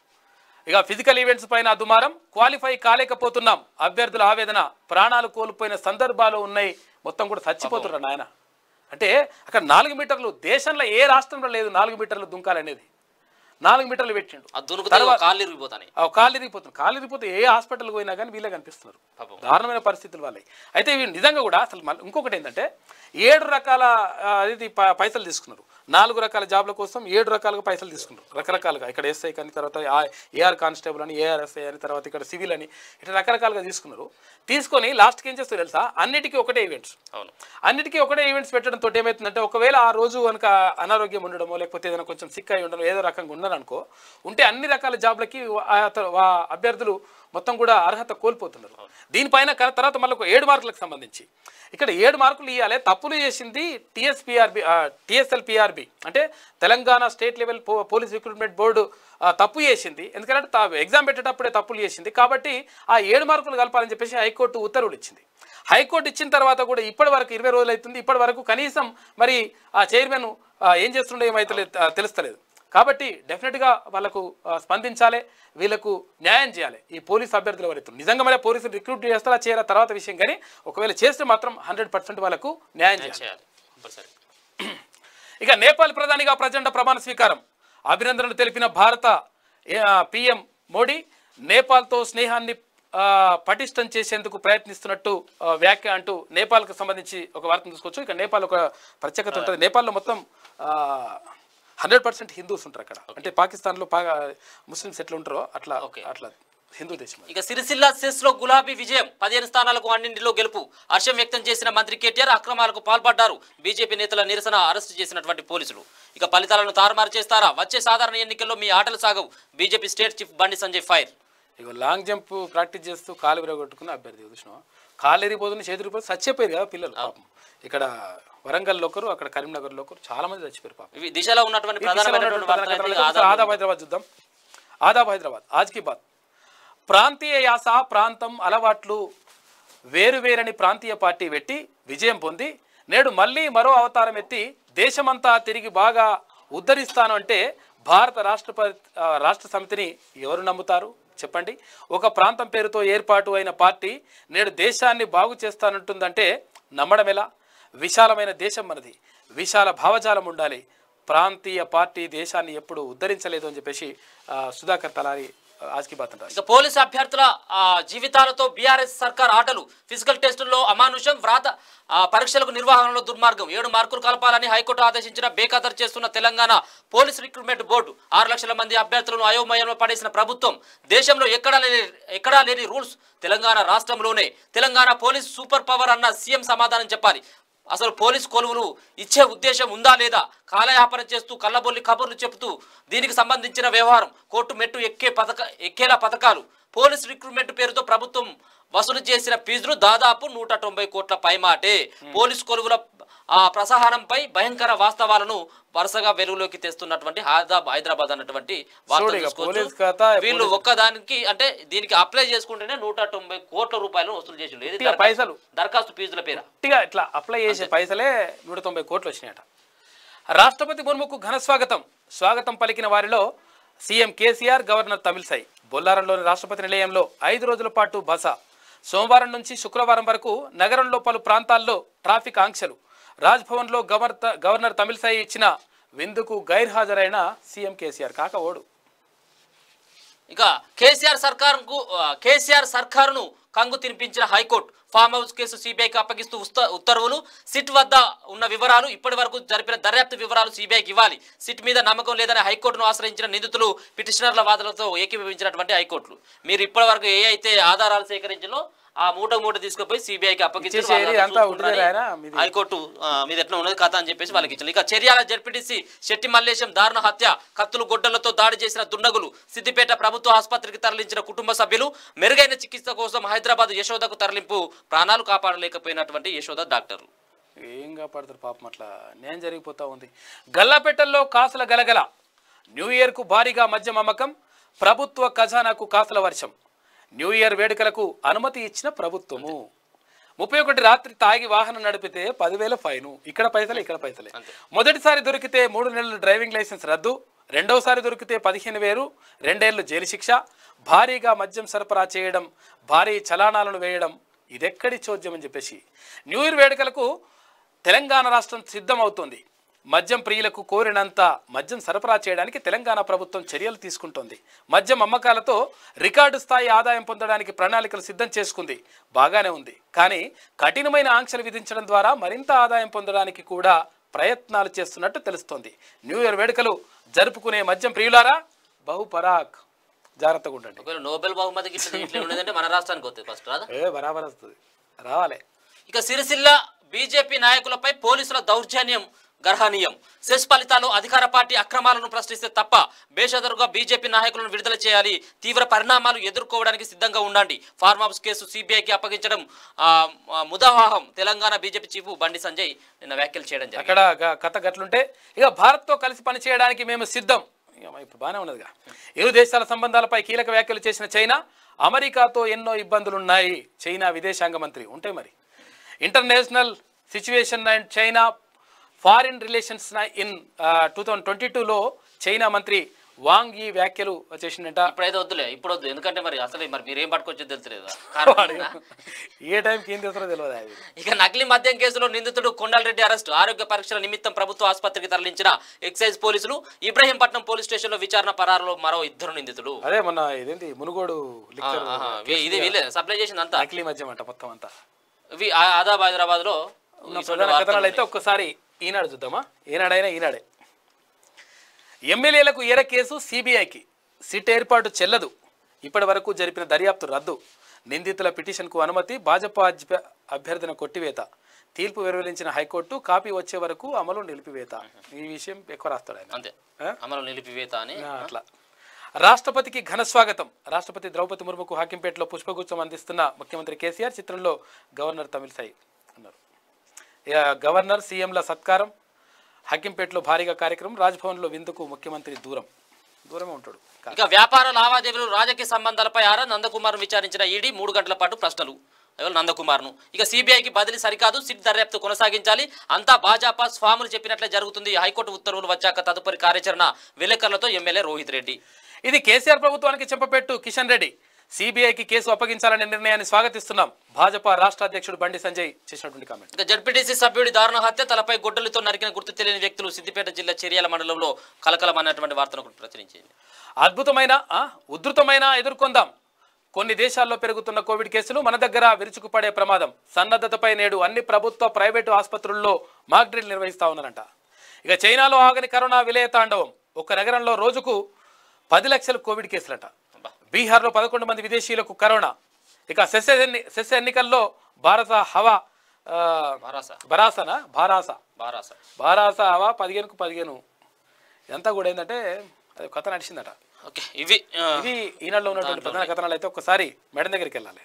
ఇక ఫిజికల్ ఈవెంట్స్ పైన దుమారం క్వాలిఫై కాలేకపోతున్నాం అభ్యర్థుల ఆవేదన ప్రాణాలు కోల్పోయిన సందర్భాలు ఉన్నాయి మొత్తం కూడా చచ్చిపోతున్నారు నాయన అంటే అక్కడ నాలుగు మీటర్లు దేశంలో ఏ రాష్ట్రంలో లేదు నాలుగు మీటర్లు దుంకాలనేది నాలుగు మీటర్లు పెట్టిండు అది దునుకుతే కాళ్ళు ఇరిగిపోతాయి ఆ కాళ్ళు ఇరిగిపోతుంది కాళ్ళు ఇరిగిపోతే ఏ హాస్పిటల్కి పోయినా కానీ వీళ్ళే కనిపిస్తున్నారు పాపం. దారుణమైన పరిస్థితులు వాళ్ళకి అయితే ఇవి నిజంగా కూడా అసలు మళ్ళీ ఇంకొకటి ఏంటంటే ఏడు రకాల ఆ, ఇది ప- పైసలు తీసుకున్నారు నాలుగు రకాల జాబ్ల కోసం ఏడు రకాలుగా పైసలు తీసుకున్నారు రకరకాలుగా ఇక్కడ ఎస్ఐ కానీ తర్వాత ఏఆర్ కానిస్టేబుల్ అని ఏఆర్ఎస్ఐ అని తర్వాత ఇక్కడ సివిల్ అని ఇట్లా రకరకాలుగా తీసుకున్నారు తీసుకొని లాస్ట్కి ఏం చేస్తారు తెలుసా అన్నిటికీ ఒకటే ఈవెంట్స్ అవును అన్నిటికీ ఒకటే ఈవెంట్స్ పెట్టడంతో ఏమవుతుందంటే ఒకవేళ ఆ రోజు కనుక అనారోగ్యం ఉండడమో లేకపోతే ఏదైనా కొంచెం సిక్ అయి ఉండడం ఏదో రకంగా ఉన్నారనుకో ఉంటే అన్ని రకాల జాబ్లకి ఆ త- ఆ అభ్యర్థులు మొత్తం కూడా అర్హత కోల్పోతున్నారు దీనిపైన క- తర్వాత మళ్ళీ ఒక ఏడు మార్కులకు సంబంధించి ఇక్కడ ఏడు మార్కులు ఇవ్వాలి తప్పులు చేసింది టీఎస్పిఆర్బి టీఎస్ఎల్ పిఆర్బి అంటే తెలంగాణ స్టేట్ లెవెల్ పో- పోలీస్ రిక్రూట్మెంట్ బోర్డు ఆ, తప్పు చేసింది ఎందుకంటే తా- ఎగ్జామ్ పెట్టేటప్పుడే తప్పులు చేసింది కాబట్టి ఆ ఏడు మార్కులు కలపాలని చెప్పేసి హైకోర్టు ఉత్తర్వులు ఇచ్చింది హైకోర్టు ఇచ్చిన తర్వాత కూడా ఇప్పటి వరకు ఇరవై రోజులు అవుతుంది ఇప్పటి వరకు కనీసం మరి ఆ చైర్మన్ ఆ, ఏం చేస్తుండో ఏమైతే తెలుస్తలేదు కాబట్టి డెఫినెట్గా వాళ్ళకు ఆ, స్పందించాలి వీళ్ళకు న్యాయం చేయాలి ఈ పోలీస్ అభ్యర్థులు ఎవరైతే నిజంగా మరి పోలీసులు రిక్రూట్ చేస్తారా చేయరా తర్వాత విషయం కానీ ఒకవేళ చేస్తే మాత్రం హండ్రెడ్ పర్సెంట్ వాళ్ళకు న్యాయం చేయాలి చేయాలి కంపల్సరీ ఇక నేపాల్ ప్రధానిగా ప్రచండ ప్రమాణ స్వీకారం అభినందనలు తెలిపిన భారత పిఎం మోడీ నేపాల్తో స్నేహాన్ని ఆ, పటిష్టం చేసేందుకు ప్రయత్నిస్తున్నట్టు ఆ, వ్యాఖ్య అంటూ నేపాల్కు సంబంధించి ఒక వార్తను తీసుకోవచ్చు ఇక నేపాల్ ఒక ప్రత్యేకత ఉంటుంది నేపాల్లో మొత్తం హండ్రెడ్ పర్సెంట్ హిందూస్ ఉంటారు అక్కడ అంటే పాకిస్తాన్లో బాగా ముస్లిమ్స్ ఎట్లా ఉంటారో అట్లా Okay. అట్లా హిందూ దేశం అది. ఇక సిరిసిల్ల సెస్ లో గులాబీ విజయం పదిహేను స్థానాలకు అన్నింటిలో గెలుపు హర్షం వ్యక్తం చేసిన మంత్రి కేటీఆర్ అక్రమాలకు పాల్పడ్డారు బీజేపీ నేతల నిరసన అరెస్టు చేసినటువంటి పోలీసులు ఇక ఫలితాలను తారుమారు చేస్తారా వచ్చే సాధారణ ఎన్నికల్లో మీ ఆటలు సాగవు BJP state chief Bandi Sanjay fire ఇక లాంగ్ జంప్ ప్రాక్టీస్ చేస్తూ కాలు విరగొట్టుకున్న అభ్యర్థి చూసినావా కాలు ఎరిగిపోతుంది చేతులు ఇరిగిపోతుంది చచ్చిపోయారు కదా పిల్లలు పాపం ఇక్కడ వరంగల్లో ఒకరు అక్కడ కరీంనగర్లో ఒకరు చాలా మంది చచ్చిపోయారు పాపం ఇవి దిశలో ఉన్నటువంటి ఈ దిశలో ప్రధానమైనటువంటి ఉన్నటువంటి వార్తలు అయితే ప్రధాన ఇక కథనాలు ఆధార్ ఆదాబ్ హైదరాబాద్ చూద్దాం ఆదాబ్ హైదరాబాద్ ఆజ్ కి బాత్ ప్రాంతీయ యాస ప్రాంతం అలవాట్లు వేరువేరని ప్రాంతీయ పార్టీ పెట్టి విజయం పొంది నేడు మళ్ళీ మరో అవతారం ఎత్తి దేశమంతా తిరిగి బాగా ఉద్ధరిస్తాను అంటే భారత రాష్ట్రపతి ఆ, రాష్ట్ర సమితిని ఎవరు నమ్ముతారు చెప్పండి ఒక ప్రాంతం పేరుతో ఏర్పాటు అయిన పార్టీ నేడు దేశాన్ని బాగు చేస్తానంటుందంటే నమ్మడం ఎలా విశాలమైన దేశం మనది విశాల భావజాలం ఉండాలి ప్రాంతీయ పార్టీ దేశాన్ని ఎప్పుడు ఉద్ధరించలేదు అని చెప్పేసి ఆ, సుధాకర్ తలారి ఆజ్కి బాత్ అంటారు ఇక పోలీసు అభ్యర్థుల ఆ, జీవితాలతో బీఆర్ఎస్ సర్కార్ ఆటలు ఫిజికల్ టెస్టుల్లో అమానుషం వ్రాత ఆ, పరీక్షలకు నిర్వహణలో దుర్మార్గం ఏడు మార్కులు కలపాలని హైకోర్టు ఆదేశించిన బేఖాతరు చేస్తున్న తెలంగాణ పోలీస్ రిక్రూట్మెంట్ బోర్డు ఆరు లక్షల మంది అభ్యర్థులను అయోమయంలో పడేసిన ప్రభుత్వం దేశంలో ఎక్కడా లేని ఎక్కడా లేని రూల్స్ తెలంగాణ రాష్ట్రంలోనే తెలంగాణ పోలీస్ సూపర్ పవర్ అన్న సీఎం సమాధానం చెప్పాలి అసలు పోలీస్ కొలువులు ఇచ్చే ఉద్దేశం ఉందా లేదా కాలయాపన చేస్తూ కళ్ళబొల్లి కబుర్లు చెబుతూ దీనికి సంబంధించిన వ్యవహారం కోర్టు మెట్టు ఎక్కే పథక ఎక్కేలా పథకాలు పోలీస్ రిక్రూట్మెంట్ పేరుతో ప్రభుత్వం వసూలు చేసిన ఫీజులు దాదాపు నూట తొంభై కోట్ల పైమాటే పోలీస్ కొలువుల ఆ ప్రసహానంపై భయంకర వాస్తవాలను వరుసగా వెలుగులోకి తెస్తున్నటువంటి హైదరాబాద్ హైదరాబాద్ అన్నటువంటి వార్తలు చూడు ఇక చూసుకోవచ్చు. పోలీస్ ఖాతా, వీళ్ళు పోలీస్- ఒక్కదానికి అంటే దీనికి అప్లై చేసుకుంటేనే నూట తొంభై కోట్ల రూపాయలు వసూలు చేసిండు ఏది ఇక దరఖాస్తు- పైసలు. దరఖాస్తు ఫీజుల పేర గట్టిగా ఇట్లా అప్లై చేసే పైసలే నూట తొంభై కోట్లు వచ్చినాయట రాష్ట్రపతి ముర్ముకు ఘన స్వాగతం స్వాగతం పలికిన వారిలో సీఎం కేసీఆర్ గవర్నర్ తమిళసై బొల్లారంలోని రాష్ట్రపతి నిలయంలో ఐదు రోజుల పాటు బస సోమవారం నుంచి శుక్రవారం వరకు నగరంలో పలు ప్రాంతాల్లో ట్రాఫిక్ ఆంక్షలు రాజ్భవన్లో గవర్నర్ గవర్నర్ తమిళసై ఇచ్చిన విందుకు గైర్హాజరైన సీఎం కేసీఆర్ కాక ఓడు ఇక కేసీఆర్ సర్కార్కు ఆ, కేసీఆర్ సర్కారును కంగు తినిపించిన హైకోర్టు ఫామ్ హౌస్ కేసు సిబిఐకి అప్పగిస్తూ ఉస్త- ఉత్తర్వులు సిట్ వద్ద ఉన్న వివరాలు ఇప్పటి వరకు జరిపిన దర్యాప్తు వివరాలు సిబిఐకి ఇవ్వాలి సిట్ మీద నమ్మకం లేదని హైకోర్టును ఆశ్రయించిన నిందితులు పిటిషనర్ల వాదనలతో ఏకీభవించినటువంటి హైకోర్టులు మీరు ఇప్పటి వరకు ఏ అయితే ఆధారాలు సేకరించాలో ఆ మూట మూట తీసుకుపోయి సిబిఐకి అప్పగించారు ఇచ్చేసేది వాళ్ళు అంతా చూసుకుంటారని ఉట్టిదేనా మీది? హైకోర్టు ఆ, మీద ఎట్లా ఉన్నది కథ అని చెప్పేసి వాళ్ళకి ఇచ్చింది ఇక చర్యాల జడ్పీటీసీ శెట్టి మల్లేశం దారుణ హత్య కత్తులు గొడ్డలతో దాడి చేసిన దుండగులు సిద్దిపేట ప్రభుత్వ ఆసుపత్రికి తరలించిన కుటుంబ సభ్యులు మెరుగైన చికిత్స కోసం హైదరాబాద్ యశోదకు తరలింపు ప్రాణాలు కాపాడలేకపోయినటువంటి యశోద డాక్టర్లు ఏం కాపాడతారు పాపం అట్లా నేను జరిగిపోతా ఉంది గల్లాపెట్టల్లో కాసుల గలగల న్యూ ఇయర్కు భారీగా మద్యం అమ్మకం ప్రభుత్వ ఖజానాకు కాసుల వర్షం న్యూ ఇయర్ వేడుకలకు అనుమతి ఇచ్చిన ప్రభుత్వము ముప్పై ఒకటి రాత్రి తాగి వాహనం నడిపితే పదివేల ఫైను ఇక్కడ పైసలే ఇక్కడ పైసలే మొదటిసారి దొరికితే మూడు నెలలు డ్రైవింగ్ లైసెన్స్ రద్దు రెండవసారి దొరికితే పదిహేను వేలు రెండేళ్లు జైలు శిక్ష భారీగా మద్యం సరఫరా చేయడం భారీ చలానాలను వేయడం ఇదెక్కడి చోద్యం అని చెప్పేసి న్యూ ఇయర్ వేడుకలకు తెలంగాణ రాష్ట్రం సిద్ధమవుతోంది మద్యం ప్రియులకు కోరినంత మద్యం సరఫరా చేయడానికి తెలంగాణ ప్రభుత్వం చర్యలు తీసుకుంటోంది మద్యం అమ్మకాలతో రికార్డు స్థాయి ఆదాయం పొందడానికి ప్రణాళికలు సిద్ధం చేసుకుంది బాగానే ఉంది కానీ కఠినమైన ఆంక్షలు విధించడం ద్వారా మరింత ఆదాయం పొందడానికి కూడా ప్రయత్నాలు చేస్తున్నట్టు తెలుస్తోంది న్యూ ఇయర్ వేడుకలు జరుపుకునే మద్యం ప్రియులారా బహుపరాక్ జాగ్రత్తగా ఉండండి ఒకవేళ నోబెల్ బహుమతికి ఇట్లా ఇట్లా ఉండేదంటే మన రాష్ట్రానికి వస్తుంది ఫస్ట్ రాదా ఏ బరాబర్ వస్తుంది రావాలి ఇక సిరిసిల్ల బీజేపీ నాయకులపై పోలీసుల దౌర్జన్యం గర్హనీయం సెస్ ఫలితాలు అధికార పార్టీ అక్రమాలను ప్రశ్నిస్తే తప్ప బేషదరుగా బీజేపీ నాయకులను విడుదల చేయాలి తీవ్ర పరిణామాలు ఎదుర్కోవడానికి సిద్ధంగా ఉండండి ఫార్మ్ హౌస్ కేసు సిబిఐకి అప్పగించడం ఆ, ఆ, ముదావాహం తెలంగాణ బీజేపీ చీఫ్ బండి సంజయ్ నిన్న వ్యాఖ్యలు చేయడం జరిగింది అక్కడ గ- కథ గట్లుంటే ఇక భారత్తో కలిసి పనిచేయడానికి మేము సిద్ధం ఇక ఇప్పుడు బాగానే ఉన్నదిగా ఇరు దేశాల సంబంధాలపై కీలక వ్యాఖ్యలు చేసిన చైనా అమెరికాతో ఎన్నో ఇబ్బందులున్నాయి చైనా విదేశాంగ మంత్రి ఉంటాయి మరి international situation and China foreign relations in two thousand twenty టూలో చైనా మంత్రి వాంగ్ ఈ వ్యాఖ్యలు చేసిండట ఇప్పుడైతే వద్దులే ఇప్పుడు వద్దు ఎందుకంటే మరి అసలు మరి మీరు ఏం పట్టుకొచ్చో తెలుస్తలేదు ఏ టైంకి ఏం చేస్తారో తెలియదు అది ఇక నకిలీ మద్యం కేసులో నిందితుడు కొండలరెడ్డి అరెస్టు ఆరోగ్య పరీక్షల నిమిత్తం ప్రభుత్వ ఆసుపత్రికి తరలించిన ఎక్సైజ్ పోలీసులు ఇబ్రహీంపట్నం పోలీస్ స్టేషన్లో విచారణ పరారులో మరో ఇద్దరు నిందితులు అదే మొన్న ఇదేంటి మునుగోడు లిక్కర్ ఆహా, వీ- ఇది వీలే సప్లై చేసింది అంతా నకిలీ మద్యం అంట మొత్తం అంతా ఇవి ఆ- ఆదాబ్ హైదరాబాద్ లో ఉన్న ప్రధాన కథనాలు అయితే ఒక్కసారి ఈనాడు చూద్దామా ఈనాడైనా ఈనాడే ఎమ్మెల్యేలకు ఎర కేసు సిబిఐకి సిట్ ఏర్పాటు చెల్లదు ఇప్పటి వరకు జరిపిన దర్యాప్తు రద్దు నిందితుల పిటిషన్కు అనుమతి భాజపా అభ్య- అభ్యర్థన కొట్టివేత తీర్పు వెలువరించిన హైకోర్టు కాపీ వచ్చే వరకు అమలు నిలిపివేత ఈ విషయం ఎక్కువ రాస్తాడు ఆయన అంతే ఆ? అమలు నిలిపివేత అని ఆ, అట్లా రాష్ట్రపతికి ఘన స్వాగతం రాష్ట్రపతి ద్రౌపది ముర్ముకు హాకింపేటలో పుష్పగుచ్చం అందిస్తున్న ముఖ్యమంత్రి కేసీఆర్ చిత్రంలో గవర్నర్ తమిళసై అన్నారు ఇక గవర్నర్ సీఎంల సత్కారం హకింపేటలో భారీగా కార్యక్రమం రాజ్భవన్లో విందుకు ముఖ్యమంత్రి దూరం దూరమే ఉంటాడు ఇక వ్యాపార లావాదేవీలు రాజకీయ సంబంధాలపై ఆరా నందకుమార్ విచారించిన ఈడీ మూడు గంటల పాటు ప్రశ్నలు ఎవరు నందకుమార్ను ఇక సిబిఐకి బదిలీ సరికాదు సిట్ దర్యాప్తు కొనసాగించాలి అంతా భాజపా స్వాములు చెప్పినట్లే జరుగుతుంది హైకోర్టు ఉత్తర్వులు వచ్చాక తదుపరి కార్యాచరణ విలేకరులతో ఎమ్మెల్యే రోహిత్ రెడ్డి ఇది కేసీఆర్ ప్రభుత్వానికి చెప్పపెట్టు కిషన్ రెడ్డి సిబిఐకి కేసు అప్పగించాలనే నిర్ణయాన్ని స్వాగతిస్తున్నాం భాజపా రాష్ట్ర అధ్యక్షుడు బండి సంజయ్ చేసినటువంటి కామెంట్ ఇక జడ్పీటీసీ సభ్యుడి దారుణ హత్య తలపై గొడ్డలితో నరికిన గుర్తు తెలియని వ్యక్తులు సిద్దిపేట జిల్లా చెరియాల మండలంలో కలకలమన్నటువంటి వార్తను ఒకటి ప్రచురించింది అద్భుతమైన ఆ, ఉధృతమైన ఎదుర్కొందాం కొన్ని దేశాల్లో పెరుగుతున్న కోవిడ్ కేసులు మన దగ్గర విరుచుకుపడే ప్రమాదం సన్నద్ధతపై నేడు అన్ని ప్రభుత్వ ప్రైవేటు ఆసుపత్రుల్లో మాక్ డ్రిల్ నిర్వహిస్తా ఉన్నారంట ఇక చైనాలో ఆగని కరోనా విలయ తాండవం ఒక నగరంలో రోజుకు పది లక్షల కోవిడ్ కేసులట బీహార్లో పదకొండు మంది విదేశీయులకు కరోనా ఇక సెస్ ఎన్ని సెస్ ఎన్నికల్లో భారత హవా ఆ, బారాస బరాసనా బారాస బారాస బారాస అవా పదిహేనుకు పదిహేను ఇదంతా కూడా ఏంటంటే అది కథ నడిచిందట ఓకే ఇవి ఆ, ఇది ఈనాడులో ఉన్నటువంటి ప్రధాన కథనాలు అయితే ఒక్కసారి మేడం దగ్గరికి వెళ్ళాలి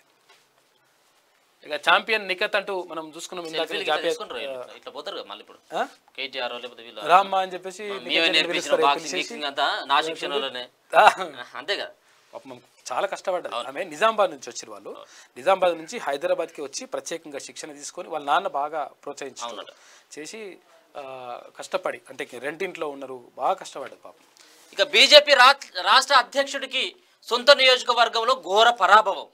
ఇక ఛాంపియన్ నిఖత్ అంటూ మనం చూసుకున్నాం ఇందాక సెల్ఫీలు గిట్ల జాతీయ తీసుకుంటారు ఇట్లా. ఇట్లా పోతారు కదా మళ్ళీ ఇప్పుడు ఆ? కేటీఆర్ లేకపోతే వీళ్ళు రామ్మా అని చెప్పేసి మేమే నిఖత్ అని నేర్పించిన పిలుస్తారు, బాక్సింగ్ పిలిచేసి, గిక్సింగ్ అంతా నా శిక్షణలోనే ఆ, అంతే కదా పాపం చాలా కష్టపడ్డారు ఆమె నిజామాబాద్ నుంచి వచ్చారు వాళ్ళు నిజామాబాద్ నుంచి హైదరాబాద్కి వచ్చి ప్రత్యేకంగా శిక్షణ తీసుకొని వాళ్ళ నాన్న బాగా ప్రోత్సహించారు చేసి ఆ, కష్టపడి అంటే రెంటింట్లో ఉన్నారు బాగా కష్టపడ్డారు పాపం ఇక బీజేపీ రాష్ట్ర అధ్యక్షుడికి సొంత నియోజకవర్గంలో ఘోర పరాభవం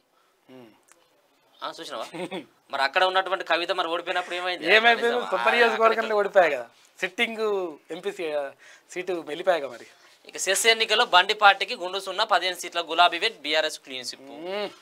ఆ, చూసినావా మరి అక్కడ ఉన్నటువంటి కవిత మరి ఓడిపోయినప్పుడు ఏమైంది ఏమైపోయింది సొంత నియోజకవర్గంలో ఓడిపోయాయి కదా సిట్టింగ్ ఎంపీ సీటు వెళ్ళిపోయాయి కదా మరి ఇక సెస్ ఎన్నికల్లో బండి పార్టీకి గుండు సున్నా పదిహేను సీట్ల గులాబీ వెట్ బీఆర్ఎస్ క్లీన్ స్విప్ మ్మ్.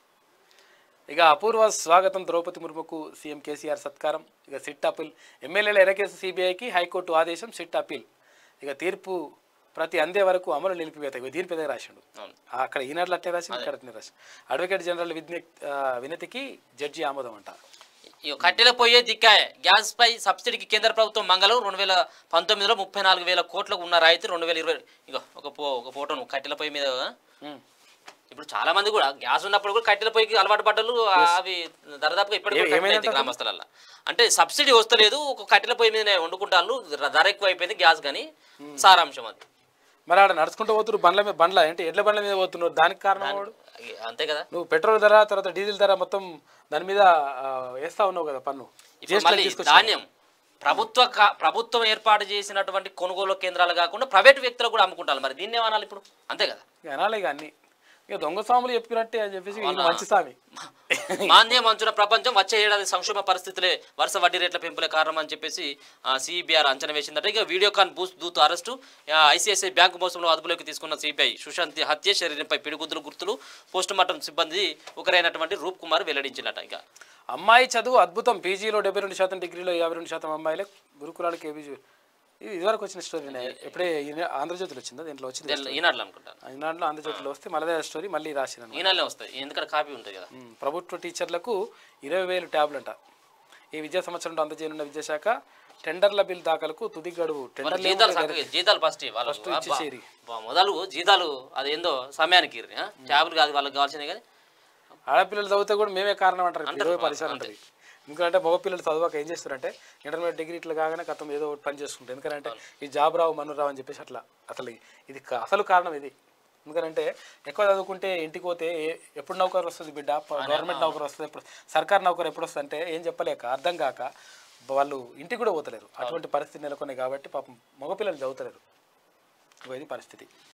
ఇక అపూర్వ స్వాగతం ద్రౌపది ముర్ముకు సీఎం కేసీఆర్ సత్కారం ఇక సిట్ అప్పీల్ ఎమ్మెల్యేల ఎరకేసు సిబిఐకి హైకోర్టు ఆదేశం సిట్ అప్పీల్ ఇక తీర్పు ప్రతి అందే వరకు అమలు నిలిపివేత ఇక దీని పెద్దగా రాసిండు అవును. ఆ, అక్కడ ఈనాడులో అట్లే రాసిండు ఇక్కడ అట్లే రాసిండు అడ్వకేట్ జనరల్ విజ్ఞ ఆ, వినతికి జడ్జి ఆమోదం అంట ఇక కట్టెల పోయే దిక్కాయ గ్యాస్ పై సబ్సిడీకి కేంద్ర ప్రభుత్వం మంగళం రెండు వేల పంతొమ్మిదిలో ముప్పై నాలుగు వేల కోట్లకు ఉన్న రాయితీ రెండు వేల ఇరవై ఇక ఒక పో ఒక ఫోటోను కట్టెల పొయ్యి మీద మ్మ్. ఇప్పుడు చాలా మంది కూడా గ్యాస్ ఉన్నప్పుడు కూడా కట్టెల పొయ్యికి అలవాటు పడ్డలు అవి దరిదాపుగా ఇప్పటికీ ఏ- ఏమైందంట గ్రామస్తులలో అంటే సబ్సిడీ వస్తలేదు ఒక కట్టెల పొయ్యి మీదనే వండుకుంటాను ధర ఎక్కువ అయిపోయింది గ్యాస్ కానీ సారాంశం అది మరి ఆడ నడుచుకుంటూ పోతున్నారు బండ్ల మీద బండ్ల అంటే ఎడ్ల బండ్ల మీద పోతున్నారు దానికి కారణం వాడు అంతే కదా నువ్వు పెట్రోల్ ధర తర్వాత డీజిల్ ధర మొత్తం దాని మీద ఆ, వేస్తా ఉన్నావు కదా పన్ను ఇప్పుడు GST మళ్ళీ తీసుకొచ్చావు. ధాన్యం ప్రభుత్వ కా- ప్రభుత్వం ఏర్పాటు చేసినటువంటి కొనుగోలు కేంద్రాలు కాకుండా ప్రైవేట్ వ్యక్తులు కూడా అమ్ముకుంటారు మరి దీన్ని ఏమనాలి ఇప్పుడు అంతే కదా ఇక అనాలి ఇక అన్ని ఇక దొంగ స్వాములు చెప్పినట్టే అని చెప్పేసి ఈయన మంచి స్వామి మాంద్యం అంచున ప్రపంచం వచ్చే ఏడాది సంక్షోభ పరిస్థితులే వరుస వడ్డీ రేట్ల పెంపులే కారణం అని చెప్పేసి సిబిఆర్ అంచనా వేసిందట ఇక వీడియోకాన్ బూస్ దూత్ అరెస్టు ఐసిఐసిఐ బ్యాంకు మోసంలో అదుపులోకి తీసుకున్న సిబిఐ సుశాంత్ హత్య శరీరంపై పిడిగుద్దులు గుర్తులు పోస్ట్ మార్టం సిబ్బంది ఒకరైనటువంటి రూప్ కుమార్ వెల్లడించినట ఇక అమ్మాయి చదువు అద్భుతం పీజీలో డెబ్బై రెండు శాతం డిగ్రీలో యాభై రెండు శాతం అమ్మాయిలే గురుకులాలకు ఏబీజీ ఇది ఇదివరకు వచ్చిన స్టోరీ ఎప్పుడే ఈయన- ఆంధ్రజ్యోతిలో వచ్చిందా దీంట్లో వచ్చింది దీనిలో ఈనాడులో అనుకుంటాను ఈనాడులో ఆంధ్రజ్యోతిలో వస్తే మళ్ళీ స్టోరీ మళ్ళీ రాసిన ఈనాడులో వస్తాయి ఎందుకంటే కాపీ ఉంటుంది కదా ప్రభుత్వ టీచర్లకు ఇరవై వేలు ట్యాబ్లు అంట ఈ విద్యా సంవత్సరంలో అందజేయనున్న విద్యాశాఖ టెండర్ల బిల్ దాఖలకు తుది గడువు మరి టెండర్లు జీతాలు చక్కగా జీతాలు ఫస్ట్ వాళ్ళకు First ఇచ్చేసేరి. అబ్బా, బా, మొదలు జీతాలు అదేందో సమయానికి ఇర్రి, ఆ? ట్యాబ్లు కాదు వాళ్ళకి కావాల్సిందే కానీ ఆడపిల్లలు చదివితే కూడా మేమే కారణం అంటారు ఇప్పుడు ఇరవై పరిసరం ఉంటుంది ఎందుకంటే మగపిల్లలు చదవక ఏం చేస్తారంటే ఇంటర్మీడియట్ డిగ్రీ ఇట్లా కాగానే గతం ఏదో ఒకటి పని చేసుకుంటారు ఎందుకంటే ఈ జాబ్ రావు మను రావు అని చెప్పేసి అట్లా అసలు ఇది కా- అసలు కారణం ఇది ఎందుకంటే ఎక్కువ చదువుకుంటే ఇంటికి పోతే ఏ- ఎప్పుడు నౌకరు వస్తుంది బిడ్డ ప- గవర్నమెంట్ నౌకరు వస్తుంది ఎప్పుడు సర్కార్ నౌకరు ఎప్పుడు వస్తుంది అంటే ఏం చెప్పలేక అర్థం కాక వాళ్ళు ఇంటికి కూడా పోతలేరు అటువంటి పరిస్థితి నెలకొన్నాయి కాబట్టి పాపం మగపిల్లలు చదువుతలేరు ఇగో ఇది పరిస్థితి